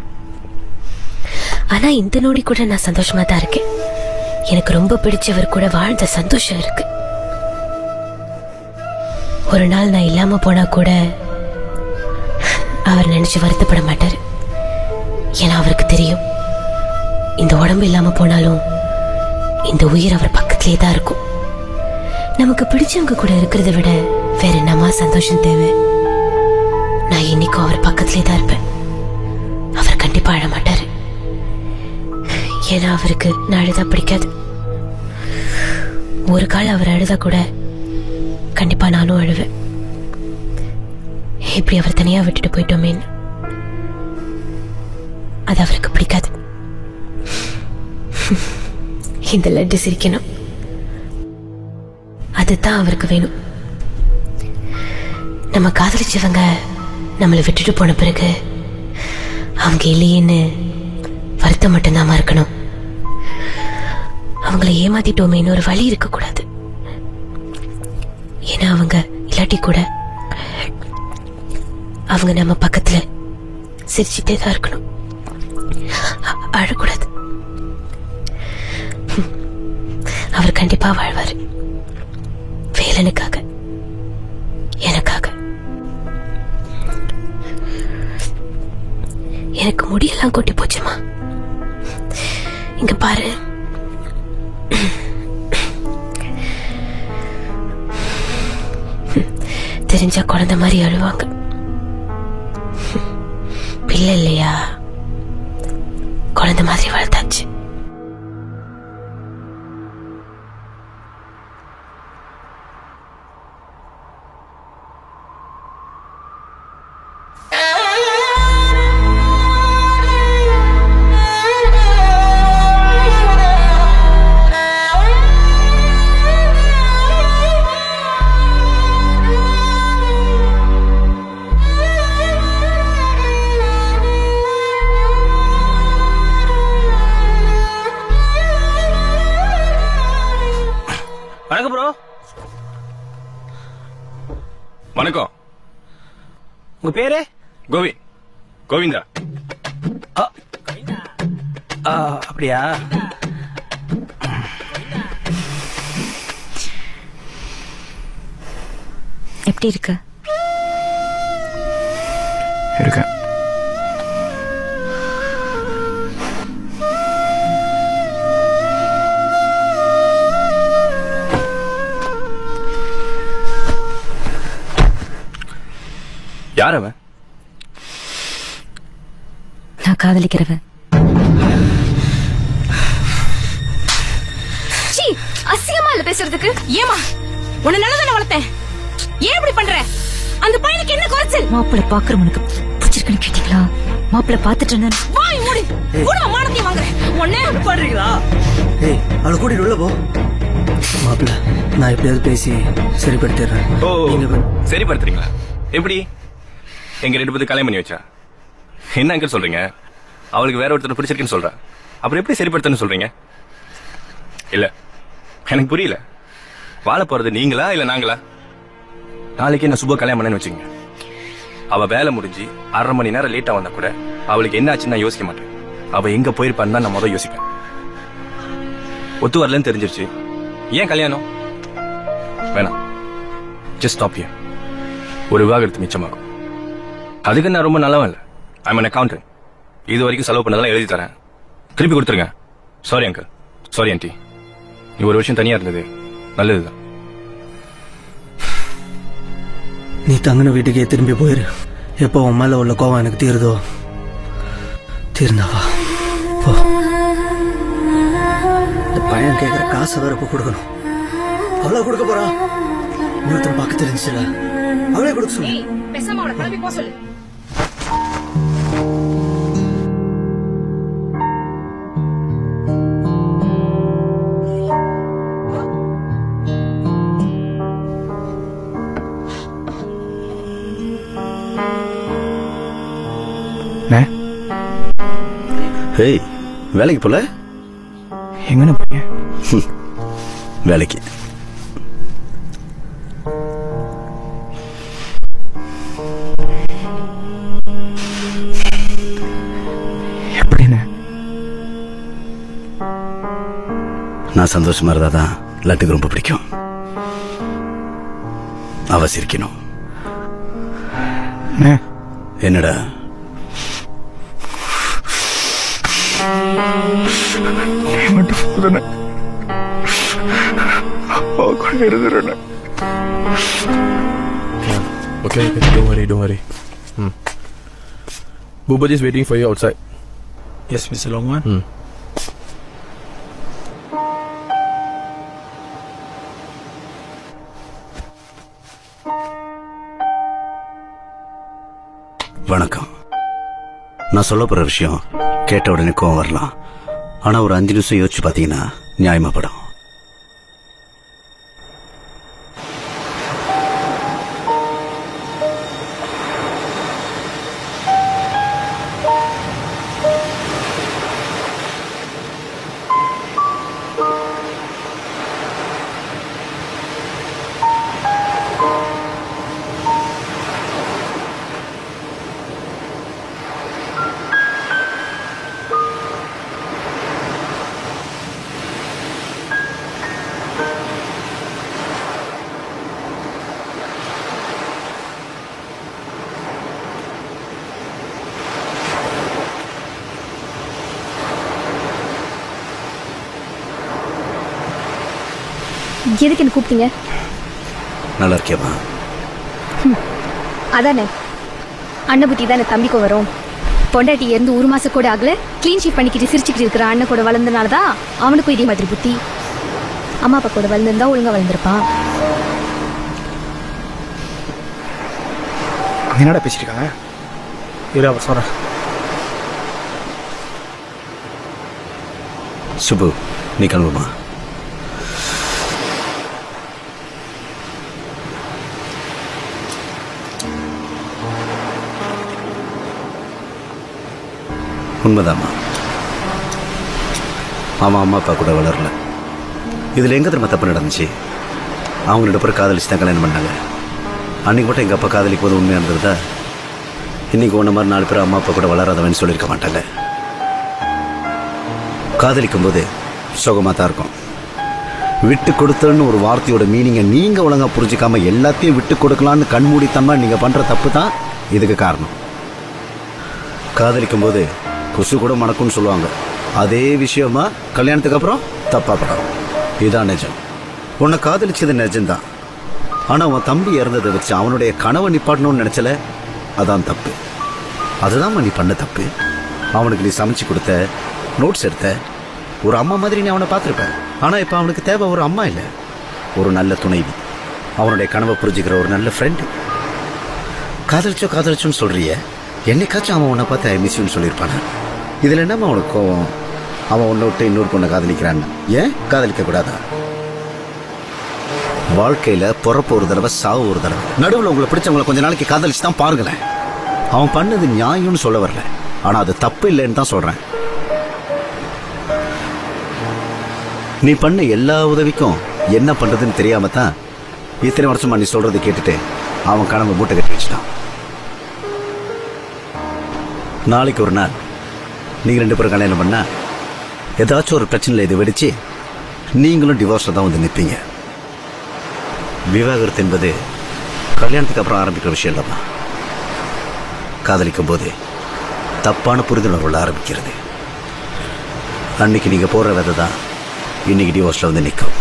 ஆனா இந்த நொடி கூட நான் சந்தோஷமா தான் இருக்கேன் எனக்கு ரொம்ப பிடிச்சவர் கூட வாழ்ந்த சந்தோஷம் இருக்கு ஒரு நாள் நான் இல்லாம போனா கூட அவர் நினைச்சு வருத்தப்பட மாட்டாரு ஏன்னா அவருக்கு தெரியும் இந்த உடம்பு இல்லாம போனாலும் இந்த உயிர் அவர் பக்கத்திலே தான் இருக்கும் நமக்கு பிடிச்சவங்க கூட இருக்கிறத விட வேற என்னமா சந்தோஷம் தேவை நான் என்னைக்கும் அவர் பக்கத்திலே தான் இருப்பேன் அவர் கண்டிப்பா அழ மாட்டாரு ஏன்னா அவருக்கு நான் அழுதா பிடிக்காது ஒரு கால் அவர் அழுதா கூட கண்டிப்பா நானும் அழுவேன் இப்படி அவர் தனியா விட்டுட்டு போயிட்டோமேன்னு அது அவருக்கு பிடிக்காது இந்த லட்டு சிரிக்கணும் அதுதான் அவருக்கு வேணும் நம்ம காதலிச்சவங்க நம்மளை விட்டுட்டு போன பிறகு அவங்க இல்லையேன்னு வருத்தம் மட்டும்தாம்மா இருக்கணும் அவங்கள ஏமாத்திட்டோமேன்னு ஒரு வழி இருக்கக்கூடாது ஏன்னா அவங்க இல்லாட்டி கூட அவங்க நம்ம பக்கத்துல சிரிச்சுட்டே தான் இருக்கணும் அ- அழக்கூடாது அவர் கண்டிப்பா வாழ்வாரு வேலனுக்காக எனக்காக எனக்கு முடியெல்லாம் கொட்டி போச்சுமா இங்க பாரு தெரிஞ்சா குழந்தை மாதிரி அழுவாங்க பிள்ளை இல்லையா குழந்தை மாதிரி வளர்த்தாச்சு வணக்கம் ப்ரோ வணக்கம் உங்க பேரு கோவி கோவிந்தா ஆ, அப்படியா எப்படி இருக்கு இருக்கேன் யார் அவன் நான் காதலிக்கிறவன் சீ அசிங்கமா இல்ல பேசுறதுக்கு ஏமா உன்னை நல்லதானே வளர்த்தேன் ஏன் இப்படி பண்ற அந்த பையனுக்கு என்ன குறைச்சல் மாப்பிள்ளை பாக்குறவனுக்கு பிடிச்சிருக்குன்னு கேட்டீங்களா மாப்பிள்ளை பார்த்துட்டு இருந்தேன் வாய் மூடு கூட மானத்தையும் வாங்குறேன் உன்னை பண்றீங்களா ஏய் அவளை கூட்டிட்டு உள்ள போ மாப்பிள்ள நான் எப்படியாவது பேசி சரிப்படுத்திடுறேன் ஓ சரிப்படுத்துறீங்களா எப்படி எங்க ரெண்டு பேருக்கு கல்யாணம் பண்ணி வச்சா என்ன அங்கிள் சொல்றீங்க அவளுக்கு வேற ஒருத்தர் பிடிச்சிருக்குன்னு சொல்றா அப்புறம் எப்படி சரிப்படுத்தன்னு சொல்றீங்க இல்ல எனக்கு புரியல வாழ போறது நீங்களா இல்ல நாங்களா நாளைக்கு என்ன சுப கல்யாணம் பண்ணேன்னு வச்சுங்க அவ வேலை முடிஞ்சு அரை மணி நேரம் லேட்டா வந்தா கூட அவளுக்கு என்ன ஆச்சுன்னு நான் யோசிக்க மாட்டேன் அவ எங்க போயிருப்பான்னு தான் நான் முதல் யோசிப்பேன் ஒத்து வரலன்னு தெரிஞ்சிருச்சு ஏன் கல்யாணம் வேணாம் ஜஸ்ட் ஸ்டாப் here ஒரு விவாகரத்து மிச்சமாகும் அதுக்கு நான் ரொம்ப நல்லவன் இல்லை ஐம் an accountant இது வரைக்கும் செலவு பண்ணதெல்லாம் எழுதி தரேன் திருப்பி கொடுத்துருங்க சாரி அங்கிள் சாரி ஆண்டி நீ ஒரு வருஷம் தனியா இருந்தது நல்லதுதான் நீ தங்கின வீட்டுக்கே திரும்பி போயிரு எப்போ உன் மேல உள்ள கோவம் எனக்கு தீருதோ தீர்ந்தாவா போ இந்த பையன் கேட்குற காசை வேற இப்போ கொடுக்கணும் அவ்வளோ கொடுக்க போறா இன்னொருத்தன் பார்க்க தெரிஞ்சுல அவளே கொடுக்க சொல்லு பேசாம அவளை கிளம்பி போக சொல்லு ஹேய் வேலைக்கு போல எங்கன்னு போறீங்க வேலைக்கு எப்படின்னு நான் சந்தோஷமா இருந்தா தான் லட்டுக்கு ரொம்ப பிடிக்கும் அவ சிரிக்கணும் அண்ணே, என்னடா நீ மட்டும் போதுண்ணே. அப்பா கூட இருந்துடுறேண்ணே. Okay, okay, don't worry, don't worry. Hmm. Boobaji is waiting for you outside. Yes, Mr. Longman. Hmm. வணக்கம் நான் சொல்ல போற விஷயம் கேட்ட உடனே கோவம் வரலாம் ஆனா ஒரு அஞ்சு நிமிஷம் யோசிச்சு பாத்தீங்கன்னா நியாயமா படம் எதுக்கு என்ன கூப்பிட்டீங்க நல்லா இருக்கேம்மா அதானே அண்ணன் புத்தி தானே தம்பிக்கு வரும் பொண்டாட்டி இருந்து ஒரு மாசம் கூட ஆகல க்ளீன் ஷீட் பண்ணிக்கிட்டு சிரிச்சுக்கிட்டு இருக்கிற அண்ணன் கூட வளர்ந்தனால தான் அவனுக்கும் இதே மாதிரி புத்தி அம்மா அப்பா கூட வளர்ந்துருந்தா ஒழுங்கா வளர்ந்துருப்பான் அவங்க என்னடா பேசிட்டு இருக்காங்க இரு அவர் சொல்றேன் சுபு நீ கிளம்புமா உண்மைதாம்மா அவன் அம்மா அப்பா கூட வளரல இதுல எங்க திரும்ப தப்பு நடந்துச்சு அவங்க ரெண்டு பேரும் காதலிச்சு தான் கல்யாணம் பண்ணாங்க அன்னைக்கு மட்டும் எங்க அப்பா காதலிக்கும் போது உண்மையா இருந்ததா இன்னைக்கு ஒன்ன மாதிரி நாலு பேர் அம்மா அப்பா கூட வளராதவன்னு சொல்லியிருக்க மாட்டாங்க காதலிக்கும் போது சுகமா தான் இருக்கும் விட்டு கொடுத்தல்னு ஒரு வார்த்தையோட மீனிங்கை நீங்க ஒழுங்கா புரிஞ்சுக்காம எல்லாத்தையும் விட்டு கொடுக்கலான்னு கண்மூடித்தனமா நீங்க பண்ற தப்பு தான் இதுக்கு காரணம் காதலிக்கும் போது கொசு கூட மணக்கும்னு சொல்லுவாங்க அதே விஷயமா கல்யாணத்துக்கு அப்புறம் தப்பா படம் இதான் நிஜம் உன்னை காதலிச்சது நிஜம்தான் ஆனா உன் தம்பி இறந்ததை வச்சு அவனுடைய கனவை நிப்பாட்டணும்னு நினைச்சல அதான் தப்பு அதுதான் நீ பண்ண தப்பு அவனுக்கு நீ சமைச்சு கொடுத்த நோட்ஸ் எடுத்த ஒரு அம்மா மாதிரி நீ அவனை பார்த்துருப்ப ஆனா இப்ப அவனுக்கு தேவை ஒரு அம்மா இல்ல ஒரு நல்ல துணைவி அவனுடைய கனவை புரிஞ்சுக்கிற ஒரு நல்ல ஃப்ரெண்டு காதலிச்சோ காதலிச்சோன்னு சொல்றிய என்னைக்காச்சும் அவன் உன்னை பார்த்து ஐ மிஸ் யூன்னு சொல்லியிருப்பானா இதுல என்னம்மா அவனுக்கு கோவம் அவன் உன்னை விட்டு இன்னொரு பொண்ணை காதலிக்கிறான்னு ஏன் காதலிக்க கூடாதா வாழ்க்கையில பிறப்பு ஒரு தடவை சாவு ஒரு தடவை நடுவுல உங்களை பிடிச்சவங்களை கொஞ்ச நாளைக்கு காதலிச்சு தான் பாருங்களேன் அவன் பண்ணது நியாயம்னு சொல்ல வரல ஆனா அது தப்பு இல்லைன்னு தான் சொல்றேன் நீ பண்ண எல்லா உதவிக்கும் என்ன பண்றதுன்னு தெரியாம தான் இத்தனை வருஷமா நீ சொல்றதை கேட்டுட்டு அவன் கனவு மூட்டை கட்டி வச்சுட்டான் நாளைக்கு ஒரு நாள் நீங்க ரெண்டு பேரும் கல்யாணம் பண்ணா ஏதாச்சும் ஒரு பிரச்சனையில் இது வெடிச்சு நீங்களும் டிவோர்ஸில் தான் வந்து நிற்பீங்க விவாகரத்து என்பது கல்யாணத்துக்கு அப்புறம் ஆரம்பிக்கிற விஷயம் இல்லைம்மா காதலிக்கும் போது தப்பான புரிந்துணர்வுகள் ஆரம்பிக்கிறது அன்னைக்கு நீங்க போற விதை தான் இன்னைக்கு டிவோர்ஸ்ல வந்து நிற்கும்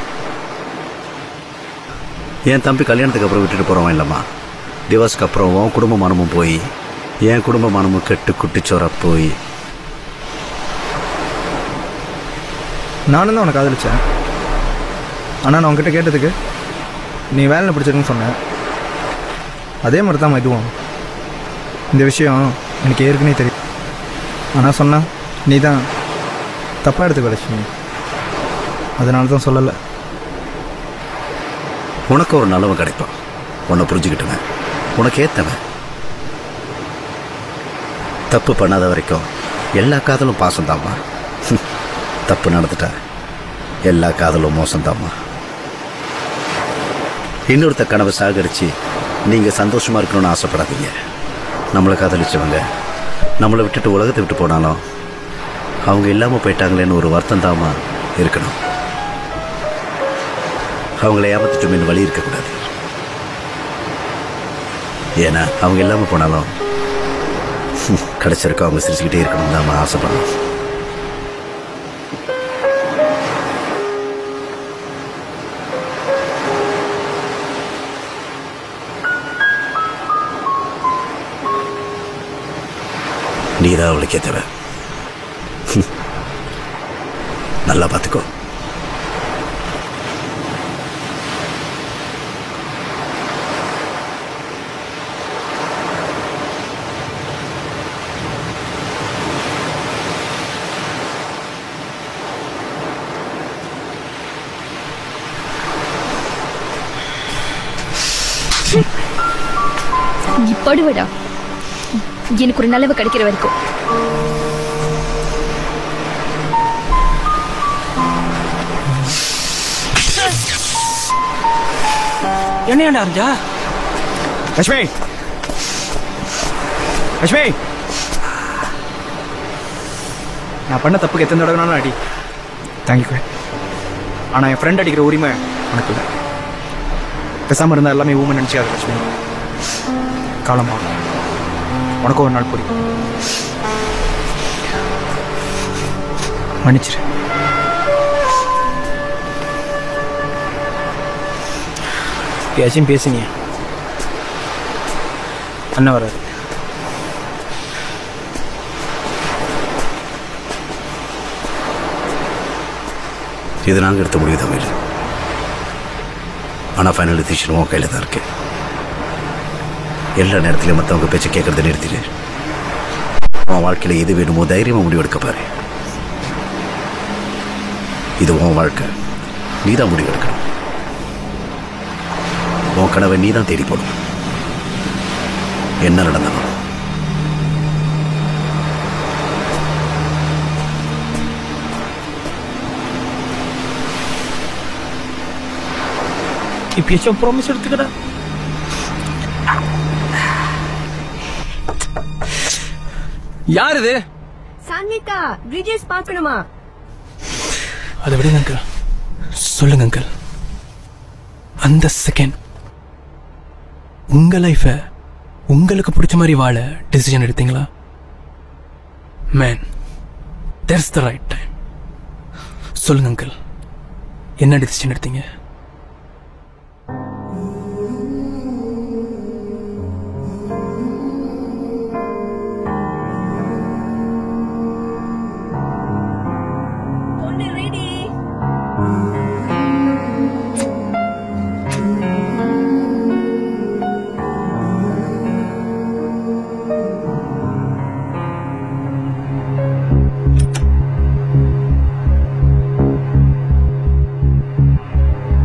என் தம்பி கல்யாணத்துக்கு அப்புறம் விட்டுட்டு போறவன் இல்லைம்மா டிவோர்ஸ்க்கு அப்புறம் உன் குடும்ப மனமும் போய் என் குடும்ப மனமும் கெட்டு குட்டிச்சோரா போய் நானும் தான் உனக்கு காதலிச்சேன் ஆனால் நான் உன்கிட்ட கேட்டதுக்கு நீ வேலையில் பிடிச்சிருக்குன்னு சொன்னேன் அதே மாதிரி தான் இதுவும் இந்த விஷயம் எனக்கு ஏற்கனவே தெரியும் ஆனால் சொன்னா நீ தான் தப்பாக எடுத்துக்க லட்சுமி அதனால தான் சொல்லலை உனக்கு ஒரு நல்லவன் கிடைப்பான் உன்னை புரிஞ்சுக்கிட்டுவன் உனக்கு ஏத்தவன் தப்பு பண்ணாத வரைக்கும் எல்லா காதலும் பாசம்தாம்மா தப்பு நடந்துட்டா எல்லா காதலும் மோசம்தாம்மா இன்னொருத்த கனவை சாகரிச்சு நீங்க சந்தோஷமா இருக்கணும்னு ஆசைப்படாதீங்க நம்மளை காதலிச்சவங்க நம்மளை விட்டுட்டு உலகத்தை விட்டு போனாலும் அவங்க இல்லாம போயிட்டாங்களேன்னு ஒரு வருத்தம் தாமா இருக்கணும் அவங்கள ஏமாத்திட்டோமேனு வழி இருக்கக்கூடாது ஏன்னா அவங்க இல்லாம போனாலும் கிடைச்சிருக்க அவங்க சிரிச்சுக்கிட்டே இருக்கணும் நாம ஆசைப்படணும் நீதான் அவளுக்கு ஏத்தவ நல்லா பார்த்துக்கோ நீ படுவடா எனக்கு ஒரு நல்லவ கிடைக்கிற வரைக்கும் என்னையாண்டா அரிஞ்சா லட்சுமி லட்சுமி நான் பண்ண தப்புக்கு எத்தனை தடவைனாலும் அடி தேங்க்யூ ஆனால் என் ஃப்ரெண்ட் அடிக்கிற உரிமை உனக்கு இல்லை பேசாமல் இருந்தால் எல்லாமே ஊமை நினச்சிக்காது லட்சுமி காலமா உனக்கும் ஒரு நாள் புரியும் மன்னிச்சிரு பேச்சும் பேசுங்க அண்ணன் வராது இது நாங்கள் எடுத்த முடிவு தமிழ் ஆனால் ஃபைனல் டிசிஷன் உன் கையில் தான் இருக்கு எல்லா நேரத்திலையும் மற்றவங்க பேச்சை கேட்கறத நிறுத்திடு உன் வாழ்க்கையில் எது வேணுமோ தைரியமாக முடிவெடுக்க பாரு இது உன் வாழ்க்கை நீ தான் முடிவெடுக்கணும் உன் கனவை நீ தான் தேடி போடணும் என்ன நடந்தாலும் இப்பயாச்சும் ப்ராமிஸ் எடுத்துக்கடா யார் இது சாந்திகா பிரிஜேஷ் பார்க்கணுமா அதை விடுங்க அங்கிள் சொல்லுங்க அங்கிள் அந்த செகண்ட் உங்க லைஃபை உங்களுக்கு பிடிச்ச மாதிரி வாழ டிசிஷன் எடுத்தீங்களா man there's the right time சொல்லுங்க அங்கிள் என்ன டிசிஷன் எடுத்தீங்க பொண்ணு ரெடி ஆ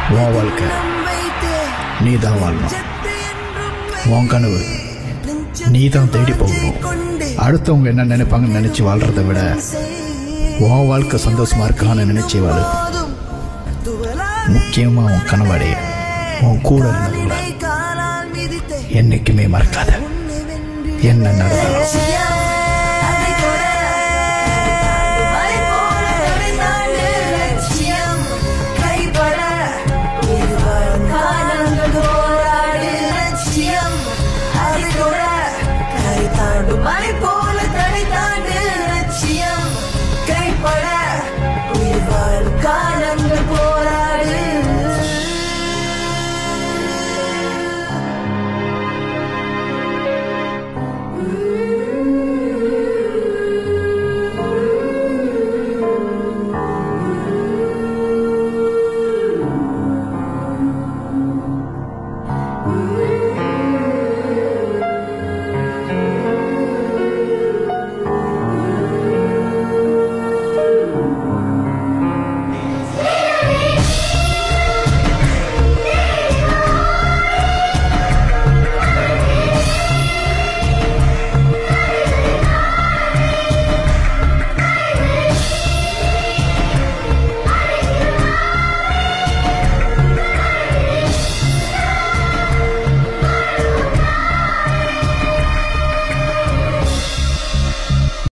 உன் வாழ்க்கை நீ தான் வாழணும் உன் கனவு நீ தான் தேடி போகணும் அடுத்தவங்க என்ன நினைப்பாங்கன்னு நினைச்சு வாழ்றதை விட உன் வாழ்க்கை சந்தோஷமா இருக்கான்னு நினைச்சு வாழு முக்கியமா உன் கனவடைய உன் கூட இருந்தவங்கள என்னைக்குமே மறக்காத என்ன நடந்தாலும்